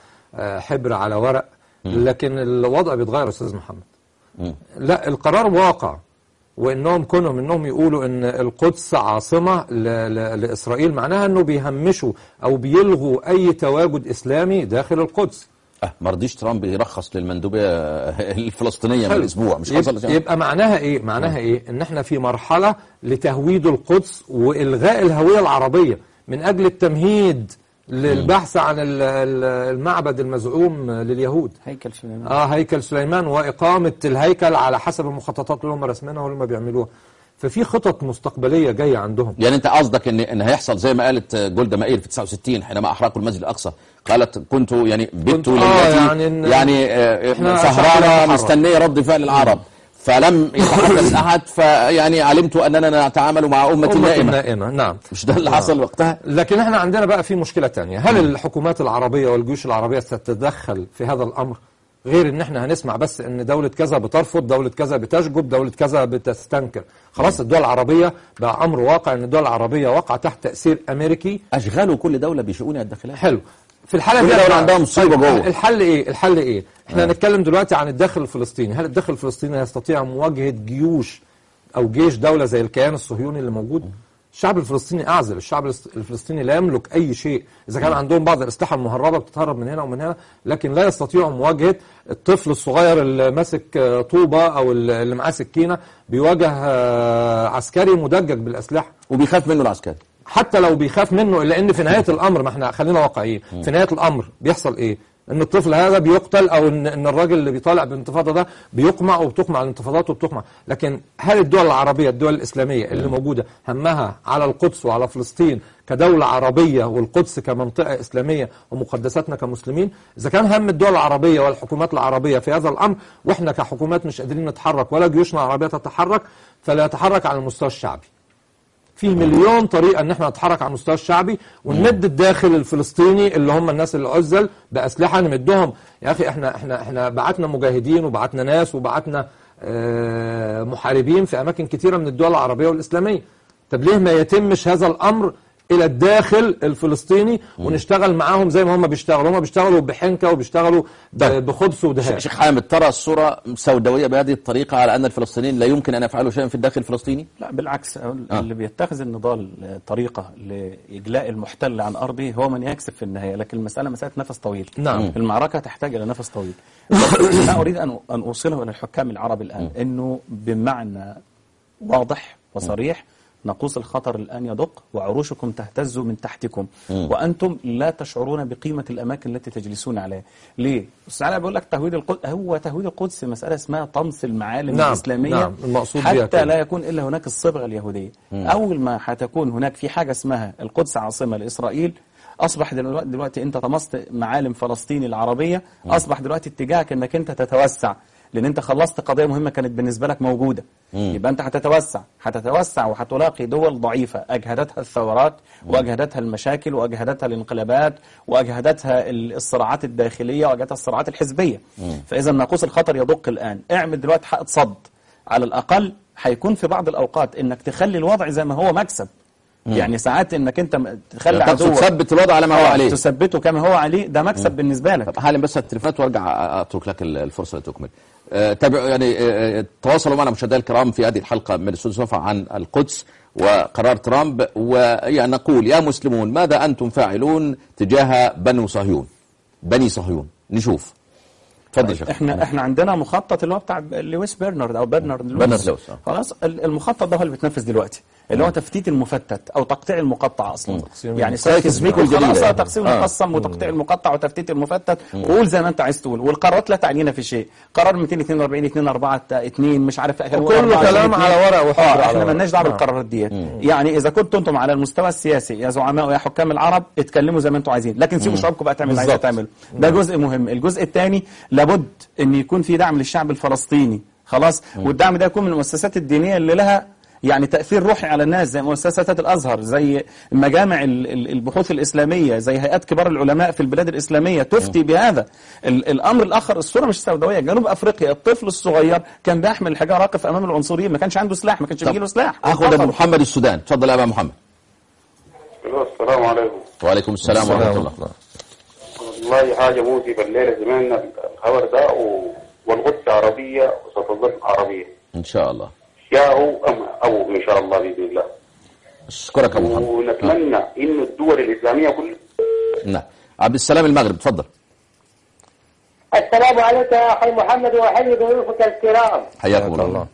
[SPEAKER 5] حبر على ورق م. لكن الوضع بيتغير يا استاذ محمد
[SPEAKER 2] م.
[SPEAKER 5] لا القرار واقع وانهم كونهم انهم يقولوا ان القدس عاصمه ل... ل... لاسرائيل معناها انه بيهمشوا او بيلغوا اي تواجد اسلامي داخل القدس
[SPEAKER 2] أه ما رضيش ترامب يرخص للمندوبيه الفلسطينيه من اسبوع مش
[SPEAKER 5] حصل يبقى, يبقى معناها ايه معناها ايه ان احنا في مرحله لتهويد القدس والغاء الهويه العربيه من اجل التمهيد للبحث عن المعبد المزعوم لليهود
[SPEAKER 3] هيكل سليمان
[SPEAKER 5] اه هيكل سليمان واقامه الهيكل على حسب المخططات اللي هم رسمينها واللي هم بيعملوها ففي خطط مستقبليه جايه عندهم
[SPEAKER 2] يعني انت قصدك ان ان هيحصل زي ما قالت جولدا مائير في 69 حينما احرقوا المسجد الاقصى قالت كنت يعني بت
[SPEAKER 5] آه يعني,
[SPEAKER 2] يعني آه سهرانه مستنيه رد فعل العرب فلم يتحدث احد فيعني علمت اننا نتعامل مع امه,
[SPEAKER 5] أمة
[SPEAKER 2] نائمه
[SPEAKER 5] نائمة نعم
[SPEAKER 2] مش ده اللي حصل وقتها
[SPEAKER 5] لكن احنا عندنا بقى في مشكله ثانيه هل الحكومات العربيه والجيوش العربيه ستتدخل في هذا الامر غير ان احنا هنسمع بس ان دولة كذا بترفض دولة كذا بتشجب دولة كذا بتستنكر خلاص الدول العربية بقى امر واقع ان الدول العربية واقعة تحت تأثير امريكي
[SPEAKER 2] اشغلوا كل دولة بشؤونها الداخلية
[SPEAKER 5] حلو في الحالة
[SPEAKER 2] كل
[SPEAKER 5] دي
[SPEAKER 2] دولة عندها مصيبة جوه
[SPEAKER 5] الحل ايه الحل ايه احنا هنتكلم دلوقتي عن الداخل الفلسطيني هل الداخل الفلسطيني يستطيع مواجهة جيوش او جيش دولة زي الكيان الصهيوني اللي موجود الشعب الفلسطيني اعزل الشعب الفلسطيني لا يملك اي شيء اذا كان عندهم بعض الاسلحه المهربه بتتهرب من هنا ومن هنا لكن لا يستطيعوا مواجهه الطفل الصغير اللي ماسك طوبه او اللي معاه سكينه بيواجه عسكري مدجج بالاسلحه
[SPEAKER 2] وبيخاف منه العسكري
[SPEAKER 5] حتى لو بيخاف منه الا ان في نهايه الامر ما احنا خلينا واقعيين في نهايه الامر بيحصل ايه ان الطفل هذا بيقتل او ان ان الراجل اللي بيطالع بالانتفاضه ده بيقمع وبتقمع الانتفاضات وبتقمع لكن هل الدول العربيه الدول الاسلاميه اللي موجوده همها على القدس وعلى فلسطين كدوله عربيه والقدس كمنطقه اسلاميه ومقدساتنا كمسلمين اذا كان هم الدول العربيه والحكومات العربيه في هذا الامر واحنا كحكومات مش قادرين نتحرك ولا جيوشنا العربيه تتحرك فلا يتحرك على المستوى الشعبي في مليون طريقه ان احنا نتحرك على المستوى الشعبي ونمد الداخل الفلسطيني اللي هم الناس اللي عزل باسلحه نمدهم يا اخي احنا احنا احنا بعتنا مجاهدين وبعتنا ناس وبعتنا اه محاربين في اماكن كثيره من الدول العربيه والاسلاميه طب ليه ما يتمش هذا الامر الى الداخل الفلسطيني ونشتغل معاهم زي ما هم بيشتغلوا هم بيشتغلوا بحنكه وبيشتغلوا بخبث ودهاء
[SPEAKER 2] شيخ حامد ترى الصوره سوداويه بهذه الطريقه على ان الفلسطينيين لا يمكن ان يفعلوا شيئا في الداخل الفلسطيني
[SPEAKER 3] لا بالعكس آه. اللي بيتخذ النضال طريقه لاجلاء المحتل عن ارضه هو من يكسب في النهايه لكن المساله مساله نفس طويل
[SPEAKER 5] نعم.
[SPEAKER 3] المعركه تحتاج الى نفس طويل ما اريد ان ان اوصله الى الحكام العرب الان انه بمعنى واضح وصريح ناقوس الخطر الآن يدق وعروشكم تهتز من تحتكم
[SPEAKER 2] مم.
[SPEAKER 3] وأنتم لا تشعرون بقيمة الأماكن التي تجلسون عليها ليه؟ بس أنا بقول لك تهويد القدس هو تهويد القدس مسألة اسمها طمس المعالم
[SPEAKER 5] نعم،
[SPEAKER 3] الإسلامية
[SPEAKER 5] نعم، المقصود بها
[SPEAKER 3] حتى
[SPEAKER 5] كده.
[SPEAKER 3] لا يكون إلا هناك الصبغة اليهودية أول ما هتكون هناك في حاجة اسمها القدس عاصمة لإسرائيل أصبح دلوقتي, دلوقتي أنت طمست معالم فلسطين العربية أصبح دلوقتي اتجاهك أنك أنت تتوسع لان انت خلصت قضيه مهمه كانت بالنسبه لك موجوده يبقى انت هتتوسع هتتوسع وهتلاقي دول ضعيفه اجهدتها الثورات واجهدتها المشاكل واجهدتها الانقلابات واجهدتها ال- الصراعات الداخليه واجهدتها الصراعات الحزبيه فاذا ناقوس الخطر يدق الان اعمل دلوقتي حق صد على الاقل هيكون في بعض الاوقات انك تخلي الوضع زي ما هو مكسب يعني ساعات انك انت م- تخلي
[SPEAKER 2] يعني تقصد
[SPEAKER 3] عدوك
[SPEAKER 2] تثبت الوضع على ما هو
[SPEAKER 3] آه،
[SPEAKER 2] عليه
[SPEAKER 3] تثبته كما هو عليه ده مكسب بالنسبه لك
[SPEAKER 2] طب حالا بس التليفونات وارجع اترك لك ال- الفرصه لتكمل. آه، تابع يعني آه، آه، تواصلوا معنا مشاهدينا الكرام في هذه الحلقه من الاستوديو صفا عن القدس وقرار ترامب ونقول يا مسلمون ماذا انتم فاعلون تجاه بنو صهيون؟ بني صهيون نشوف. تفضل يا شيخ.
[SPEAKER 3] احنا احنا عندنا مخطط اللي هو بتاع لويس برنارد او برنارد لويس
[SPEAKER 2] برنارد لويس، آه.
[SPEAKER 3] خلاص ال- المخطط ده هو اللي بيتنفذ دلوقتي اللي هو تفتيت المفتت او تقطيع المقطع اصلا يعني
[SPEAKER 2] زي تسميك الجديدة
[SPEAKER 3] خلاص
[SPEAKER 2] يعني.
[SPEAKER 3] تقسيم
[SPEAKER 2] آه.
[SPEAKER 3] المقسم وتقطيع المقطع وتفتيت المفتت وقول زي ما انت عايز تقول والقرارات لا تعنينا في شيء قرار 242 2 4 2 مش عارف اخر
[SPEAKER 5] وكله
[SPEAKER 3] 24
[SPEAKER 5] كلام على
[SPEAKER 3] اتنين.
[SPEAKER 5] ورق وحجر
[SPEAKER 3] اه
[SPEAKER 5] على
[SPEAKER 3] احنا
[SPEAKER 5] ورق.
[SPEAKER 3] مالناش دعوه
[SPEAKER 5] آه.
[SPEAKER 3] بالقرارات ديت يعني اذا كنتوا انتم على المستوى السياسي يا زعماء ويا حكام العرب اتكلموا زي ما انتم عايزين لكن سيبوا شعوبكم بقى تعمل اللي عايزه
[SPEAKER 5] بالظبط.
[SPEAKER 3] تعمل ده جزء مهم الجزء الثاني لابد ان يكون في دعم للشعب الفلسطيني خلاص والدعم ده يكون من المؤسسات الدينيه اللي لها يعني تاثير روحي على الناس زي مؤسسات الازهر زي مجامع ال- ال- البحوث الاسلاميه زي هيئات كبار العلماء في البلاد الاسلاميه تفتي بهذا ال- الامر الاخر الصوره مش سوداويه جنوب افريقيا الطفل الصغير كان بيحمل الحجاره واقف امام العنصريين ما كانش عنده سلاح ما كانش بيجي له سلاح
[SPEAKER 2] اخذ ابو
[SPEAKER 3] انقتل.
[SPEAKER 2] محمد السودان تفضل يا ابا محمد.
[SPEAKER 9] السلام عليكم
[SPEAKER 2] وعليكم السلام ورحمه الله.
[SPEAKER 9] والله حاجة موجبة الليلة زماننا الخبر ده و... والقدس عربية وستظل عربية
[SPEAKER 2] ان شاء الله.
[SPEAKER 9] شاءوا أم أو إن شاء الله بإذن الله
[SPEAKER 2] اشكرك ابو محمد.
[SPEAKER 9] ونتمنى إنه الدول الإسلامية كلها
[SPEAKER 2] نعم. عبد السلام المغرب تفضل.
[SPEAKER 10] السلام عليك يا أخي محمد وأحيي ضيوفك الكرام
[SPEAKER 2] حياكم الله.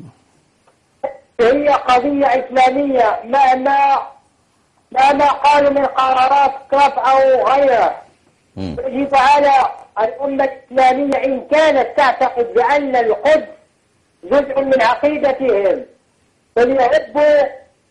[SPEAKER 10] هي قضية إسلامية مهما مهما قالوا من قرارات كاف أو غيرها
[SPEAKER 2] مم.
[SPEAKER 10] يجب على الأمة الإسلامية إن كانت تعتقد بأن القدس جزء من عقيدتهم فليحبوا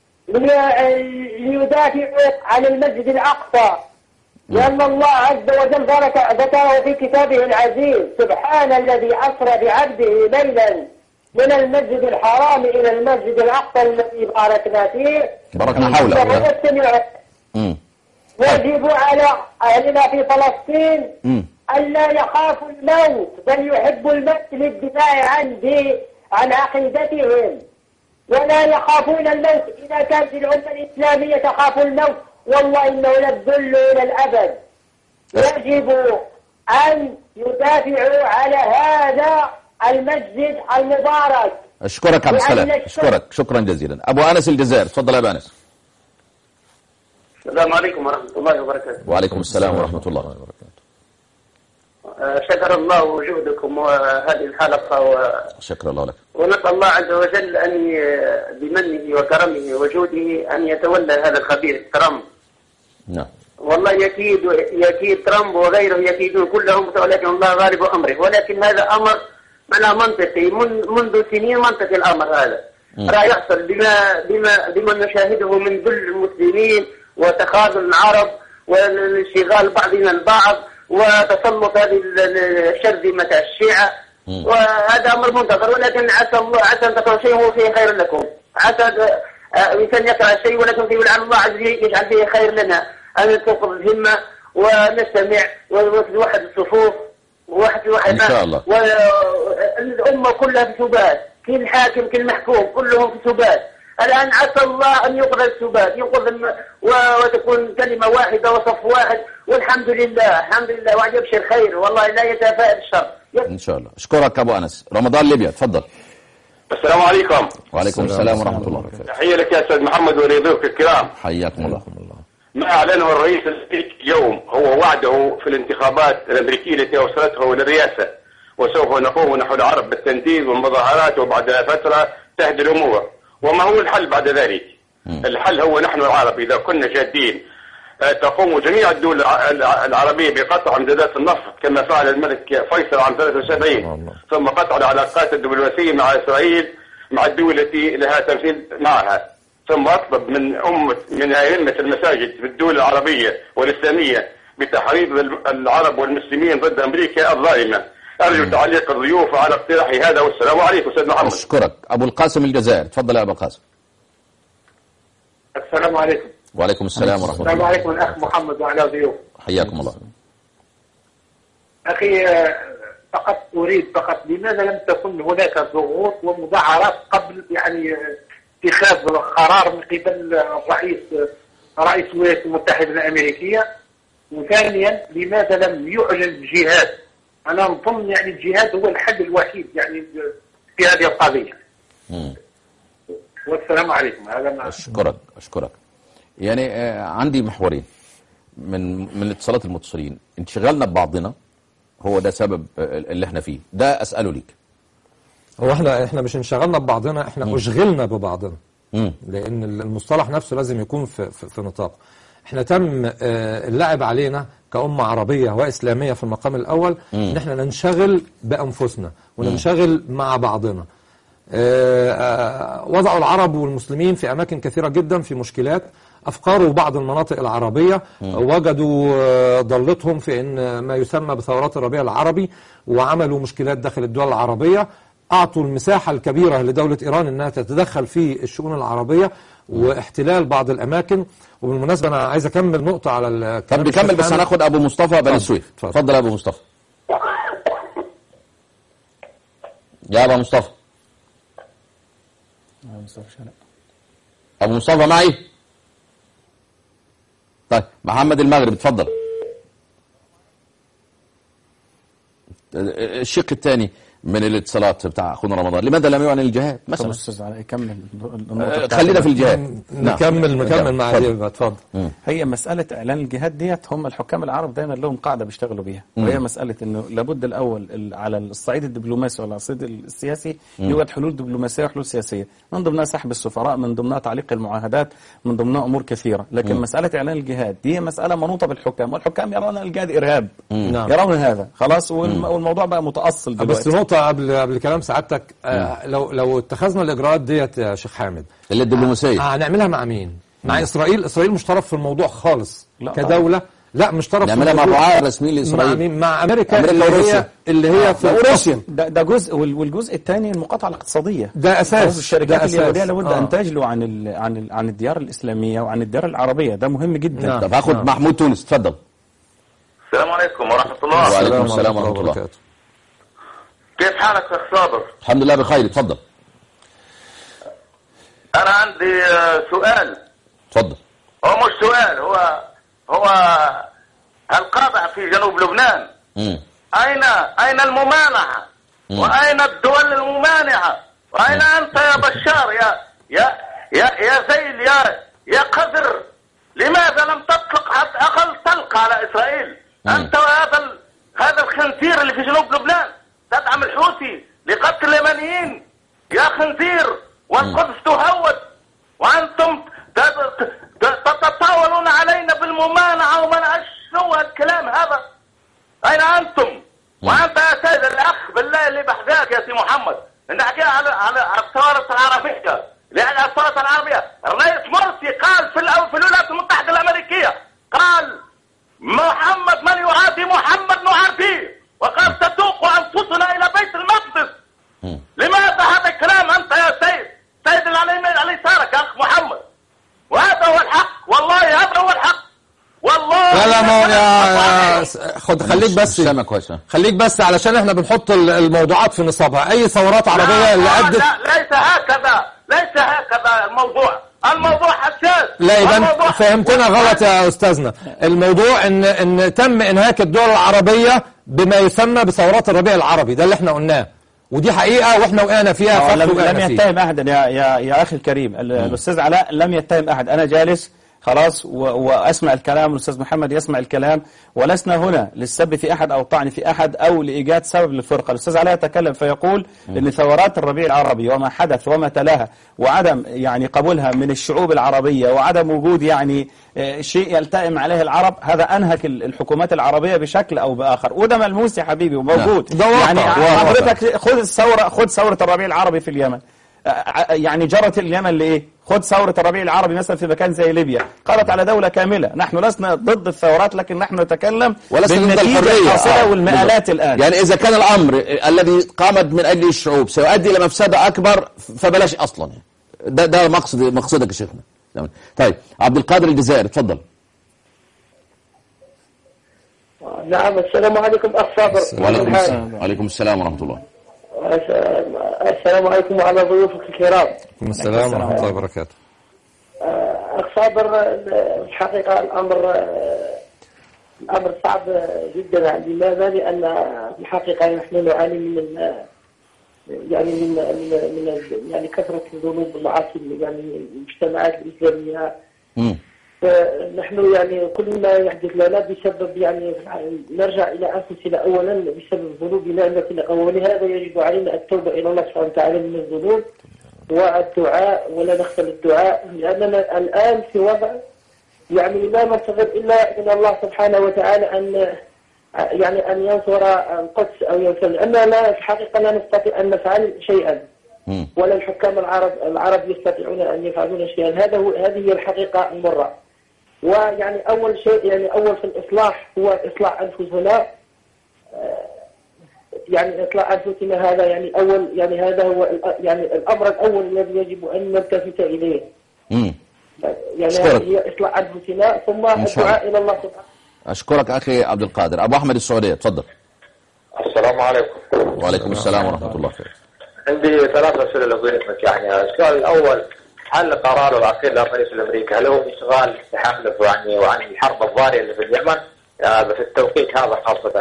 [SPEAKER 10] لي- ليدافعوا عن المسجد الأقصى لأن الله عز وجل ذكر- ذكره في كتابه العزيز سبحان الذي أسرى بعبده ليلا من المسجد الحرام إلى المسجد الأقصى الذي باركنا فيه
[SPEAKER 2] باركنا حوله.
[SPEAKER 10] إنه يستمع
[SPEAKER 2] مم.
[SPEAKER 10] يجب على أهلنا في فلسطين
[SPEAKER 2] مم.
[SPEAKER 10] ألا يخافوا الموت بل يحبوا الموت للدفاع عن دي عن عقيدتهم ولا يخافون الموت إذا كانت الأمة الإسلامية تخاف الموت والله إنه للذل إلى الأبد يجب أن يدافعوا على هذا المسجد المبارك
[SPEAKER 2] اشكرك عبد السلام
[SPEAKER 10] وعلى الشكر.
[SPEAKER 2] اشكرك شكرا جزيلا ابو انس الجزائر تفضل يا ابو انس
[SPEAKER 9] السلام عليكم ورحمة الله وبركاته
[SPEAKER 2] وعليكم السلام ورحمه الله
[SPEAKER 9] آه، شكر الله جهدكم وهذه الحلقة و...
[SPEAKER 2] شكرا الله لك
[SPEAKER 9] ونسأل الله عز وجل أن ي- بمنه وكرمه وجوده أن يتولى هذا الخبير ترامب
[SPEAKER 2] نعم
[SPEAKER 9] والله يكيد يكيد ترامب وغيره يكيدون كلهم ولكن الله غالب امره ولكن هذا امر معناه منطقي من منذ سنين منطقي الامر هذا راح يحصل بما بما بما نشاهده من ذل المسلمين وتخاذل العرب وانشغال بعضنا البعض وتسلط هذه ال- ال- الشرذمه الشيعه وهذا امر منتظر ولكن عسى الله عسى ان تكون شيء هو فيه خير لكم عسى آه، الانسان يكره شيء ولكن فيه لعل الله عز وجل يجعل فيه خير لنا ان توقف الهمه ونستمع ونوحد الصفوف وواحد الواحد
[SPEAKER 2] إن شاء الله.
[SPEAKER 9] والأمة كلها في سبات كل حاكم كل محكوم كلهم في سبات الآن عسى الله أن ينقذ السبات ينقذ الم... و... وتكون كلمة واحدة وصف واحد والحمد لله الحمد لله وعد يبشر خير والله لا يتفائل الشر
[SPEAKER 2] ان شاء الله اشكرك ابو انس رمضان ليبيا تفضل
[SPEAKER 6] السلام عليكم
[SPEAKER 2] وعليكم السلام ورحمه الله وبركاته
[SPEAKER 6] تحية لك يا أستاذ محمد ولضيوفك الكرام
[SPEAKER 2] حياكم الله
[SPEAKER 6] ما أعلنه الرئيس الأمريكي اليوم هو وعده في الانتخابات الأمريكية التي أوصلته للرئاسة وسوف نقوم نحو العرب بالتنديد والمظاهرات وبعد فترة تهدي الأمور وما هو الحل بعد ذلك الحل هو نحن العرب إذا كنا جادين آه، تقوم جميع الدول الع- الع- العربية بقطع امدادات النفط كما فعل الملك فيصل عام 73 ثم قطع العلاقات الدبلوماسية مع إسرائيل مع الدول التي لها تمثيل معها ثم أطلب من أمة من أئمة المساجد في الدول العربية والإسلامية بتحريض العرب والمسلمين ضد أمريكا الظالمة
[SPEAKER 11] ارجو تعليق الضيوف على اقتراحي هذا والسلام عليكم استاذ محمد
[SPEAKER 2] أشكرك أبو القاسم الجزائر تفضل يا أبو القاسم
[SPEAKER 10] السلام عليكم
[SPEAKER 2] وعليكم السلام ورحمة
[SPEAKER 10] السلام
[SPEAKER 2] الله
[SPEAKER 10] عليكم الأخ محمد وعلى ضيوف
[SPEAKER 2] حياكم الله
[SPEAKER 10] أخي آه، فقط أريد فقط لماذا لم تكن هناك ضغوط ومظاهرات قبل يعني آه، اتخاذ قرار من قبل الرئيس آه، رئيس الولايات المتحدة الأمريكية وثانيا لماذا لم يعلن الجهاد أنا نظن يعني الجهاد هو الحل الوحيد يعني في هذه القضية
[SPEAKER 2] مم.
[SPEAKER 10] والسلام عليكم هذا ما
[SPEAKER 2] أشكرك أشكرك يعني آه، عندي محورين من من اتصالات المتصلين انشغالنا ببعضنا هو ده سبب آه، اللي احنا فيه ده أسأله ليك
[SPEAKER 5] هو احنا احنا مش انشغلنا ببعضنا احنا اشغلنا ببعضنا
[SPEAKER 2] مم.
[SPEAKER 5] لان المصطلح نفسه لازم يكون في في, في نطاقه احنا تم آه، اللعب علينا كأمة عربية وإسلامية في المقام الأول إن احنا ننشغل بأنفسنا وننشغل مع بعضنا آه، آه، وضعوا العرب والمسلمين في أماكن كثيرة جدا في مشكلات أفقروا بعض المناطق العربية وجدوا آه، ضلتهم في أن ما يسمى بثورات الربيع العربي وعملوا مشكلات داخل الدول العربية أعطوا المساحة الكبيرة لدولة إيران أنها تتدخل في الشؤون العربية واحتلال بعض الأماكن وبالمناسبة أنا عايز أكمل نقطة على ال-
[SPEAKER 2] طب
[SPEAKER 5] كلام
[SPEAKER 2] نكمل
[SPEAKER 5] الشيخ
[SPEAKER 2] بس
[SPEAKER 5] حامد.
[SPEAKER 2] هناخد أبو مصطفى بني
[SPEAKER 5] اتفضل.
[SPEAKER 2] السويف
[SPEAKER 5] اتفضل.
[SPEAKER 2] اتفضل يا أبو مصطفى يا أبو مصطفى أبو مصطفى معي طيب محمد المغرب اتفضل الشق الثاني من الاتصالات بتاع اخونا رمضان لماذا لم يعلن الجهاد
[SPEAKER 3] طب
[SPEAKER 2] مثلا
[SPEAKER 3] استاذ علاء كمل
[SPEAKER 2] آه،
[SPEAKER 3] النقطة بتاعتك.
[SPEAKER 2] خلينا في الجهاد نعم.
[SPEAKER 5] نكمل نكمل مع
[SPEAKER 2] اتفضل.
[SPEAKER 5] دي بقى، اتفضل
[SPEAKER 3] هي مسألة إعلان الجهاد ديت هم الحكام العرب دايما لهم قاعدة بيشتغلوا بيها وهي مسألة إنه لابد الأول ال- على الصعيد الدبلوماسي وعلى الصعيد السياسي يوجد حلول دبلوماسية وحلول سياسية من ضمنها سحب السفراء من ضمنها تعليق المعاهدات من ضمنها أمور كثيرة لكن مسألة إعلان الجهاد دي مسألة منوطة بالحكام والحكام يرون الجهاد إرهاب
[SPEAKER 5] نعم.
[SPEAKER 3] يرون هذا خلاص والم- والموضوع بقى متأصل
[SPEAKER 5] بس
[SPEAKER 3] دلوقتي
[SPEAKER 5] نقطة قبل قبل كلام سعادتك آه لو لو اتخذنا الإجراءات ديت يا شيخ حامد
[SPEAKER 2] اللي الدبلوماسيه
[SPEAKER 5] آه هنعملها مع مين؟ مع إسرائيل إسرائيل مش طرف في الموضوع خالص
[SPEAKER 3] لا
[SPEAKER 5] كدولة لا مش طرف في
[SPEAKER 2] نعملها مع
[SPEAKER 5] الموضوع.
[SPEAKER 2] الرعاة الرسميين
[SPEAKER 5] مع
[SPEAKER 2] لاسرائيل
[SPEAKER 5] مين؟ مع أمريكا,
[SPEAKER 2] أمريكا
[SPEAKER 5] اللي هي
[SPEAKER 2] وروسيا.
[SPEAKER 5] اللي هي في
[SPEAKER 2] وروسيا
[SPEAKER 3] ده, ده جزء وال- والجزء الثاني المقاطعة الاقتصادية
[SPEAKER 5] ده أساس
[SPEAKER 3] خلاص الشركات
[SPEAKER 5] ده أساس.
[SPEAKER 3] اليهودية لابد
[SPEAKER 5] آه.
[SPEAKER 3] أن تجلو عن ال عن ال عن الديار الإسلامية وعن الديار العربية ده مهم جدا
[SPEAKER 5] نعم.
[SPEAKER 2] طب هاخد محمود تونس اتفضل
[SPEAKER 11] السلام عليكم ورحمه الله
[SPEAKER 2] وعليكم السلام ورحمه الله
[SPEAKER 11] كيف حالك اخ صابر
[SPEAKER 2] الحمد لله بخير اتفضل
[SPEAKER 11] انا عندي آه، سؤال
[SPEAKER 2] اتفضل
[SPEAKER 11] هو مش سؤال هو هو القاطع في جنوب لبنان
[SPEAKER 2] مم.
[SPEAKER 11] أين أين الممانعة؟
[SPEAKER 2] مم.
[SPEAKER 11] وأين الدول الممانعة؟ وأين أنت يا بشار يا يا يا يا زيل يا يا قذر؟ لماذا لم تطلق حتى أقل طلقة على إسرائيل؟
[SPEAKER 2] مم.
[SPEAKER 11] أنت وهذا ال- هذا الخنزير اللي في جنوب لبنان تدعم الحوثي لقتل اليمنيين يا خنزير والقدس تهود وأنتم ت- ت- ت- تتطاولون علينا بالممانعة ومن شو هالكلام هذا؟ أين أنتم؟ وأنت يا سيد الأخ بالله اللي بحذاك يا سي محمد نحكي على على على الثورة العربية لأن الثورة العربية الرئيس مرسي قال في الأو- في الولايات المتحدة الأمريكية قال محمد من يعادي محمد نعاديه وقال ستوق أنفسنا إلى بيت المقدس
[SPEAKER 2] مم.
[SPEAKER 11] لماذا هذا الكلام أنت يا سيد سيد اللي على يمين- على يسارك يا أخ محمد وهذا هو الحق والله هذا هو الحق والله
[SPEAKER 5] لا لا ما هو يا يا- خد خليك بس
[SPEAKER 2] سامع كويس ها؟
[SPEAKER 5] خليك بس علشان احنا بنحط ال- الموضوعات في نصابها اي ثورات عربية
[SPEAKER 11] لا
[SPEAKER 5] اللي
[SPEAKER 11] لا,
[SPEAKER 5] أدت
[SPEAKER 11] لا ليس هكذا ليس هكذا الموضوع الموضوع حساس
[SPEAKER 5] لا يبقى
[SPEAKER 11] الموضوع-
[SPEAKER 5] انت فهمتنا غلط يا استاذنا الموضوع ان ان تم انهاك الدول العربيه بما يسمى بثورات الربيع العربي ده اللي احنا قلناه ودي حقيقه واحنا وقعنا فيها
[SPEAKER 3] آه،
[SPEAKER 5] فخ
[SPEAKER 3] لم,
[SPEAKER 5] وقعنا
[SPEAKER 3] لم
[SPEAKER 5] فيه.
[SPEAKER 3] يتهم احدا يا يا يا اخي الكريم ال- الاستاذ علاء لم يتهم احد انا جالس خلاص و- واسمع الكلام والاستاذ محمد يسمع الكلام ولسنا هنا للسب في احد او الطعن في احد او لايجاد سبب للفرقه الاستاذ علاء يتكلم فيقول ان ثورات الربيع العربي وما حدث وما تلاها وعدم يعني قبولها من الشعوب العربيه وعدم وجود يعني آه، شيء يلتئم عليه العرب هذا انهك ال- الحكومات العربيه بشكل او باخر وده ملموس يا حبيبي وموجود
[SPEAKER 5] ده واقع،
[SPEAKER 3] يعني
[SPEAKER 5] واقع.
[SPEAKER 3] حضرتك خذ الثوره خذ ثوره الربيع العربي في اليمن آه، آه، يعني جرت اليمن لايه؟ خد ثوره الربيع العربي مثلا في مكان زي ليبيا قضت على دوله كامله نحن لسنا ضد الثورات لكن نحن نتكلم
[SPEAKER 2] ولسنا ضد
[SPEAKER 3] بالنتيجه
[SPEAKER 2] الحرية.
[SPEAKER 3] الحاصله
[SPEAKER 2] آه.
[SPEAKER 3] والمآلات الان
[SPEAKER 2] يعني إذا كان الأمر الذي قامت من أجل الشعوب سيؤدي إلى مفسدة أكبر فبلاش أصلا ده ده مقصد مقصدك يا شيخنا تمام. طيب عبد القادر الجزائري اتفضل
[SPEAKER 10] نعم السلام عليكم أخ صابر
[SPEAKER 2] وعليكم السلام وعليكم السلام ورحمة الله
[SPEAKER 10] السلام عليكم وعلى ضيوفك الكرام
[SPEAKER 5] عليكم السلام ورحمة الله وبركاته
[SPEAKER 10] أخ صابر الحقيقة الأمر الأمر صعب جدا لماذا؟ لأن الحقيقة نحن نعاني من ال- يعني من من من يعني كثرة الذنوب والمعاصي يعني المجتمعات الإسلامية
[SPEAKER 2] مم.
[SPEAKER 10] فنحن يعني كل ما يحدث لنا بسبب يعني نرجع الى انفسنا اولا بسبب ذنوبنا التي ولهذا يجب علينا التوبه الى الله سبحانه وتعالى من الذنوب والدعاء ولا نغفل الدعاء لاننا الان في وضع يعني لا ننتظر الا من الله سبحانه وتعالى ان يعني ان ينصر القدس او ينصر لاننا لا في الحقيقه لا نستطيع ان نفعل شيئا
[SPEAKER 2] مم.
[SPEAKER 10] ولا الحكام العرب العرب يستطيعون ان يفعلون شيئا هذا هو هذه هي الحقيقه المره ويعني اول شيء يعني اول في الاصلاح هو اصلاح انفسنا آه، يعني اصلاح انفسنا هذا يعني اول يعني هذا هو الأ- يعني الامر الاول الذي يجب ان نلتفت اليه
[SPEAKER 2] مم.
[SPEAKER 10] يعني
[SPEAKER 2] أشكرك.
[SPEAKER 10] هذه هي اصلاح انفسنا ثم
[SPEAKER 2] إن شاء الله.
[SPEAKER 10] الدعاء الى الله سبحانه
[SPEAKER 2] أشكرك أخي عبد القادر أبو أحمد السعودية اتفضل
[SPEAKER 12] السلام عليكم
[SPEAKER 2] وعليكم السلام ورحمة الله
[SPEAKER 12] عندي ثلاث أسئلة لضيفك يعني السؤال الأول هل قراره الأخير للرئيس الأمريكي هل هو إشغال تحالف يعني وعن الحرب الضارية اللي في اليمن آه، في التوقيت هذا خاصة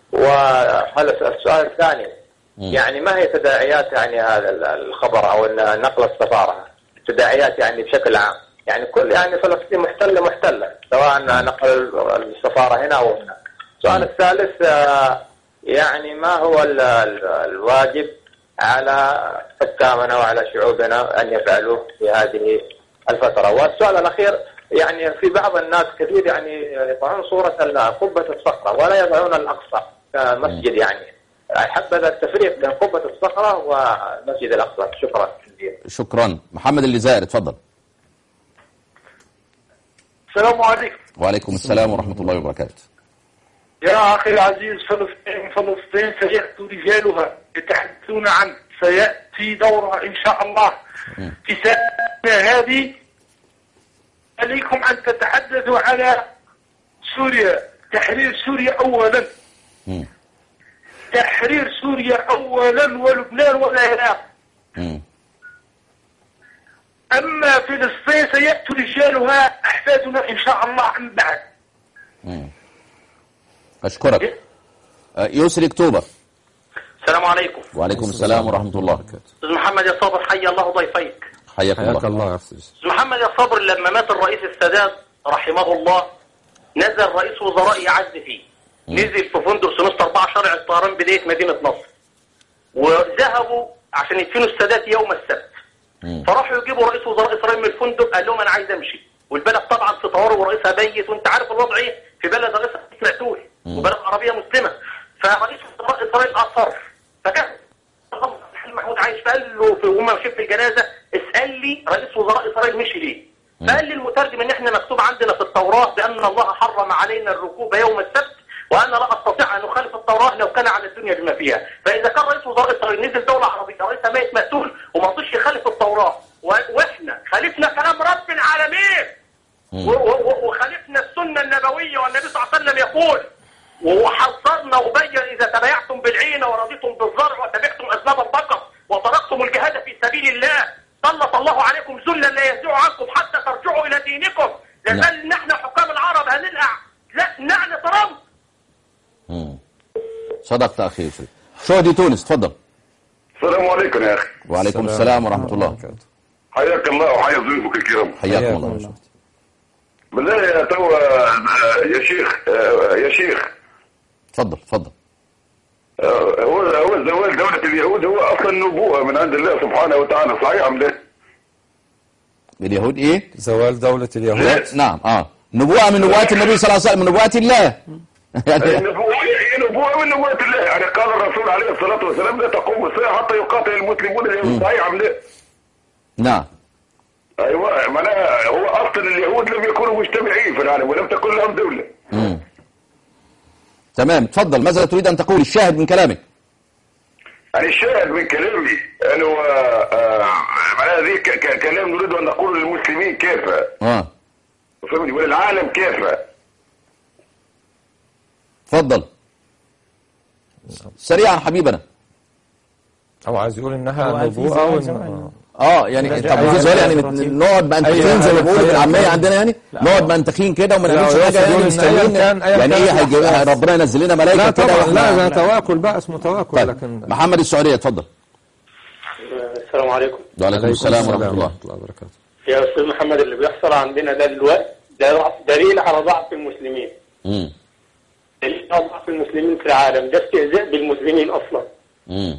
[SPEAKER 12] وهل السؤال الثاني يعني ما هي تداعيات يعني هذا ال- الخبر أو إن نقل السفارة تداعيات يعني بشكل عام يعني كل يعني فلسطين محتلة محتلة سواء نقل السفارة هنا أو هنا السؤال الثالث آه، يعني ما هو ال- ال- الواجب على حكامنا وعلى شعوبنا أن يفعلوه في هذه الفترة والسؤال الأخير يعني في بعض الناس كثير يعني يضعون صورة ال- قبة الصخرة ولا يضعون الأقصى كمسجد يعني حبذا التفريق بين قبة الصخرة ومسجد الأقصى شكرا
[SPEAKER 2] شكرا محمد الجزائري اتفضل
[SPEAKER 13] السلام عليكم
[SPEAKER 2] وعليكم السلام ورحمة الله وبركاته
[SPEAKER 13] يا أخي العزيز فلسطين فلسطين سيأتي رجالها يتحدثون عن سيأتي دورها إن شاء الله في سنة هذه عليكم أن تتحدثوا على سوريا تحرير سوريا أولا
[SPEAKER 2] مم.
[SPEAKER 13] تحرير سوريا أولا ولبنان والعراق
[SPEAKER 2] مم.
[SPEAKER 13] أما فلسطين سيأتي رجالها أحفادنا إن شاء الله من بعد
[SPEAKER 2] مم. أشكرك آه، يسري أكتوبر
[SPEAKER 14] السلام عليكم
[SPEAKER 2] وعليكم السلام ورحمة الله
[SPEAKER 14] استاذ محمد يا صابر حي الله ضيفيك
[SPEAKER 2] حياك
[SPEAKER 5] حياك
[SPEAKER 2] الله
[SPEAKER 5] الله يا أستاذ
[SPEAKER 14] استاذ محمد يا صابر لما مات الرئيس السادات رحمه الله نزل رئيس وزراء يعز فيه نزل في فندق سنوسة 4 شارع الطيران بداية مدينة نصر وذهبوا عشان يدفنوا السادات يوم السبت فراحوا يجيبوا رئيس وزراء اسرائيل من الفندق قال لهم انا عايز امشي والبلد طبعا في طوارئ ورئيسها بيت وانت عارف الوضع ايه في بلد رئيسها مقتول وبلد عربيه مسلمه فرئيس وزراء اسرائيل اصر فكان محمود عايش فقال له في وهم ماشيين في الجنازه اسال لي رئيس وزراء اسرائيل مشي ليه؟ فقال لي المترجم ان احنا مكتوب عندنا في التوراه بان الله حرم علينا الركوب يوم السبت وانا لا استطيع ان اخالف التوراه لو كان على الدنيا بما فيها، فاذا كان رئيس وزراء اسرائيل نزل دوله عربيه رئيسها ميت مقتول وما رضيش يخالف التوراه و- واحنا خالفنا كلام رب العالمين و- و- و- وخالفنا السنه النبويه والنبي صلى الله عليه وسلم يقول وحذرنا وبين اذا تبايعتم بالعين ورضيتم بالزرع وتبعتم اسباب البقر وتركتم الجهاد في سبيل الله سلط الله عليكم ذلا لا ينزع عنكم حتى ترجعوا الى دينكم لازال نحن حكام العرب هنلقع لا نعل ترامب
[SPEAKER 2] مم. صدقت أخي يسري شهدي تونس تفضل
[SPEAKER 15] السلام عليكم يا اخي
[SPEAKER 2] وعليكم السلام ورحمة الله
[SPEAKER 15] حياك الله وحيا ضيوفك الكرام
[SPEAKER 2] حياكم الله يا شهدي.
[SPEAKER 15] بالله يا تو آه، يا شيخ آه، يا شيخ
[SPEAKER 2] تفضل تفضل
[SPEAKER 15] آه، هو هو زوال دولة اليهود هو اصلا نبوءة من عند الله سبحانه وتعالى صحيح ام لا؟
[SPEAKER 2] اليهود إيه
[SPEAKER 5] زوال دولة اليهود
[SPEAKER 2] نعم آه نبوءة من نبوات النبي صلى الله عليه وسلم من نبوات الله
[SPEAKER 15] هي نبوءة هي نبوءة من نبوات الله يعني قال الرسول عليه الصلاة والسلام لا تقوم الساعة حتى يقاتل المسلمون اليهود صحيح ام لا؟
[SPEAKER 2] نعم
[SPEAKER 15] ايوه معناها هو اصلا اليهود لم يكونوا مجتمعين في العالم ولم تكن لهم دوله
[SPEAKER 2] مم. تمام تفضل ماذا تريد أن تقول الشاهد من كلامك
[SPEAKER 15] يعني الشاهد من كلامي انه آه، آه، معناها ذي ك- ك- كلام نريد ان نقول للمسلمين كيف
[SPEAKER 2] اه
[SPEAKER 15] فهمني وللعالم كيف
[SPEAKER 2] تفضل سريعا حبيبنا
[SPEAKER 5] او عايز يقول
[SPEAKER 3] هو
[SPEAKER 5] انها
[SPEAKER 3] قال في
[SPEAKER 5] نبوءه
[SPEAKER 3] زمان
[SPEAKER 5] وإن-
[SPEAKER 3] زمان.
[SPEAKER 2] اه يعني
[SPEAKER 3] لا،
[SPEAKER 2] طب
[SPEAKER 3] جاء
[SPEAKER 2] في سؤال يعني
[SPEAKER 3] إبراهيم.
[SPEAKER 2] نقعد منتخين زي ما بيقولوا في العاميه عندنا يعني نقعد منتخين كده وما
[SPEAKER 5] لا،
[SPEAKER 2] نعملش
[SPEAKER 5] هو
[SPEAKER 2] حاجه
[SPEAKER 5] يقصد
[SPEAKER 2] يعني
[SPEAKER 5] يقول إن
[SPEAKER 2] مستنيين
[SPEAKER 5] أيا كان- أيا
[SPEAKER 2] يعني
[SPEAKER 5] كان
[SPEAKER 2] ايه هيجي
[SPEAKER 5] الأحداث.
[SPEAKER 2] ربنا ينزل لنا
[SPEAKER 5] لا
[SPEAKER 2] ملائكه كده
[SPEAKER 5] طبعا لا
[SPEAKER 2] واحنا
[SPEAKER 5] ده تواكل بقى اسمه تواكل
[SPEAKER 2] طيب
[SPEAKER 5] لكن
[SPEAKER 2] محمد السعوديه اتفضل
[SPEAKER 16] السلام عليكم
[SPEAKER 2] وعليكم السلام ورحمه الله
[SPEAKER 5] الله وبركاته
[SPEAKER 16] يا استاذ محمد اللي بيحصل عندنا ده دلوقتي ده ضعف- دليل على ضعف المسلمين
[SPEAKER 2] امم
[SPEAKER 16] دليل على ضعف المسلمين في العالم ده استهزاء بالمسلمين اصلا
[SPEAKER 2] امم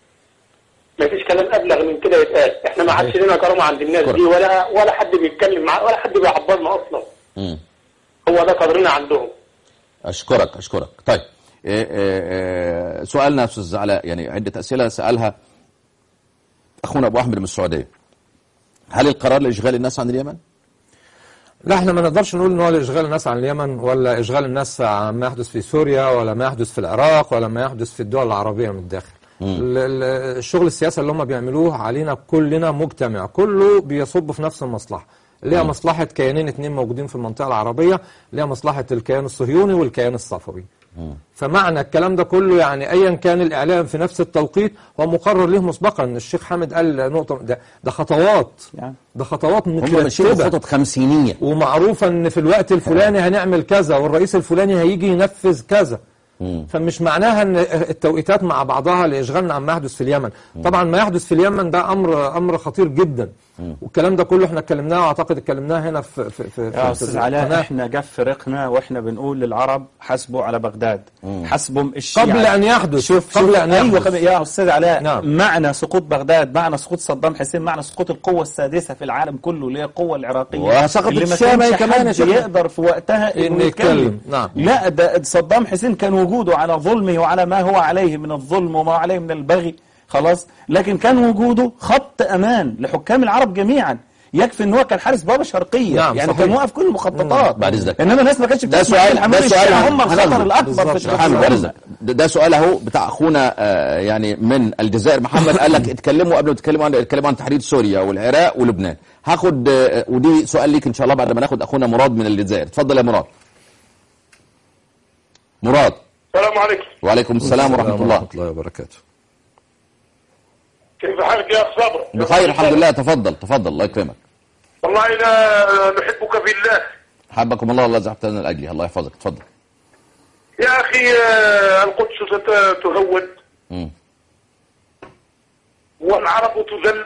[SPEAKER 16] ما فيش كلام ابلغ من كده يتقال احنا ما عادش لنا كرامه عند الناس دي ولا ولا حد بيتكلم معاه ولا حد بيعبرنا اصلا
[SPEAKER 2] امم
[SPEAKER 16] هو ده قدرنا عندهم
[SPEAKER 2] اشكرك اشكرك طيب إيه إيه إيه سؤالنا يا استاذ علاء يعني عده اسئله سالها اخونا ابو احمد من السعوديه هل القرار لاشغال الناس عن اليمن؟
[SPEAKER 5] لا احنا ما نقدرش نقول ان هو لاشغال الناس عن اليمن ولا اشغال الناس عن ما يحدث في سوريا ولا ما يحدث في العراق ولا ما يحدث في الدول العربيه من الداخل ال- ال- الشغل السياسي اللي هم بيعملوه علينا كلنا مجتمع كله بيصب في نفس المصلحه اللي هي مصلحه كيانين اتنين موجودين في المنطقه العربيه اللي هي مصلحه الكيان الصهيوني والكيان الصفوي فمعنى الكلام ده كله يعني ايا كان الاعلام في نفس التوقيت هو مقرر له مسبقا الشيخ حامد قال نقطه ده, ده خطوات ده خطوات
[SPEAKER 2] هم ماشيين
[SPEAKER 5] مترتبه
[SPEAKER 2] خطط خمسينيه
[SPEAKER 5] ومعروفه ان في الوقت الفلاني هنعمل كذا والرئيس الفلاني هيجي ينفذ كذا فمش معناها ان التوقيتات مع بعضها لاشغالنا عما يحدث في اليمن طبعا ما يحدث في اليمن ده امر امر خطير جدا والكلام ده كله احنا اتكلمناه واعتقد اتكلمناه هنا في في في, في
[SPEAKER 3] يا استاذ علاء
[SPEAKER 5] القناة.
[SPEAKER 3] احنا جف فرقنا واحنا بنقول للعرب حسبوا على بغداد حسبهم الشيعة
[SPEAKER 5] قبل أن يحدث.
[SPEAKER 3] شوف
[SPEAKER 5] قبل
[SPEAKER 3] شوف
[SPEAKER 5] أن
[SPEAKER 3] ايوه
[SPEAKER 5] يحدث.
[SPEAKER 3] قبل يا استاذ علاء
[SPEAKER 5] نعم.
[SPEAKER 3] معنى سقوط بغداد معنى سقوط صدام حسين معنى سقوط القوة السادسة في العالم كله اللي هي القوة العراقية
[SPEAKER 2] وسقطت
[SPEAKER 3] اللي ما
[SPEAKER 2] الشامي
[SPEAKER 3] كانش
[SPEAKER 2] كمان يا
[SPEAKER 3] حد
[SPEAKER 2] شيخنا.
[SPEAKER 3] يقدر في وقتها
[SPEAKER 5] إنه
[SPEAKER 3] انه
[SPEAKER 5] يتكلم.
[SPEAKER 3] يتكلم
[SPEAKER 5] نعم.
[SPEAKER 3] لا ده صدام حسين كان وجوده على ظلمه وعلى ما هو عليه من الظلم وما هو عليه من البغي خلاص لكن كان وجوده خط امان لحكام العرب جميعا يكفي ان هو كان حارس بابا شرقيه
[SPEAKER 2] نعم،
[SPEAKER 3] يعني
[SPEAKER 2] صحيح.
[SPEAKER 3] كان موقف كل المخططات
[SPEAKER 2] بعد إذنك.
[SPEAKER 3] انما الناس ما كانتش
[SPEAKER 2] ده
[SPEAKER 3] بتسمع
[SPEAKER 2] سؤال
[SPEAKER 3] الحمام
[SPEAKER 2] ده سؤال
[SPEAKER 3] الشيعة هم الخطر
[SPEAKER 2] هناخده.
[SPEAKER 3] الاكبر في
[SPEAKER 2] محمد بعد
[SPEAKER 3] التاريخ
[SPEAKER 2] إذنك. ده ده سؤال اهو بتاع اخونا آه، يعني من الجزائر محمد قال لك اتكلموا قبل ما تتكلموا عن اتكلموا عن تحرير سوريا والعراق ولبنان هاخد آه، ودي سؤال ليك ان شاء الله بعد ما ناخد اخونا مراد من الجزائر اتفضل يا مراد مراد
[SPEAKER 17] السلام عليكم
[SPEAKER 2] وعليكم السلام ورحمه الله
[SPEAKER 5] ورحمه الله وبركاته
[SPEAKER 17] كيف حالك يا اخ صابر
[SPEAKER 2] بخير الحمد لله تفضل تفضل الله يكرمك
[SPEAKER 17] والله انا نحبك في الله
[SPEAKER 2] حبكم الله والله زحفتنا لاجلي الله يحفظك اتفضل
[SPEAKER 17] يا اخي آه، القدس ستهود
[SPEAKER 2] مم.
[SPEAKER 17] والعرب تذل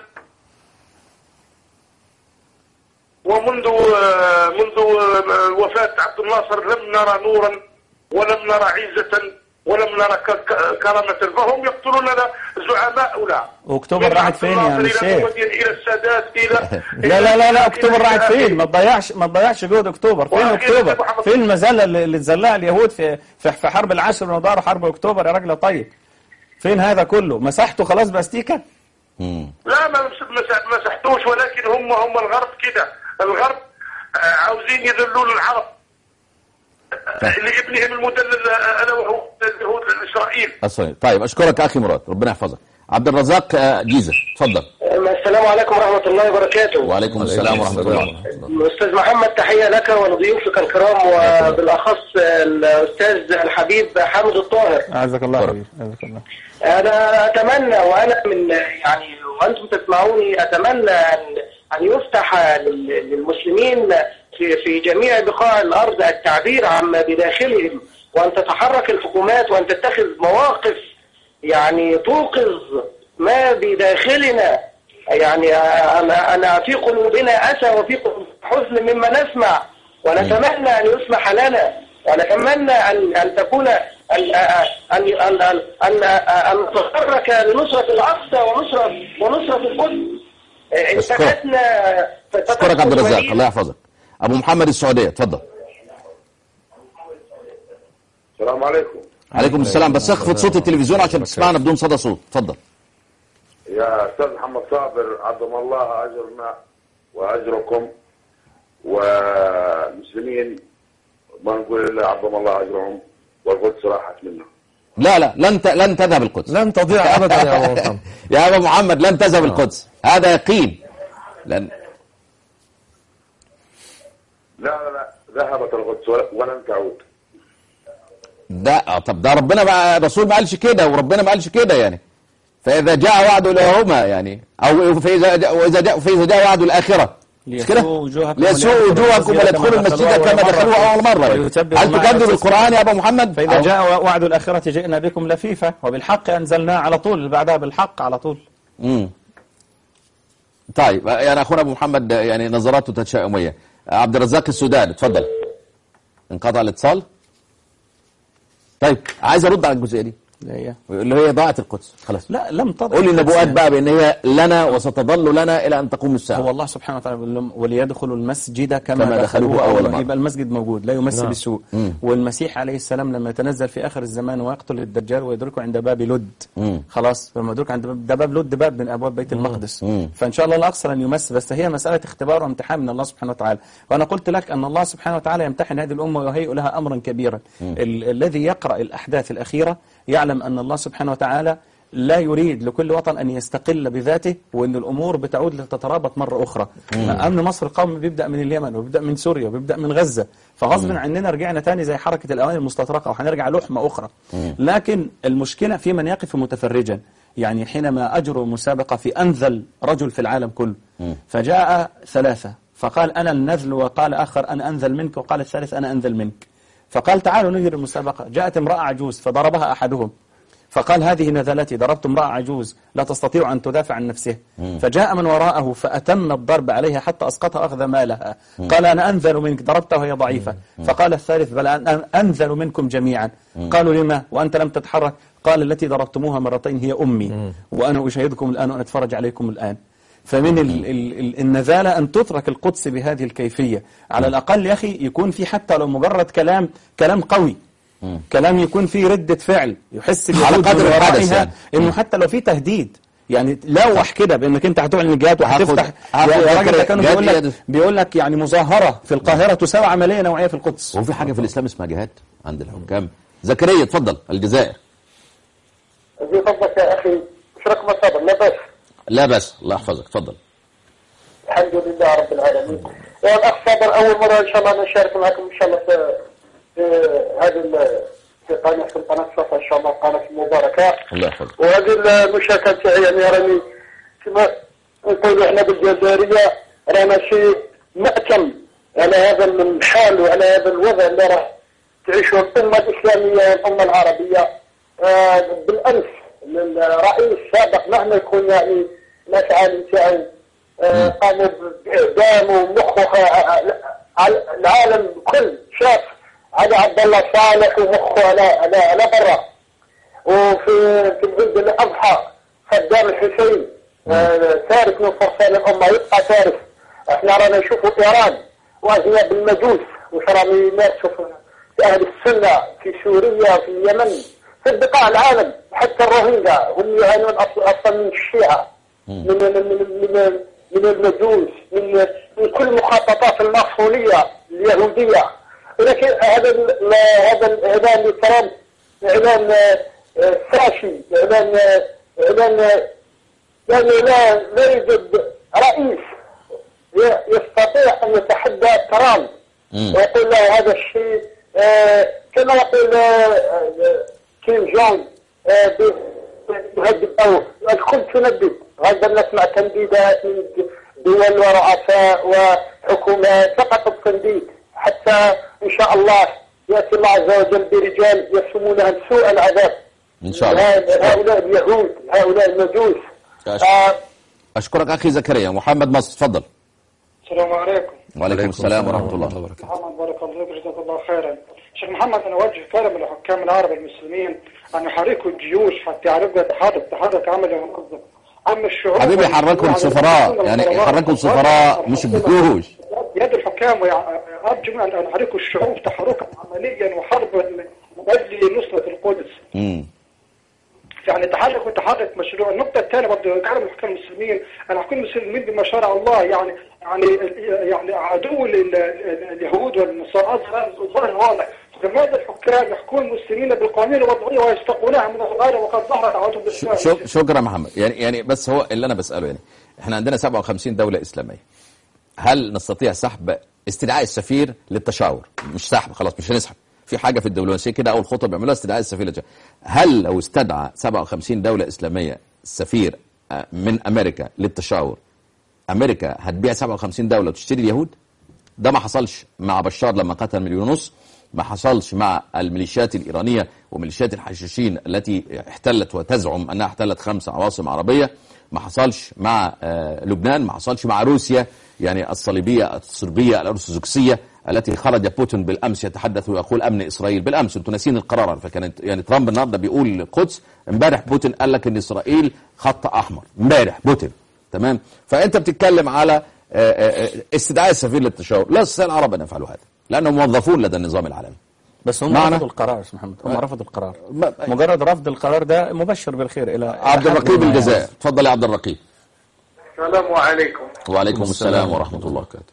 [SPEAKER 17] ومنذ آه، منذ آه، وفاة عبد الناصر لم نرى نورا ولم نرى عزة ولم نرى ك- ك- كرامة فهم يقتلوننا زعماؤنا
[SPEAKER 3] واكتوبر راحت فين يا عم
[SPEAKER 17] إلى
[SPEAKER 3] الشيخ
[SPEAKER 17] مودين، الى السادات الى
[SPEAKER 3] لا لا لا لا اكتوبر راحت فين ما تضيعش ما تضيعش جهد اكتوبر فين اكتوبر فين المذله اللي اللي اتذلها اليهود في في في حرب العاشر من دار حرب اكتوبر يا راجل طيب فين هذا كله مسحته خلاص باستيكه
[SPEAKER 17] لا ما مس- مس- مسحتوش ولكن هم هم الغرب كده الغرب آه، عاوزين يذلون العرب آه، لابنهم المدلل آه، انا وهو اليهود اسرائيل
[SPEAKER 2] أصلاً. طيب اشكرك اخي مراد ربنا يحفظك عبد الرزاق آه، جيزه اتفضل
[SPEAKER 18] السلام عليكم ورحمة الله وبركاته
[SPEAKER 2] وعليكم السلام ورحمه الله
[SPEAKER 18] أستاذ محمد تحية لك ولضيوفك الكرام وبالأخص الأستاذ الحبيب حامد الطاهر
[SPEAKER 3] اعزك الله حبيبي اعزك الله
[SPEAKER 18] أنا أتمنى وأنا من يعني وأنتم تسمعوني أتمنى أن أن يفتح لل- للمسلمين في في جميع بقاع الأرض التعبير عما بداخلهم وأن تتحرك الحكومات وأن تتخذ مواقف يعني توقظ ما بداخلنا يعني أنا أنا في قلوبنا أسى وفي قلوبنا حزن مما نسمع ونتمنى أن يسمح لنا ونتمنى أن أن تكون أن أن أن أن أن أن نتحرك لنصرة الأقصى ونصرة ونصرة القدس انتهتنا
[SPEAKER 2] اشكرك عبد الرزاق الله يحفظك ابو محمد السعوديه اتفضل
[SPEAKER 17] السلام عليكم
[SPEAKER 2] عليكم السلام بس اخفض صوت التلفزيون عشان تسمعنا بدون صدى صوت اتفضل
[SPEAKER 15] يا استاذ محمد صابر عظم الله اجرنا واجركم والمسلمين ما نقول الا عظم الله اجرهم والقدس راحت منا
[SPEAKER 2] لا لا لن ت... لن تذهب القدس
[SPEAKER 5] لن تضيع ابدا يا ابو محمد
[SPEAKER 2] يا ابا محمد لن تذهب القدس هذا يقين لن
[SPEAKER 15] لا لا لا ذهبت القدس ول- ولن تعود
[SPEAKER 2] ده آه، طب ده ربنا بقى الرسول ما قالش كده وربنا ما قالش كده يعني فاذا جاء وعد لهما يعني او فاذا جاء واذا جاء فاذا جاء وعد الاخره مش كده
[SPEAKER 3] ليسوء وجوهكم
[SPEAKER 2] ليسوء وجوهكم ولا
[SPEAKER 3] المسجد
[SPEAKER 2] يدخلوا
[SPEAKER 3] كما
[SPEAKER 2] المسجد
[SPEAKER 3] دخلوه
[SPEAKER 2] كما
[SPEAKER 3] أول
[SPEAKER 2] دخلوه
[SPEAKER 3] مرة.
[SPEAKER 2] اول مره
[SPEAKER 3] ويتبع
[SPEAKER 2] هل
[SPEAKER 3] ما
[SPEAKER 2] تكذب
[SPEAKER 3] يخص-
[SPEAKER 2] القران يا ابا محمد
[SPEAKER 3] فإذا
[SPEAKER 2] أو-
[SPEAKER 3] جاء وعد الآخرة جئنا بكم لفيفة وبالحق أنزلناه على طول اللي بعدها بالحق على طول
[SPEAKER 2] مم. طيب يعني اخونا ابو محمد يعني نظراته تشاؤميه عبد الرزاق السودان اتفضل انقطع الاتصال طيب عايز ارد على الجزئيه دي اللي هي ضاعت القدس خلاص
[SPEAKER 3] لا لم تضع
[SPEAKER 2] قول لي النبوءات
[SPEAKER 3] القدس.
[SPEAKER 2] بقى بان هي لنا وستظل لنا الى ان تقوم الساعه
[SPEAKER 3] هو الله سبحانه وتعالى بيقول لهم وليدخلوا المسجد كما,
[SPEAKER 2] كما دخلوه أول مرة.
[SPEAKER 3] يبقى المسجد موجود لا يمس
[SPEAKER 2] نعم.
[SPEAKER 3] بالسوء
[SPEAKER 2] مم.
[SPEAKER 3] والمسيح عليه السلام لما يتنزل في آخر الزمان ويقتل الدجال ويدركه عند باب لد
[SPEAKER 2] مم.
[SPEAKER 3] خلاص لما يدرك عند باب ده باب لد باب من أبواب بيت المقدس فإن شاء الله لا أقصر أن يمس بس هي مسألة اختبار وامتحان من الله سبحانه وتعالى وأنا قلت لك أن الله سبحانه وتعالى يمتحن هذه الأمة ويهيئ لها أمرا كبيرا ال الذي يقرأ الأحداث الأخيرة يعلم أن الله سبحانه وتعالى لا يريد لكل وطن أن يستقل بذاته وأن الأمور بتعود لتترابط مرة أخرى
[SPEAKER 2] مم.
[SPEAKER 3] أمن مصر القومي بيبدأ من اليمن وبيبدأ من سوريا وبيبدأ من غزة فغصب
[SPEAKER 2] مم.
[SPEAKER 3] عننا رجعنا تاني زي حركة الأواني المستطرقة وهنرجع لحمة أخرى
[SPEAKER 2] مم.
[SPEAKER 3] لكن المشكلة في من يقف متفرجا يعني حينما أجروا مسابقة في أنذل رجل في العالم كله
[SPEAKER 2] مم.
[SPEAKER 3] فجاء ثلاثة فقال أنا النذل وقال آخر أنا أنذل منك وقال الثالث أنا أنذل منك فقال تعالوا نجري المسابقة جاءت امرأة عجوز فضربها أحدهم فقال هذه نذلتي ضربت امرأة عجوز لا تستطيع أن تدافع عن نفسها
[SPEAKER 2] مم.
[SPEAKER 3] فجاء من وراءه فأتم الضرب عليها حتى أسقطها أخذ مالها
[SPEAKER 2] مم.
[SPEAKER 3] قال أنا أنذل منك ضربتها وهي ضعيفة فقال الثالث بل أنا أنذل منكم جميعا
[SPEAKER 2] مم.
[SPEAKER 3] قالوا لما وأنت لم تتحرك قال التي ضربتموها مرتين هي أمي وأنا أشاهدكم الآن وأنا أتفرج عليكم الآن فمن ال ال ال النذالة أن تترك القدس بهذه الكيفية على الأقل يا أخي يكون في حتى لو مجرد كلام كلام قوي كلام يكون فيه ردة فعل يحس
[SPEAKER 2] على
[SPEAKER 3] اليهود
[SPEAKER 2] قدر
[SPEAKER 3] من
[SPEAKER 2] الحدث
[SPEAKER 3] ورائها
[SPEAKER 2] يعني.
[SPEAKER 3] انه حتى لو في تهديد يعني لوح كده بانك انت هتعلن الجهاد وهتفتح
[SPEAKER 2] هاخد
[SPEAKER 3] يا راجل
[SPEAKER 2] فكرة
[SPEAKER 3] ده كانوا
[SPEAKER 2] جهاد
[SPEAKER 3] بيقول لك
[SPEAKER 2] يد-
[SPEAKER 3] بيقول لك يعني مظاهره في القاهره تساوي عمليه نوعيه في القدس
[SPEAKER 2] هو في حاجه في الاسلام اسمها جهاد عند الحكام زكريا اتفضل الجزائر
[SPEAKER 18] زي فضلك يا أخي مش رقم الصبر لا بس
[SPEAKER 2] لا بس الله يحفظك اتفضل
[SPEAKER 18] الحمد لله رب العالمين يا الأخ صابر أول مرة إن شاء الله نشارك معكم إن شاء الله في في هذه ال- في قناة في القناة صفا إن شاء الله قناة المباركة
[SPEAKER 2] الله يحفظك
[SPEAKER 18] وهذه المشاركة تاعي يعني راني كما نقولوا احنا بالجزائرية رانا شيء مأتم على هذا الحال وعلى هذا الوضع اللي راح تعيشه الأمة الإسلامية والأمة العربية آه، بالأمس الرئيس السابق مهما يكون يعني الأفعال نتاعو آه، قاموا بإعدام ومخه آه، آه، العالم كل شاف على عبد الله صالح ومخه على على على برا وفي في العيد الاضحى خدام الحسين آه، ثالث من فرسان الامه يبقى ثالث احنا رانا نشوفوا ايران وهي بالمجوس وش راهم يمارسوا في في اهل السنه في سوريا في اليمن في بقاع العالم حتى الروهينجا هم يعانون أصل- اصلا من الشيعه من من من من, من المجوس من من كل مخططات الماسونيه اليهوديه ولكن هذا ال- هذا الاعلان لترامب اعلان آه، آه، فاشي اعلان آه، اعلان آه، يعني لا لا يوجد رئيس ي- يستطيع ان يتحدى ترامب ويقول له هذا الشيء آه، كما يقول آه، آه، كيم جونغ آه، ب- يهدد او الكل تندد غالبا نسمع تنديدات من دول ورؤساء وحكومات فقط التنديد حتى ان شاء الله ياتي الله عز وجل برجال يسمونهم سوء العذاب
[SPEAKER 2] ان شاء الله
[SPEAKER 18] هؤلاء اليهود هؤلاء المجوس آه،
[SPEAKER 2] اشكرك اخي زكريا محمد مصر اتفضل
[SPEAKER 19] السلام عليكم
[SPEAKER 2] وعليكم السلام ورحمه الله
[SPEAKER 19] محمد بارك الله فيك جزاك الله خيرا شيخ محمد انا اوجه كلام للحكام العرب المسلمين ان يحركوا الجيوش حتى يعرفوا تحرك تحرك عملي منظم اما الشعوب
[SPEAKER 2] حبيبي حركوا السفراء يعني حركوا السفراء مش الجيوش
[SPEAKER 19] يد الحكام وارجو ان يحركوا الشعوب تحركا عمليا وحربا من اجل نصره القدس
[SPEAKER 2] مم.
[SPEAKER 19] يعني تحرك وتحرك مشروع النقطة الثانية برضه كلام الحكام المسلمين الحكام المسلمين بما شرع الله يعني يعني يعني عدو ال- ال- اليهود والنصارى ظاهر واضح لماذا الحكام يحكمون المسلمين بالقوانين الوضعية ويستقونها من الغاية وقد ظهرت عدوهم
[SPEAKER 2] شو
[SPEAKER 19] الإسلام
[SPEAKER 2] شو- شكرا محمد يعني يعني بس هو اللي انا بساله يعني احنا عندنا 57 دوله اسلاميه هل نستطيع سحب استدعاء السفير للتشاور مش سحب خلاص مش هنسحب في حاجه في الدبلوماسيه كده اول خطوه بيعملوها استدعاء السفير للتشاور هل لو استدعى 57 دوله اسلاميه السفير آه، من امريكا للتشاور امريكا هتبيع 57 دوله وتشتري اليهود ده ما حصلش مع بشار لما قتل مليون ونص ما حصلش مع الميليشيات الإيرانية وميليشيات الحشاشين التي احتلت وتزعم أنها احتلت خمس عواصم عربية ما حصلش مع آه، لبنان ما حصلش مع روسيا يعني الصليبية الصربية الأرثوذكسية التي خرج بوتين بالأمس يتحدث ويقول أمن إسرائيل بالأمس أنتوا ناسين القرار على فكرة يعني ترامب النهارده بيقول القدس امبارح بوتين قال لك أن إسرائيل خط أحمر امبارح بوتين تمام فأنت بتتكلم على آه، آه، آه، استدعاء السفير للتشاور لا يستطيع العرب أن يفعلوا هذا لأنهم موظفون لدى النظام العالمي
[SPEAKER 3] بس هم
[SPEAKER 2] معنى؟
[SPEAKER 3] رفضوا القرار يا أستاذ محمد هم رفضوا القرار مجرد رفض القرار ده مبشر بالخير الى
[SPEAKER 2] عبد الرقيب
[SPEAKER 3] الجزائر
[SPEAKER 2] الجزائر تفضل يا عبد الرقيب
[SPEAKER 4] السلام عليكم
[SPEAKER 2] وعليكم السلام ورحمة الله وبركاته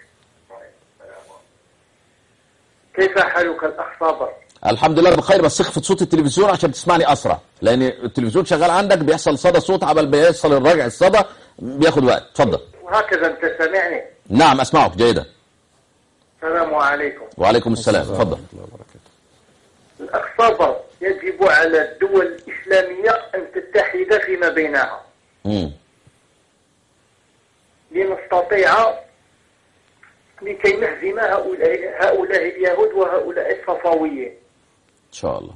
[SPEAKER 4] كيف حالك الأخ صابر
[SPEAKER 2] الحمد لله بخير بس اخفض صوت التلفزيون عشان تسمعني اسرع لان التلفزيون شغال عندك بيحصل صدى صوت عبل بيحصل الرجع الصدى بياخد وقت اتفضل
[SPEAKER 4] وهكذا أنت سامعني
[SPEAKER 2] نعم اسمعك جيدا
[SPEAKER 4] السلام عليكم
[SPEAKER 2] وعليكم السلام اتفضل
[SPEAKER 4] الأخ صابر يجب على الدول الإسلامية أن تتحد فيما بينها
[SPEAKER 2] مم.
[SPEAKER 4] لنستطيع لكي نهزم هؤلاء هؤلاء اليهود وهؤلاء الصفويين
[SPEAKER 2] ان شاء الله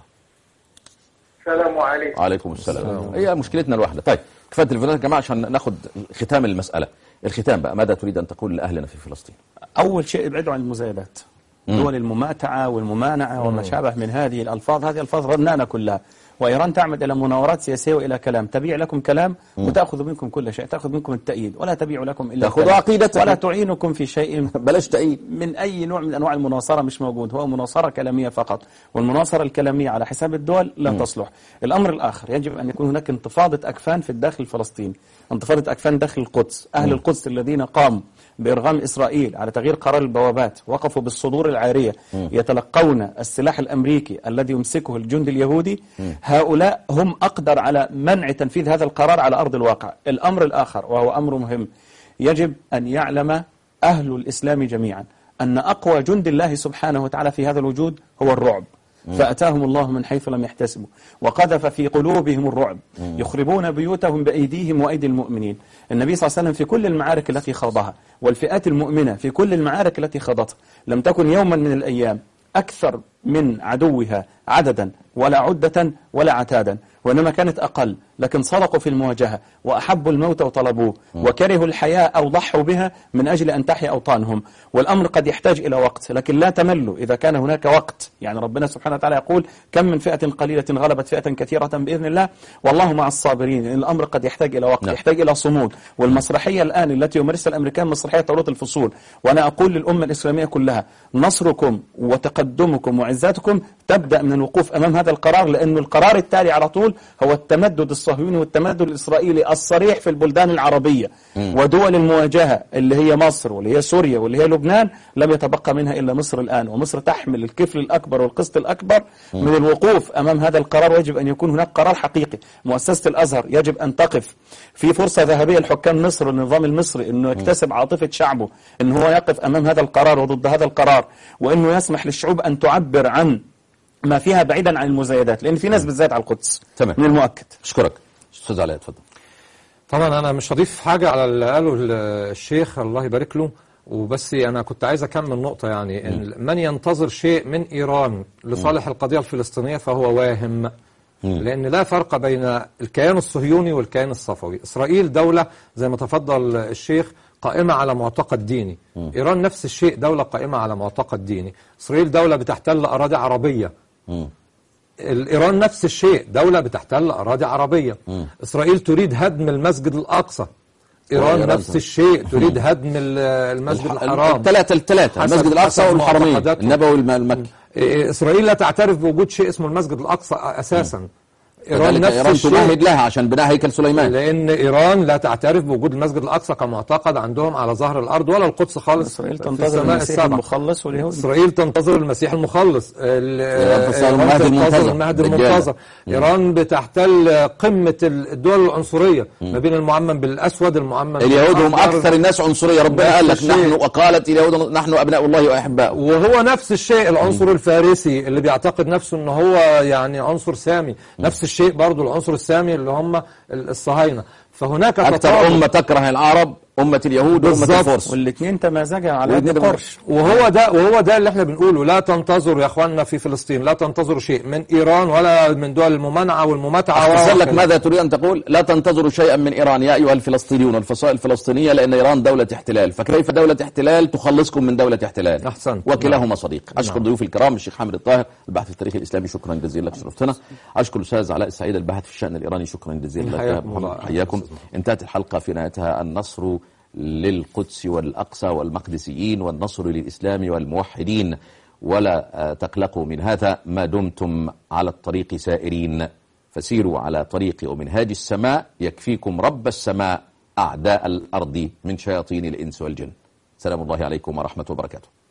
[SPEAKER 4] السلام عليكم
[SPEAKER 2] وعليكم السلام هي مشكلتنا الواحدة طيب كفايه التلفزيونات يا جماعه عشان ناخد ختام المساله الختام بقى ماذا تريد ان تقول لاهلنا في فلسطين
[SPEAKER 3] أول شيء ابعدوا عن المزايدات
[SPEAKER 2] مم.
[SPEAKER 3] دول المماتعة والممانعة وما شابه من هذه الألفاظ هذه ألفاظ رنانة كلها وإيران تعمد إلى مناورات سياسية وإلى كلام تبيع لكم كلام
[SPEAKER 2] مم.
[SPEAKER 3] وتأخذ منكم كل شيء تأخذ منكم التأييد ولا تبيع لكم إلا
[SPEAKER 2] تأخذوا
[SPEAKER 3] الكلام.
[SPEAKER 2] عقيدتكم.
[SPEAKER 3] ولا تعينكم في شيء
[SPEAKER 2] بلاش تأييد
[SPEAKER 3] من أي نوع من أنواع المناصرة مش موجود هو مناصرة كلامية فقط والمناصرة الكلامية على حساب الدول لا
[SPEAKER 2] مم.
[SPEAKER 3] تصلح الأمر الآخر يجب أن يكون هناك انتفاضة أكفان في الداخل الفلسطيني انتفاضة أكفان داخل القدس أهل
[SPEAKER 2] مم.
[SPEAKER 3] القدس الذين قاموا بإرغام إسرائيل على تغيير قرار البوابات وقفوا بالصدور العارية
[SPEAKER 2] مم.
[SPEAKER 3] يتلقون السلاح الأمريكي الذي يمسكه الجندي اليهودي هؤلاء هم أقدر على منع تنفيذ هذا القرار على أرض الواقع الأمر الآخر وهو أمر مهم يجب أن يعلم أهل الإسلام جميعا أن أقوى جند الله سبحانه وتعالى في هذا الوجود هو الرعب فأتاهم الله من حيث لم يحتسبوا وقذف في قلوبهم الرعب يخربون بيوتهم بأيديهم وأيدي المؤمنين النبي صلى الله عليه وسلم في كل المعارك التي خاضها والفئات المؤمنة في كل المعارك التي خاضتها لم تكن يوما من الأيام أكثر من عدوها عددا ولا عدة ولا عتادا وإنما كانت أقل لكن صدقوا في المواجهة وأحبوا الموت وطلبوه وكرهوا الحياة أو ضحوا بها من أجل أن تحيا أوطانهم والأمر قد يحتاج إلى وقت لكن لا تملوا إذا كان هناك وقت يعني ربنا سبحانه وتعالى يقول كم من فئة قليلة غلبت فئة كثيرة بإذن الله والله مع الصابرين الأمر قد يحتاج إلى وقت يحتاج إلى صمود والمسرحية الآن التي يمارسها الأمريكان مسرحية طاولة الفصول وأنا أقول للأمة الإسلامية كلها نصركم وتقدمكم وعزتكم تبدأ من الوقوف أمام هذا القرار لأن القرار التالي على طول هو التمدد الصهيوني والتمدد الإسرائيلي الصريح في البلدان العربية
[SPEAKER 2] مم.
[SPEAKER 3] ودول المواجهة اللي هي مصر واللي هي سوريا واللي هي لبنان لم يتبقى منها إلا مصر الآن ومصر تحمل الكفل الأكبر والقسط الأكبر
[SPEAKER 2] مم.
[SPEAKER 3] من الوقوف أمام هذا القرار ويجب أن يكون هناك قرار حقيقي مؤسسة الأزهر يجب أن تقف في فرصة ذهبية لحكام مصر والنظام المصري أنه يكتسب عاطفة شعبه أنه هو يقف أمام هذا القرار وضد هذا القرار وأنه يسمح للشعوب أن تعبر عن ما فيها بعيدا عن المزايدات لأن في ناس بتزايد على القدس
[SPEAKER 2] تمام
[SPEAKER 3] من المؤكد
[SPEAKER 2] اشكرك استاذ علاء اتفضل
[SPEAKER 5] طبعا انا مش هضيف حاجه على اللي قاله ال- الشيخ الله يبارك له وبس انا كنت عايز اكمل نقطه يعني إن من ينتظر شيء من ايران لصالح القضيه الفلسطينيه فهو واهم لان لا فرق بين الكيان الصهيوني والكيان الصفوي اسرائيل دوله زي ما تفضل الشيخ قائمة على معتقد ديني إيران نفس الشيء دولة قائمة على معتقد ديني إسرائيل دولة بتحتل أراضي عربية إيران نفس الشيء دولة بتحتل أراضي عربية إسرائيل تريد هدم المسجد الأقصى إيران
[SPEAKER 2] وإيران
[SPEAKER 5] نفس
[SPEAKER 2] طبعا.
[SPEAKER 5] الشيء تريد هدم ال- المسجد
[SPEAKER 2] الح-
[SPEAKER 5] الحرام
[SPEAKER 2] الثلاثة الثلاثة
[SPEAKER 5] حسب-
[SPEAKER 2] المسجد الأقصى
[SPEAKER 5] حسب
[SPEAKER 2] والحرمين
[SPEAKER 5] معتقداتهم.
[SPEAKER 2] النبوي والم- المكي
[SPEAKER 5] إيه، إسرائيل لا تعترف بوجود شيء اسمه المسجد الأقصى أساسا إيران
[SPEAKER 2] كذلك
[SPEAKER 5] نفس
[SPEAKER 2] إيران
[SPEAKER 5] الشيء.
[SPEAKER 2] تمهد لها عشان بناء هيكل سليمان
[SPEAKER 5] لان ايران لا تعترف بوجود المسجد الاقصى كمعتقد عندهم على ظهر الارض ولا القدس خالص
[SPEAKER 3] إسرائيل
[SPEAKER 5] في
[SPEAKER 3] تنتظر
[SPEAKER 5] السماء
[SPEAKER 3] المسيح
[SPEAKER 5] السبع.
[SPEAKER 3] المخلص واليهود
[SPEAKER 5] اسرائيل تنتظر المسيح المخلص ال-
[SPEAKER 2] تنتظر
[SPEAKER 5] إيران
[SPEAKER 2] المهدي
[SPEAKER 5] تنتظر
[SPEAKER 2] المنتظر.
[SPEAKER 5] المهدي
[SPEAKER 2] دجال.
[SPEAKER 5] المنتظر
[SPEAKER 2] مم.
[SPEAKER 5] ايران بتحتل قمه الدول العنصريه ما بين المعمم بالاسود المعمم
[SPEAKER 2] اليهود هم
[SPEAKER 5] بالأخضر.
[SPEAKER 2] اكثر الناس عنصريه ربنا
[SPEAKER 5] نفس
[SPEAKER 2] قال لك
[SPEAKER 5] الشيء.
[SPEAKER 2] نحن وقالت اليهود نحن ابناء الله واحباؤه
[SPEAKER 5] وهو نفس الشيء العنصر الفارسي اللي بيعتقد نفسه ان هو يعني عنصر سامي نفس الشيء برضو العنصر السامي اللي هم الصهاينه فهناك
[SPEAKER 2] اكثر
[SPEAKER 5] تطابق.
[SPEAKER 2] امه تكره العرب امه اليهود وامه
[SPEAKER 5] بالظبط.
[SPEAKER 2] الفرس
[SPEAKER 3] والاثنين تمازجا على
[SPEAKER 2] والاتنين
[SPEAKER 3] يد قرش
[SPEAKER 5] وهو ده وهو ده اللي احنا بنقوله لا تنتظروا يا اخواننا في فلسطين لا تنتظروا شيء من ايران ولا من دول الممانعه والمماتعه
[SPEAKER 2] اختصر لك
[SPEAKER 5] وكذا.
[SPEAKER 2] ماذا تريد ان تقول لا تنتظروا شيئا من ايران يا ايها الفلسطينيون والفصائل الفلسطينيه لان ايران دوله احتلال فكيف دوله احتلال تخلصكم من دوله احتلال
[SPEAKER 5] احسنت
[SPEAKER 2] وكلاهما صديق اشكر
[SPEAKER 5] نعم.
[SPEAKER 2] ضيوفي الكرام الشيخ حامد الطاهر الباحث في التاريخ الاسلامي شكرا جزيلا لك شرفتنا اشكر الاستاذ علاء السعيد الباحث في الشان الايراني شكرا جزيلا لك
[SPEAKER 5] حياكم الله.
[SPEAKER 2] حياكم انتهت الحلقه في نهايتها النصر للقدس والاقصى والمقدسيين والنصر للاسلام والموحدين ولا آه، تقلقوا من هذا ما دمتم على الطريق سائرين فسيروا على طريق ومنهاج السماء يكفيكم رب السماء اعداء الارض من شياطين الانس والجن سلام الله عليكم ورحمه وبركاته